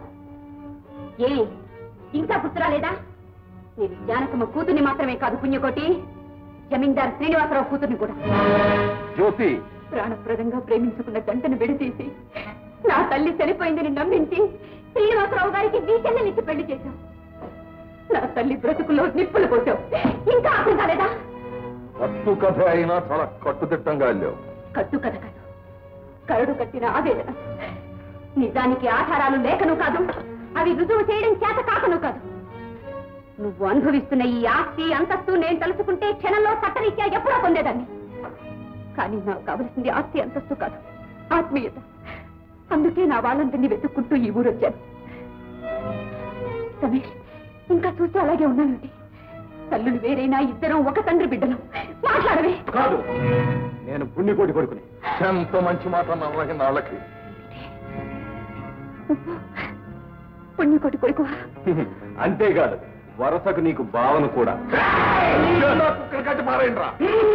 ఏ ఇంకా పుత్రాలేదా నేను జానకమ్మ కూతుర్ని మాత్రమే కాదు పుణ్యకోటి జమీందార్ శ్రీనివాసరావు కూతుర్ని కూడా జ్యోతి ప్రాణప్రదంగా ప్రేమించుకున్న జంటను విడదీసి నా తల్లి చనిపోయిందని నమ్మించి శ్రీనివాసరావు గారికి వీకెన్నెలిచ్చి పెళ్లి చేశావు నా తల్లి బ్రతుకులో నిప్పులు పోసావు ఇంకా అర్థం కాలేదా కట్టు కథ అయినా చాలా కట్టుదిట్టంగా వెళ్ళావు కట్టు కథ కాదు కరడు కట్టిన ఆవేదన నిజానికి ఆధారాలు లేకను కాదు అవి రుజువు చేయడం చేత కాకను కాదు నువ్వు అనుభవిస్తున్న ఈ ఆస్తి అంతస్తు నేను తలుచుకుంటే క్షణంలో చట్టరీత్యా ఎప్పుడో పొందేదాన్ని కానీ నాకు కావలసింది ఆస్తి అంతస్తు కాదు ఆత్మీయత అందుకే నా వాళ్ళందరినీ వెతుక్కుంటూ ఈ ఊరు వచ్చాను రమేష్ ఇంకా చూస్తే అలాగే ఉన్నానండి తల్లులు వేరైనా ఇద్దరం ఒక తండ్రి బిడ్డలం మాట్లాడవే కాదు నేను పుణ్యకోటి కొడుకుని ఎంత మంచి మాట నమ్మకం వాళ్ళకి పుణ్యకోటి కొడుకు అంతేకాదు వరసకు నీకు భావన కూడా కట్టి మారేంట్రా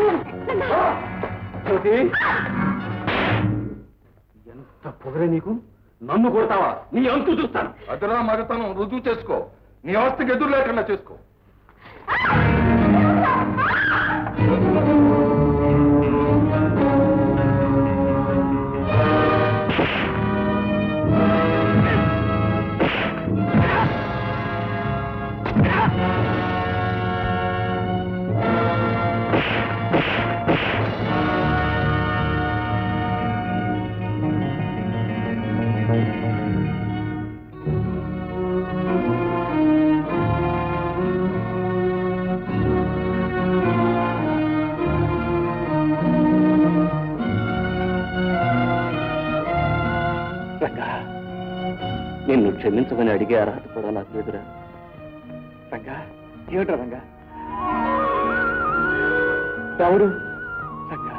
జ్యోతి ఎంత పొగరే నీకు నన్ను కొడతావా నీ అంతు చూస్తాను అదిరా మగతనం రుజువు చేసుకో నీ ఆస్తికి ఎదురు లేకుండా చేసుకో రంగా నిన్ను క్షమించమని అడిగే అర్హత కూడా నాకు ఎదురా రంగా ఏమిటో రంగా రావుడు రంగా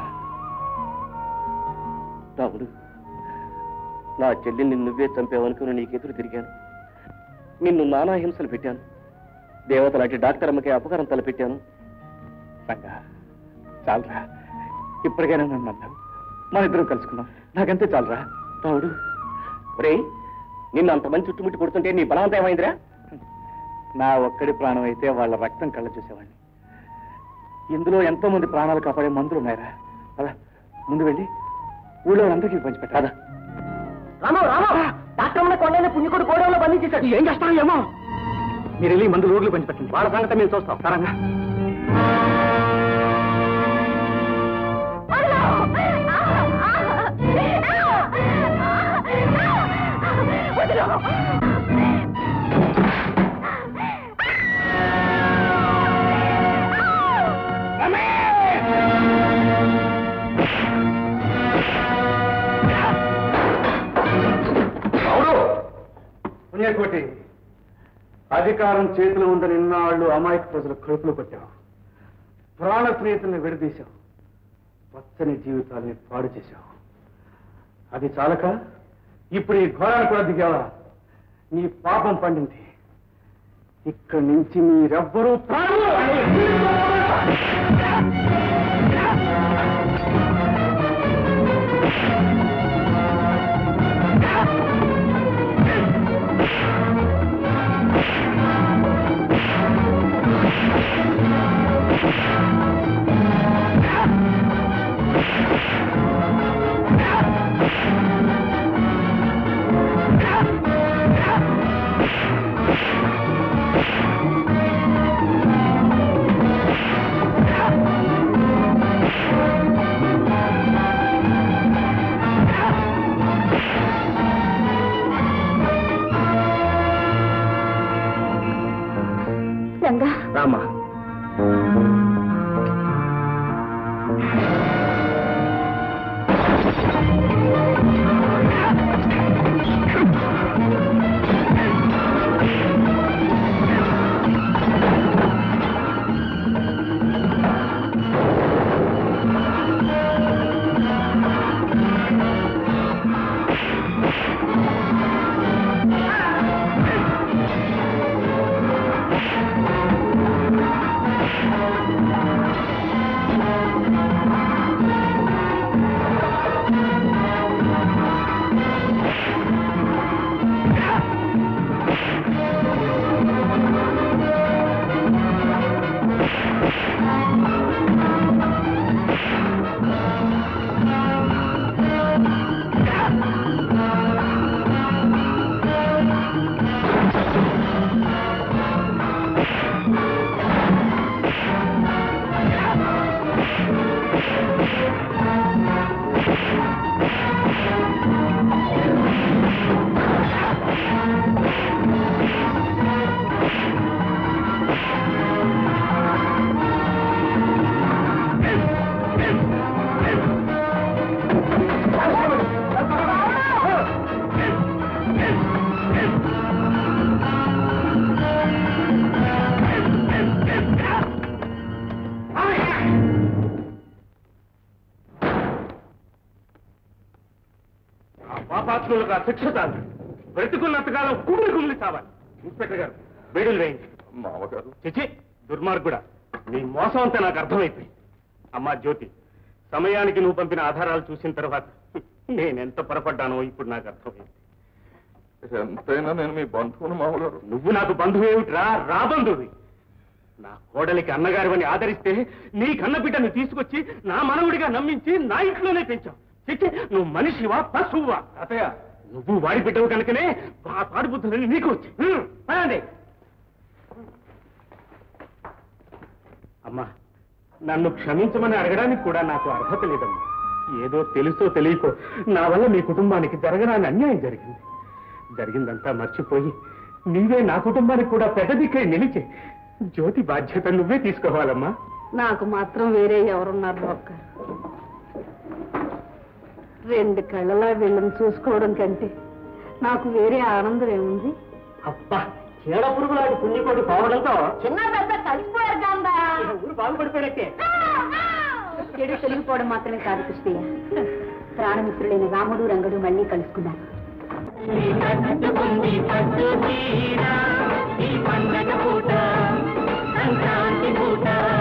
రాముడు నా చెల్లిని నువ్వే చంపావనుకుని నీకెదురు తిరిగాను నిన్ను నానా హింసలు పెట్టాను దేవత లాంటి డాక్టర్ అమ్మకి అపకారం తలపెట్టాను రంగా చాలరా ఇప్పటికైనా నన్ను నమ్మావు మన ఇద్దరం కలుసుకున్నాం నాకంతే చాలరా రావుడు ఒరే నిన్ను అంత మంది చుట్టుముట్టి కొడుతుంటే నీ బలవంతం ఏమైందిరా నా ఒక్కడి ప్రాణం అయితే వాళ్ళ రక్తం కళ్ళ చూసేవాడిని ఇందులో ఎంతో మంది ప్రాణాలు కాపాడే మందులు ఉన్నాయరా అలా ముందు వెళ్ళి ఊళ్ళో అందరికీ పంచిపెట్టాదా రాము రాము డాక్టర్ ఉన్న కొండైన పుణ్యకుడు గోడౌన్లో బంధించేశాడు ఏం చేస్తారో ఏమో మీరు వెళ్ళి మందులు ఊర్లు పంచిపెట్టండి వాళ్ళ సంగతి మేము చూస్తాం సరంగా పుణ్యకోటి అధికారం చేతిలో ఉందని ఇన్నాళ్ళు అమాయక ప్రజల కడుపులో కొట్టావు ప్రాణ స్నేహితుల్ని విడదీశావు పచ్చని జీవితాల్ని పాడు చేశావు అది చాలక ఇప్పుడు ఈ ఘోరాన్ని కూడా దిగావా నీ పాపం పండింది ఇక్కడి నుంచి మీరెవ్వరూ ప్రాణులు రంగా రామా ఆ పాపాత్ములకు ఆ శిక్ష చాలు బ్రతుకున్నంతకాలం కుమిలి కుమిలి చావాలి ఇన్స్పెక్టర్ గారు బేడీలు వేయండి మామగారు చిచి దుర్మార్గుడా నీ మోసం అంతా నాకు అర్థమైపోయింది అమ్మా జ్యోతి సమయానికి నువ్వు పంపిన ఆధారాలు చూసిన తర్వాత నేనెంత పొరపడ్డానో ఇప్పుడు నాకు అర్థమైంది ఎంతైనా నేను మీ బంధువును మామగారు నువ్వు నాకు బంధువేమిట్రా రా బంధువి నా కోడలికి అన్నగారివని ఆదరిస్తే నీ కన్న బిడ్డను తీసుకొచ్చి నా మనవుడిగా నమ్మించి నా ఇంట్లోనే పెంచావు చిచ్చి నువ్వు మనిషివా పశువువా అతయ్య నువ్వు వాడి బిడ్డవు కనుకనే ఆ పాడుబుద్ధులని నీకు వచ్చి పదండి అమ్మా నన్ను క్షమించమని అడగడానికి కూడా నాకు అర్హత లేదమ్మా ఏదో తెలుసో తెలియకో నా వల్ల మీ కుటుంబానికి జరగరాని అన్యాయం జరిగింది జరిగిందంతా మర్చిపోయి నీవే నా కుటుంబానికి కూడా పెద్ద దిక్కై నిలిచి జ్యోతి బాధ్యత నువ్వే తీసుకోవాలమ్మా నాకు మాత్రం వేరే ఎవరున్నారు ఒక్క రెండు కళ్ళలా వీళ్ళని చూసుకోవడం కంటే నాకు వేరే ఆనందం ఏముంది అబ్బా చీడ పురుగులాంటి పుణ్యకోటి పోవడంతో చిన్న పెద్ద కలిసిపోయారు కాందా ఊరు బాగుపడిపోయినట్టే చెడు తొలగిపోవడం మాత్రమే కాదు కృష్ణయ్య ప్రాణమిత్రులైన రాముడు రంగడు మళ్ళీ కలుసుకున్నారు ఈ పండగ పూట సంక్రాంతి పూట